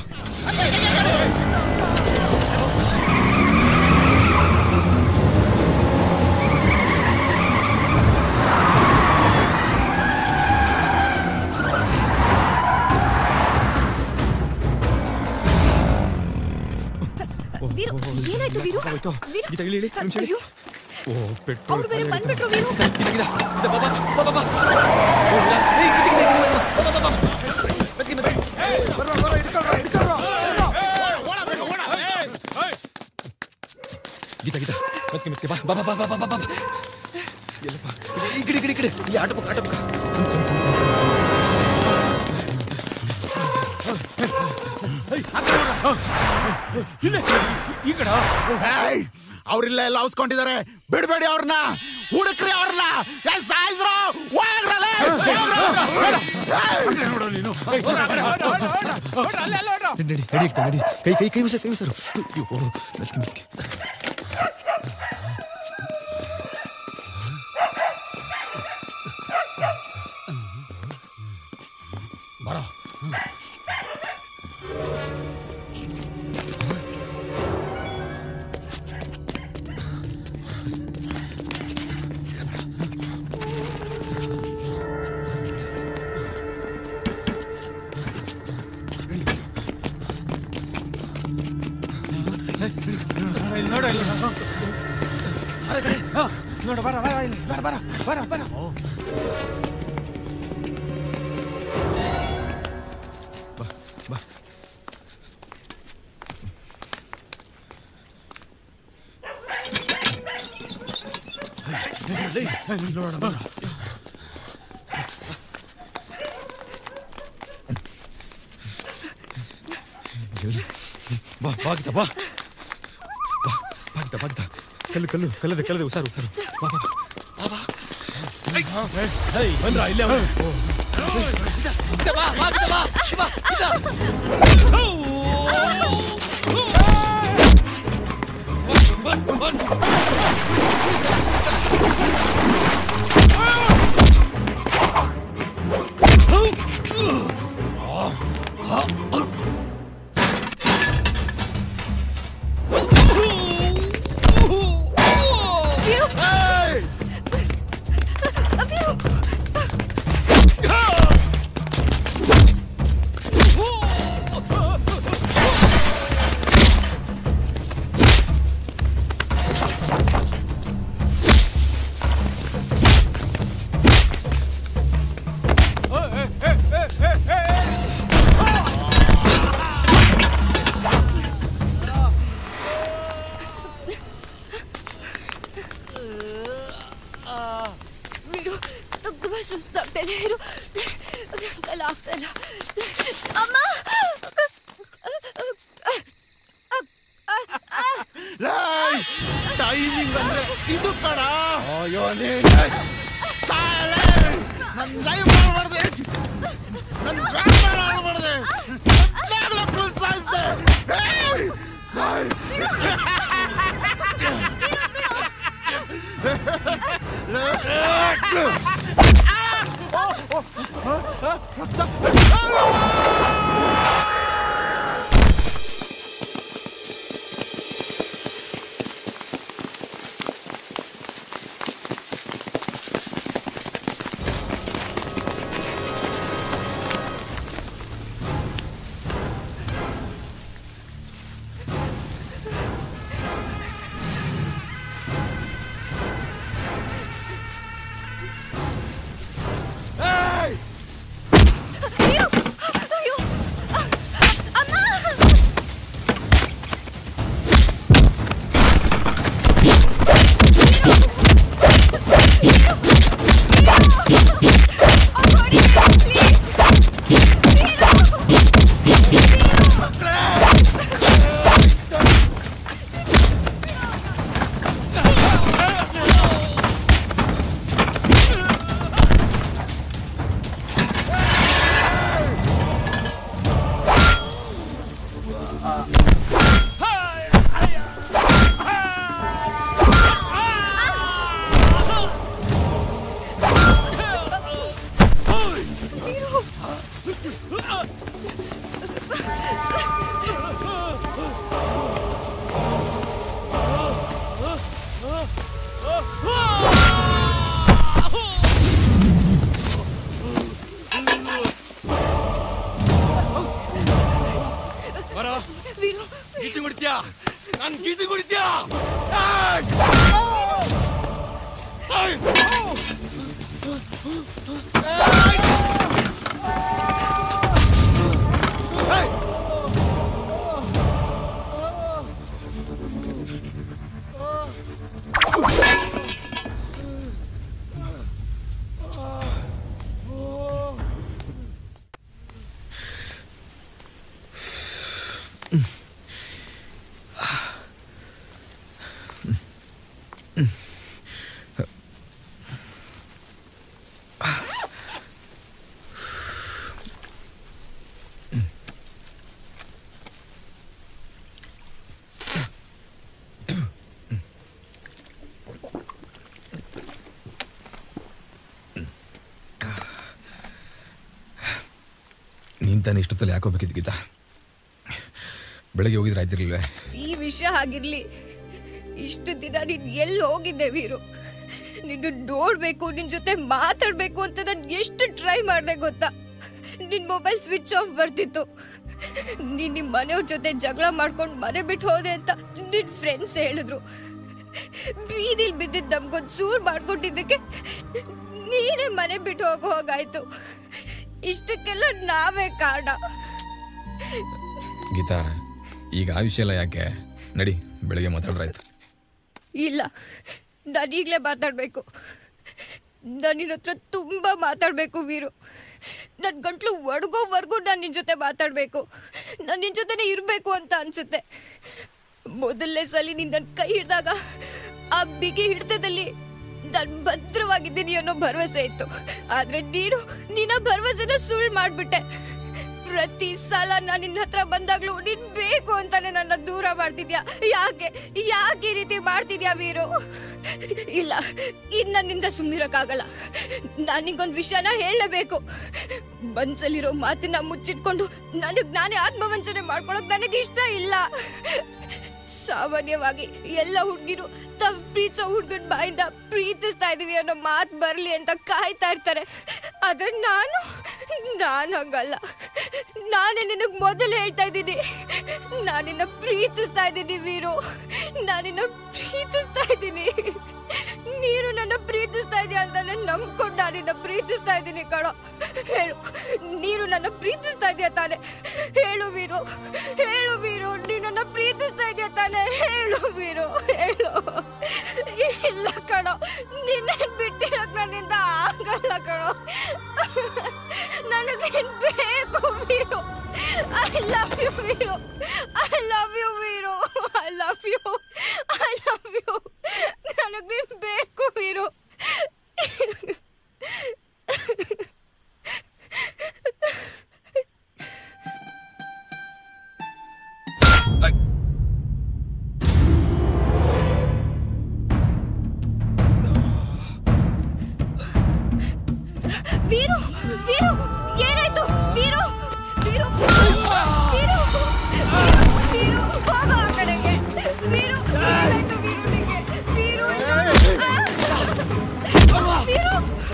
ವೀರು ಏನಾಯ್ತು ವೀರು ಹೋಯ್ತು. ವೀರು ಗೀತಾ ಇಳಿ ಇಳಿ ನಿಮಿಷ ಇಳಿ ಅಯ್ಯೋ, ಓ ಪೆಟ್ರೋಲ್ ಅವ್ರು ಬೇರೆ ಬಂದ್ಬಿಟ್ರು ವೀರು ಗೀತಾ ಗೀತಾ ಗೀತಾ ಬಾ ಬಾ ಬಾ ಬಾ ಬಾ ಓ, ಇಲ್ಲ. ಏಯ್, ಗೀತಾ, ಗೀತಾ, ಗೀತಾ, ಬಾ, ಬಾ, ಬಾ, ಬಾ. ಮೆತ್ಗೆ, ಮೆತ್ಗೆ. ಗೀತಾ ಗೀತಾ ಮೆತ್ಗೆ ಮೆತ್ಗೆ ಬಾ ಬಾ ಬಾ ಬಾ ಬಾ ಬಾ ಬಾ ಬಾ ಎಲ್ಲಪ್ಪ ಈ ಕಡೆ ಈ ಕಡೆ ಈ ಕಡೆ ಇಲ್ಲಿ ಆಟೋ ಪಕ್ಕ ಆಟೋ ಪಕ್ಕ ಸುಮ್ ಸುಮ್ ಸುಮ್ ಸುಮ್ ಈ ಕಡೆ ಅವ್ರಿಲ್ಲ ಎಲ್ಲ ಅವಸ್ಕೊಂಡಿದ್ದಾರೆ ಬಿಡ್ಬೇಡಿ ಅವ್ರನ್ನ ಹುಡುಕ್ರಿ ಅವ್ರನ್ನ ಸಾಯಿಸ್ರು ನೋಡು ನೀನು ನಡಿ ನಡಿ ನಡಿ ಗೀತಾ, ನಡಿ ಕೈ ಕೈ ಕೈ ಉಸರು ಕೈ ಉಸರು ಅಯ್ಯೋ ಮೆತ್ಗೆ ಮೆತ್ಗೆ ಬರೋ ಇಲ್ಲಿ ನೋಡು ಇಲ್ಲಿ ಹಾ, ನೋಡು ಬರ ಬರ ಇಲ್ಲಿ ಬರ ಬರ ಬರ ಬರ ನೋಡೋಣ ಬಾ ಬಾ ಗೀತಾ ಬಾ ಬಾ ಬಾ ಗೀತಾ ಬಾ ಗೀತಾ ಕಲ್ಲು ಕಲ್ಲು ಕಲ್ಲದೆ ಕಲ್ಲದೆ ಉಸಾರು ಉಸಾರು ಬಾ ಬಾ ಬಾ ಬಾ ಬಂದ್ರ ಇಲ್ಲೇ ಅವ್ನು. ಗೀತಾ ಬಾ ಬಾ ಗೀತಾ ಬಾ ಬಾ ಗೀತಾ ವೀರು ವೀರು ವೀರು ತುಂಬಾ ಸುಸ್ತಾಗ್ತಾ ಇದೆ ವೀರು ಕೈಲಿ ಆಗ್ತಾ ಇಲ್ಲ ಅಮ್ಮ ಟೈಮಿಂಗ್ ಅಂದ್ರೆ ಇದು ಕಡ ಅಯ್ಯೋ ನನ್ ಲೈಫ್ ಮಾಡ್ಬಾರ್ದೆ ನನ್ ವ್ಯಾಪಾರ ಮಾಡ್ಬಾರ್ದೆ ಎಲ್ಲಾಗ್ಲೂ full ಸಾಯಿಸ್ದೆ ಏಯ್! ಸಾಯ್ ವೀರು ಗೀತಿ ಕುಡಿತ್ಯಾ ನಾನು ಗೀತಿ ಕುಡಿತ್ಯಾ ನೀನ್ ತಾನೇ ಇಷ್ಟೊತ್ತಲ್ಲಿ ಯಾಕೆ ಹೋಗ್ಬೇಕಿತ್ತು ಗೀತಾ ಬೆಳಗ್ಗೆ ಹೋಗಿದ್ರೆ ಆಯ್ತಿರ್ಲಿಲ್ವೇ ಈ ವಿಷಯ ಆಗಿರ್ಲಿ ಇಷ್ಟು ದಿನ ನೀನ್ ಎಲ್ಲಿ ಹೋಗಿದ್ದೆ ವೀರು ನಿನ್ನ ನೋಡ್ಬೇಕು ನಿನ್ ಜೊತೆ ಮಾತಾಡ್ಬೇಕು ಅಂತ ನಾನು ಎಷ್ಟು ಟ್ರೈ ಮಾಡ್ದೆ ಗೊತ್ತಾ ನಿನ್ ಮೊಬೈಲ್ ಸ್ವಿಚ್ ಆಫ್ ಬರ್ತಿತ್ತು ನೀನ್ ನಿಮ್ ಮನೆಯವ್ರ ಜೊತೆ ಜಗಳ ಮಾಡ್ಕೊಂಡು ಮನೆ ಬಿಟ್ಟು ಹೋದೆ ಅಂತ ನಿನ್ ಫ್ರೆಂಡ್ಸ್ ಹೇಳಿದ್ರು ಬೀದಿಲ್ ಬಿದ್ದಿದ್ ನಮ್ಗೊಂದ್ ಸೂರ್ ಮಾಡ್ಕೊಂಡಿದ್ದಕ್ಕೆ ನೀನೇ ಮನೆ ಬಿಟ್ಟು ಹೋಗೋ ಹೋಗಾಯ್ತು ಇಷ್ಟಕ್ಕೆಲ್ಲ ನಾವೇ ಕಾರಣ ಗೀತಾ ಈಗ ಆ ವಿಷಯ ಎಲ್ಲ ಯಾಕೆ ನಡಿ ಬೆಳಗ್ಗೆ ಮಾತಾಡ್ರಾಯ್ತು ಇಲ್ಲ ನಾನು ಈಗಲೇ ಮಾತಾಡಬೇಕು ನಾನು ನಿನ್ನ ಹತ್ರ ತುಂಬ ಮಾತಾಡಬೇಕು ವೀರು ನನ್ನ ಗಂಟ್ಲು ಒಡ್ಗೋವರೆಗೂ ನಾನು ನಿನ್ನ ಜೊತೆ ಮಾತಾಡಬೇಕು ನಾನು ನಿನ್ನ ಜೊತೆನೇ ಇರಬೇಕು ಅಂತ ಅನ್ಸುತ್ತೆ ಮೊದಲನೇ ಸಲ ನೀನು ನನ್ನ ಕೈ ಹಿಡಿದಾಗ ಆ ಬಿಗಿ ಹಿಡಿತದಲ್ಲಿ ನಾನು ಭದ್ರವಾಗಿದ್ದೀನಿ ಅನ್ನೋ ಭರವಸೆ ಇತ್ತು ಆದ್ರೆ ನೀನು ನಿನ್ನ ಭರವಸೆನ ಸುಳ್ಳು ಮಾಡ್ಬಿಟ್ಟೆ ಪ್ರತಿ ಸಲ ನಾನು ನಿನ್ನ ಹತ್ರ ಬಂದಾಗ್ಲೂ ನೀನ್ ಬೇಕು ಅಂತಾನೆ ನನ್ನ ದೂರ ಮಾಡ್ತಿದ್ಯಾ ಯಾಕೆ ಯಾಕೆ ಈ ರೀತಿ ಮಾಡ್ತಿದ್ಯಾ ವೀರು ಇಲ್ಲ ಇನ್ ನನ್ನಿಂದ ಸುಮ್ಮನಿರಕ್ಕಾಗಲ್ಲ ನಾನು ನಿಂಗೊಂದು ವಿಷಯನ ಹೇಳಲೇಬೇಕು ಮನ್ಸಲ್ಲಿರೋ ಮಾತನ್ನ ಮುಚ್ಚಿಟ್ಕೊಂಡು ನನಗ್ ನಾನೇ ಆತ್ಮವಂಚನೆ ಮಾಡ್ಕೊಳಕ್ ನನಗೆ ಇಷ್ಟ ಇಲ್ಲ ಸಾಮಾನ್ಯವಾಗಿ ಎಲ್ಲ ಹುಡುಗಿರು ತಾವ್ ಪ್ರೀತಿಸೋ ಹುಡುಗನ ಬಾಯಿಂದ ಪ್ರೀತಿಸ್ತಾ ಇದೀವಿ ಅನ್ನೋ ಮಾತು ಬರ್ಲಿ ಅಂತ ಕಾಯ್ತಾ ಇರ್ತಾರೆ ಆದ್ರೆ ನಾನು ನಾನು ಹಂಗಲ್ಲ ನಾನೇ ನಿನಗ್ ಮೊದಲು ಹೇಳ್ತಾ ಇದ್ದೀನಿ ನಾನಿನ್ನ ಪ್ರೀತಿಸ್ತಾ ಇದ್ದೀನಿ ವೀರು ನಾನಿನ್ನ ಪ್ರೀತಿಸ್ತಾ ಇದ್ದೀನಿ ನೀನು ನನ್ನ ಪ್ರೀತಿಸ್ತಾ ಇದೀಯ ಅಂತ ನಾನು ನಂಬ್ಕೊಂಡು ನಾನಿನ್ನ ಪ್ರೀತಿಸ್ತಾ ಇದ್ದೀನಿ ಕಣೋ ಹೇಳು ನೀನು ನನ್ನ ಪ್ರೀತಿಸ್ತಾ ಇದೀಯ ತಾನೆ ಹೇಳು ವೀರು ಹೇಳು ವೀರು ನೀನು ನನ್ನ ಪ್ರೀತಿಸ್ತಾ ಇದೀಯ ತಾನೆ ಹೇಳು ವೀರು ಹೇಳು ಇಲ್ಲ ಕಣೋ ನಿನ್ನ ಬಿಟ್ಟಿರೋಕ್ ನನ್ನಿಂದ ಆಗಲ್ಲ ಕಣೋ ನನಗೆ ನೀನ್ ಬೇಕು Veeru I love you Veeru I love you Veeru I love you I love you ನನಗೆ ನೀನ್ ಬೇಕು ವೀರು ವೀರು ವೀರು ಏನಾಯ್ತು ವೀರು ವೀರು ವೀರು ವೀರು ಹೋಗು ಆ ಕಡೆಗೆ ವೀರು ಏನಾಯ್ತು ವೀರು ನಿಂಗೆ ವೀರು ಆ! ವೀರು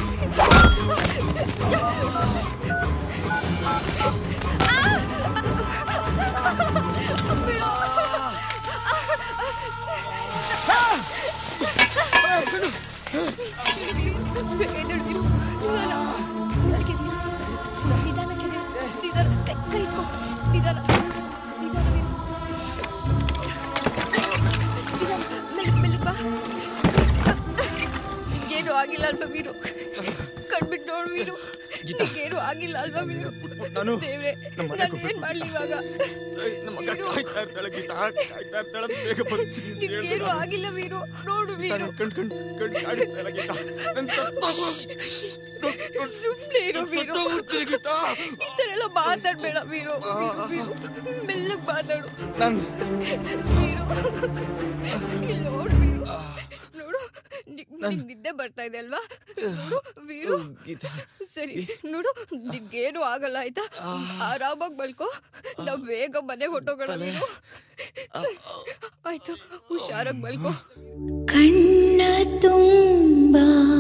ಏನು ಆಗಿಲ್ಲ ಅಲ್ವಾ ವೀರು ಕಣ್ಬಿಟ್ಟು ನೋಡು ವೀರು ಏನು ಆಗಿಲ್ಲ ಅಲ್ವಾ ವೀರು ನಾನು ದೇವ್ರೆ ನಮ್ಮ ಮನೆಗೆ ನಾನು ಏನ್ ಮಾಡ್ಲಿ ಇವಾಗ ನಮ್ಮ ಅಕ್ಕ ಕಾಯ್ತಾ ಇರ್ತಾಳೆ ಗೀತಾ ಕಾಯ್ತಾ ಇರ್ತಾಳೆ ಬೇಗ ಬರ್ತೀನಿ ಅಂತ ನಿನ್ಗೇನು ಹೇಳ್ದೆ ನಾನು. ಆಗಿಲ್ಲ ವೀರು ನೋಡು ವೀರು ನಾನು ಕಣ್ ಕಣ್ ಕಣ್ ಕಾಣಿಸ್ತಾ ಇಲ್ಲ ಗೀತಾ ನನ್ ಸತ್ತೋಗು. ಸುಮ್ನೆ ಇರು ವೀರು ಸತ್ತೋಗ್ಬಿಡ್ತೀನಿ ಗೀತಾ ಈ ತರ ಎಲ್ಲ ಮಾತಾಡ್ಬೇಡ ವೀರು ವೀರು, ವೀರು ಮೆಲ್ಲಗ್ ಮಾತಾಡು ನಾನು ವೀರು ಇಲ್ಲಿ ನೋಡು ವೀರು ನೋಡು ನಿ- ನಿಂಗ್ ನಿದ್ದೆ ಬರ್ತಾ ಇದೆ ಅಲ್ವಾ ನೋಡು ವೀರು ಸರಿ ನೋಡು ನಿನ್ಗೇನು ಆಗಲ್ಲ ಆಯ್ತಾ ಆರಾಮಾಗಿ ಮಲ್ಕೋ ನಾವ್ ಬೇಗ ಮನೆಗೆ ಹೊಟ್ಟೋಗೋಣ ವೀರು ಆಯ್ತು ಹುಷಾರಾಗಿ ಮಲ್ಕೋ ಕಣ್ಣ ತುಂಬ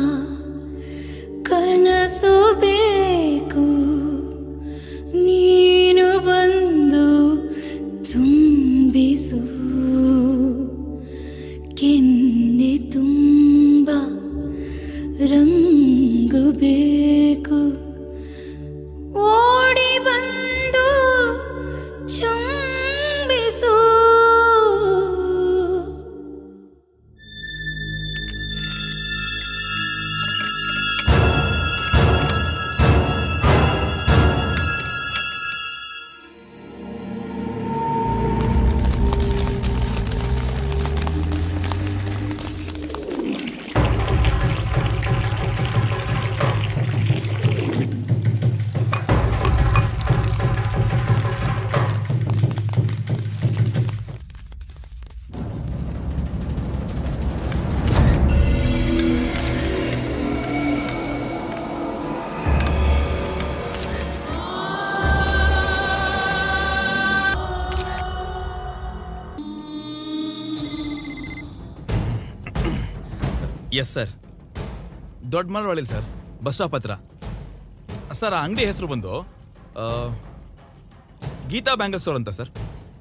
ಕನಸು ಬೇಕು ನೀನು ಬಂದು ತುಂಬ ಎಸ್ ಸರ್ ದೊಡ್ಡ ಮಳವಳ್ಳಿ ಸರ್ ಬಸ್ ಸ್ಟಾಪ್ ಹತ್ರ ಸರ್ ಆ ಅಂಗಡಿ ಹೆಸರು ಬಂದು ಆ, ಗೀತಾ ಬ್ಯಾಂಗಲ್ ಸ್ಟೋರ್ ಅಂತ ಸರ್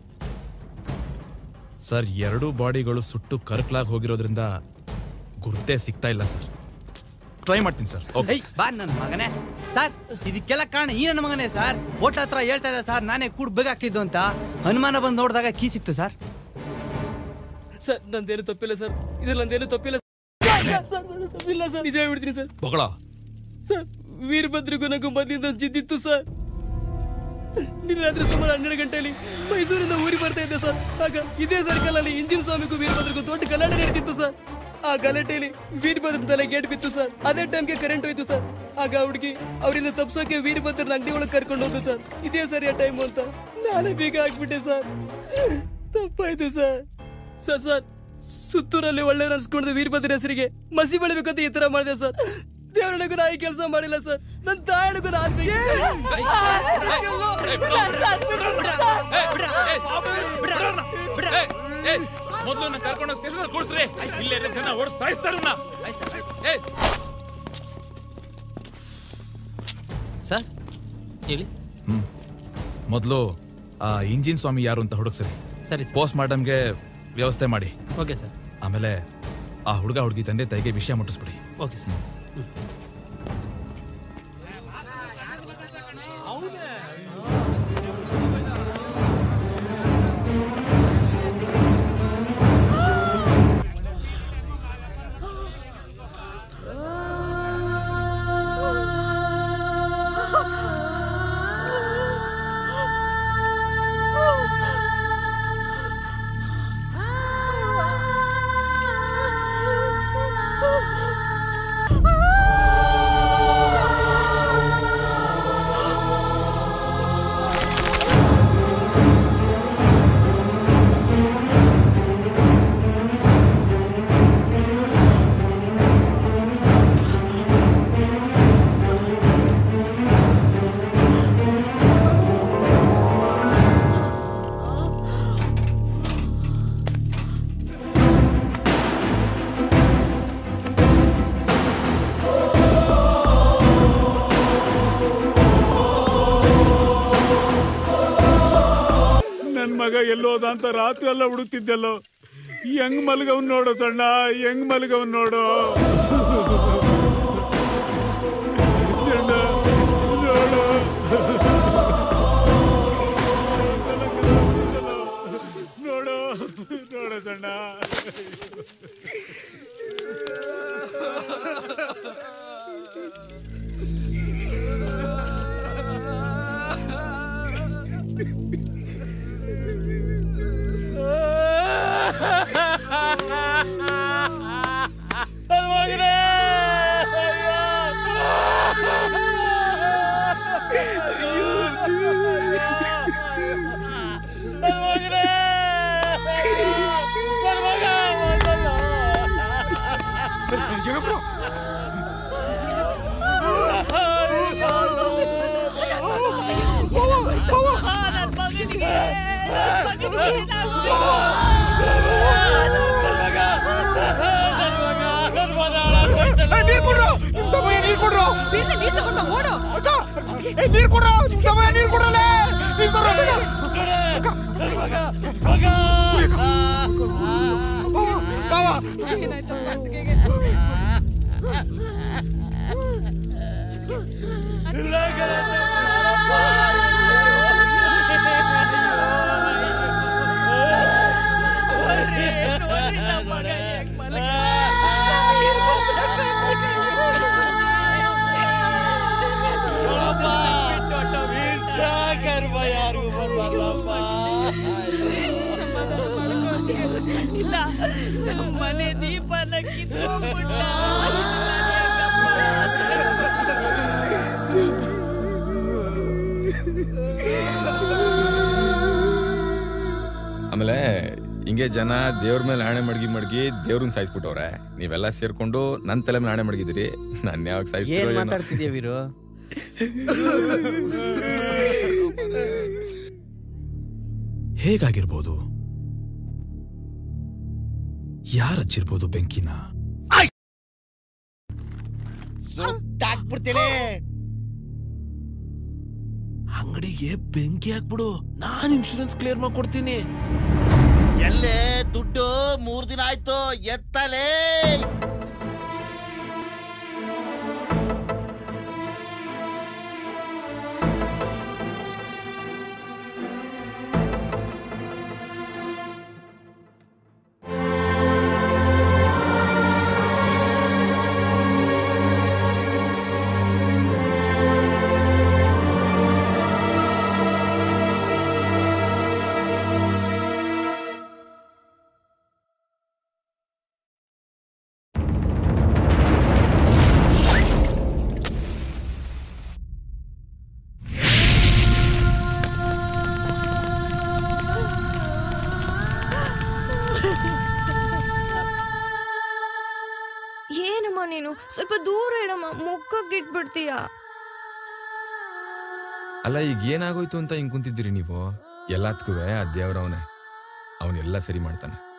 ಸರ್ ಎರಡೂ ಬಾಡಿಗಳು ಸುಟ್ಟು ಕರ್ಕಲಾಗಿ ಹೋಗಿರೋದ್ರಿಂದ ಗುರ್ತೇ ಸಿಗ್ತಾ ಇಲ್ಲ ಸರ್ ಟ್ರೈ ಮಾಡ್ತೀನಿ ಸರ್ ಓಕೆ ಏಯ್ ಬಾ ನನ್ನ ಮಗನೇ ಸರ್ ಇದಕ್ಕೆಲ್ಲ ಕಾರಣ ಈ ನನ್ನ ಮಗನೇ ಸರ್ ಓಟ್ ಹತ್ರ ಹೇಳ್ತಾ ಇದ್ದ ಸರ್ ನಾನೇ ಕೂಡ ಬೇಗ ಹಾಕಿದ್ದು ಅಂತ ಅನುಮಾನ ಬಂದು ನೋಡಿದಾಗ ಕೀ ಸಿಕ್ತು ಸರ್ ಸರ್ ನಂದೇನು ತಪ್ಪಿಲ್ಲ ಸರ್ ಇದ್ರಲ್ಲಿ ನಂದೇನು ತಪ್ಪಿಲ್ಲ ಸರ್, ಸರ್, ಸರ್, ಸರ್, ಇಲ್ಲ ಸರ್ ನಿಜ ಹೇಳ್ಬಿಡ್ತೀನಿ ಸರ್ ಬಗಳ ಸರ್ ವೀರಭದ್ರಿಗೂ ನನಗೂ ಮಧ್ಯದಿಂದ ಜಿದ್ದಿತ್ತು ಸರ್ ನಿನ್ನೆ ರಾತ್ರಿ ಸುಮಾರು ಹನ್ನೆರಡು ಗಂಟೆಯಲ್ಲಿ ಮೈಸೂರಿಂದ ಊರಿಗೆ ಬರ್ತಾ ಇದ್ದೆ ಸರ್ ಆಗ ಇದೇ ಸರ್ಕಲ್ ಅಲ್ಲಿ ಇಂಜಿನ್ ಸ್ವಾಮಿಗೂ ವೀರಭದ್ರಿಗೂ ದೊಡ್ಡ ಗಲಾಟೆ ನಡೀತಿತ್ತು ಸರ್ ಆ ಗಲಾಟೆಯಲ್ಲಿ ವೀರಭದ್ರನ ತಲೆ ಗೇಟ್ ಬಿತ್ತು ಸರ್ ಅದೇ ಟೈಮ್ಗೆ ಕರೆಂಟ್ ಹೋಯ್ತು ಸರ್ ಆಗ ಆ ಹುಡುಗಿ ಅವರಿಂದ ತಪ್ಸೋಕೆ ವೀರಭದ್ರನ ಅಂಗಡಿ ಒಳಗೆ ಕರ್ಕೊಂಡು ಹೋದ್ರು ಸರ್ ಇದೇ ಸರಿಯ ಟೈಮ್ ಅಂತ ನಾನೇ ಬೇಗ ಆಗ್ಬಿಟ್ಟೆ ಸರ್ ತಪ್ಪಾಯ್ತು ಸರ್ ಸರ್ ಸರ್ ಸುತ್ತೂರಲ್ಲಿ ಒಳ್ಳೆಯವ್ರು ಅನ್ಸ್ಕೊಂಡಿದ್ದ ವೀರಭದ್ರ ಹೆಸರಿಗೆ ಮಸಿ ಬೆಳಿಬೇಕಂತ ಈ ತರ ಮಾಡಿದೆ ಸರ್ ದೇವರನಿಗೂ ನಾ ಈ ಕೆಲಸ ಮಾಡಿಲ್ಲ ಸರ್ ನನ್ನ ತಾಯಣಿಗೂ ನಾನ್ ಮೊದಲು ನನ್ನ ಕರ್ಕೊಂಡು ಸ್ಟೇಷನ್ ಕೂಡ್ಸ್ರಿ ಇಲ್ಲೇ ಇರೋ ಜನ ಓಡ್ ಸಾಯಿಸ್ತಾರ ಸರ್ ಹೇಳಿ ಹ್ಮ್ ಮೊದಲು ಆ ಇಂಜಿನ್ ಸ್ವಾಮಿ ಯಾರು ಅಂತ ಹುಡುಕ್ಸರಿ ಸರಿ ಪೋಸ್ಟ್ ಮಾರ್ಟಮ್ಗೆ ವ್ಯವಸ್ಥೆ ಮಾಡಿ ಓಕೆ ಸರ್ ಆಮೇಲೆ ಆ ಹುಡುಗ ಹುಡುಗಿ ತಂದೆ ತಾಯಿಗೆ ವಿಷಯ ಮುಟ್ಟಿಸ್ಬಿಡಿ ಓಕೆ ಸರ್ ನನ್ ಮಗ ಎಲ್ಲೋದ ಅಂತ ರಾತ್ರಿ ಎಲ್ಲ ಹುಡುಕ್ತಿದ್ದೆಲ್ಲೋ ಹೆಂಗ್ ಮಲಗವನ್ ನೋಡು ಸಣ್ಣ ಹೆಂಗ್ ಮಲಗವನ್ ನೋಡು ಸಣ್ಣ ನೋಡು ನೋಡು ನೋಡು ಸಣ್ಣ ನೀರ್ ಕೊಡ್ರು ತಮ್ಮಯ್ಯ ನೀರ್ ಕೊಡ್ರು ನೀರ್ ತಗೊಂಡ ಓಡು ಅಕ್ಕ ಏ, ನೀರ್ ಕೊಡ್ರು ತಮ್ಮಯ್ಯ ನೀರ್ ಕೊಡ್ರಲ್ಲೇ ನೀರ್ ಕೊಡ್ರು ಬೇಗ. ಅಕ್ಕ, ಮಗ ಬಾವ ಇಲ್ಲ ನಮ್ಮ ಮನೆ ದೀಪನ ಕಿತ್ಕೊಂಡ್ಬಿಟ್ಟ ಆಮೇಲೆ ಹಿಂಗೆ ಜನ ದೇವ್ರ ಮೇಲೆ ಆಣೆ ಮಡ್ಗಿ ಮಡ್ಗಿ ದೇವ್ರನ್ನ ಸಾಯಿಸ್ಬಿಟ್ಟವ್ರೆ ನೀವೆಲ್ಲ ಸೇರ್ಕೊಂಡು ನನ್ನ ತಲೆ ಮೇಲೆ ಆಣೆ ಮಡಗಿದಿರಿ ನನ್ನ ಯಾವಾಗ ಏನ್ ಸಾಯಿಸ್ತೀರೋ ಏನೋ. ಮಾತಾಡ್ತಿದ್ಯಾ ವೀರು ಹೇಗಾಗಿರ್ಬೋದು ಯಾರು ಹಚ್ಚಿರ್ಬೋದು ಬೆಂಕಿನ ಸುಟ್ಟಾಕ್ಬಿಡ್ತೀನಿ ಅಂಗಡಿಗೆ ಬೆಂಕಿ ಹಾಕ್ಬಿಡು ನಾನ್ ಇನ್ಶೂರೆನ್ಸ್ ಕ್ಲಿಯರ್ ಮಾಡ್ಕೊಡ್ತೀನಿ ಎಲ್ಲೇ ದುಡ್ಡು ಮೂರ್ ದಿನ ಆಯ್ತು ಎತ್ತಲೇ ಏನಮ್ಮ ನೀನು ಸ್ವಲ್ಪ ದೂರ ಇಡಮ್ಮ ಮುಖಕ್ಕೆ ಇಟ್ಬಿಡ್ತೀಯ ಅಲ್ಲ ಈಗ ಏನಾಗೋಯ್ತು ಅಂತ ಹಿಂಗ್ ಕುಂತಿದ್ದೀರಿ ನೀವು ಎಲ್ಲದಕ್ಕೂ ಆ ದೇವ್ರವನೇ ಅವನೆಲ್ಲ ಸರಿ ಮಾಡ್ತಾನೆ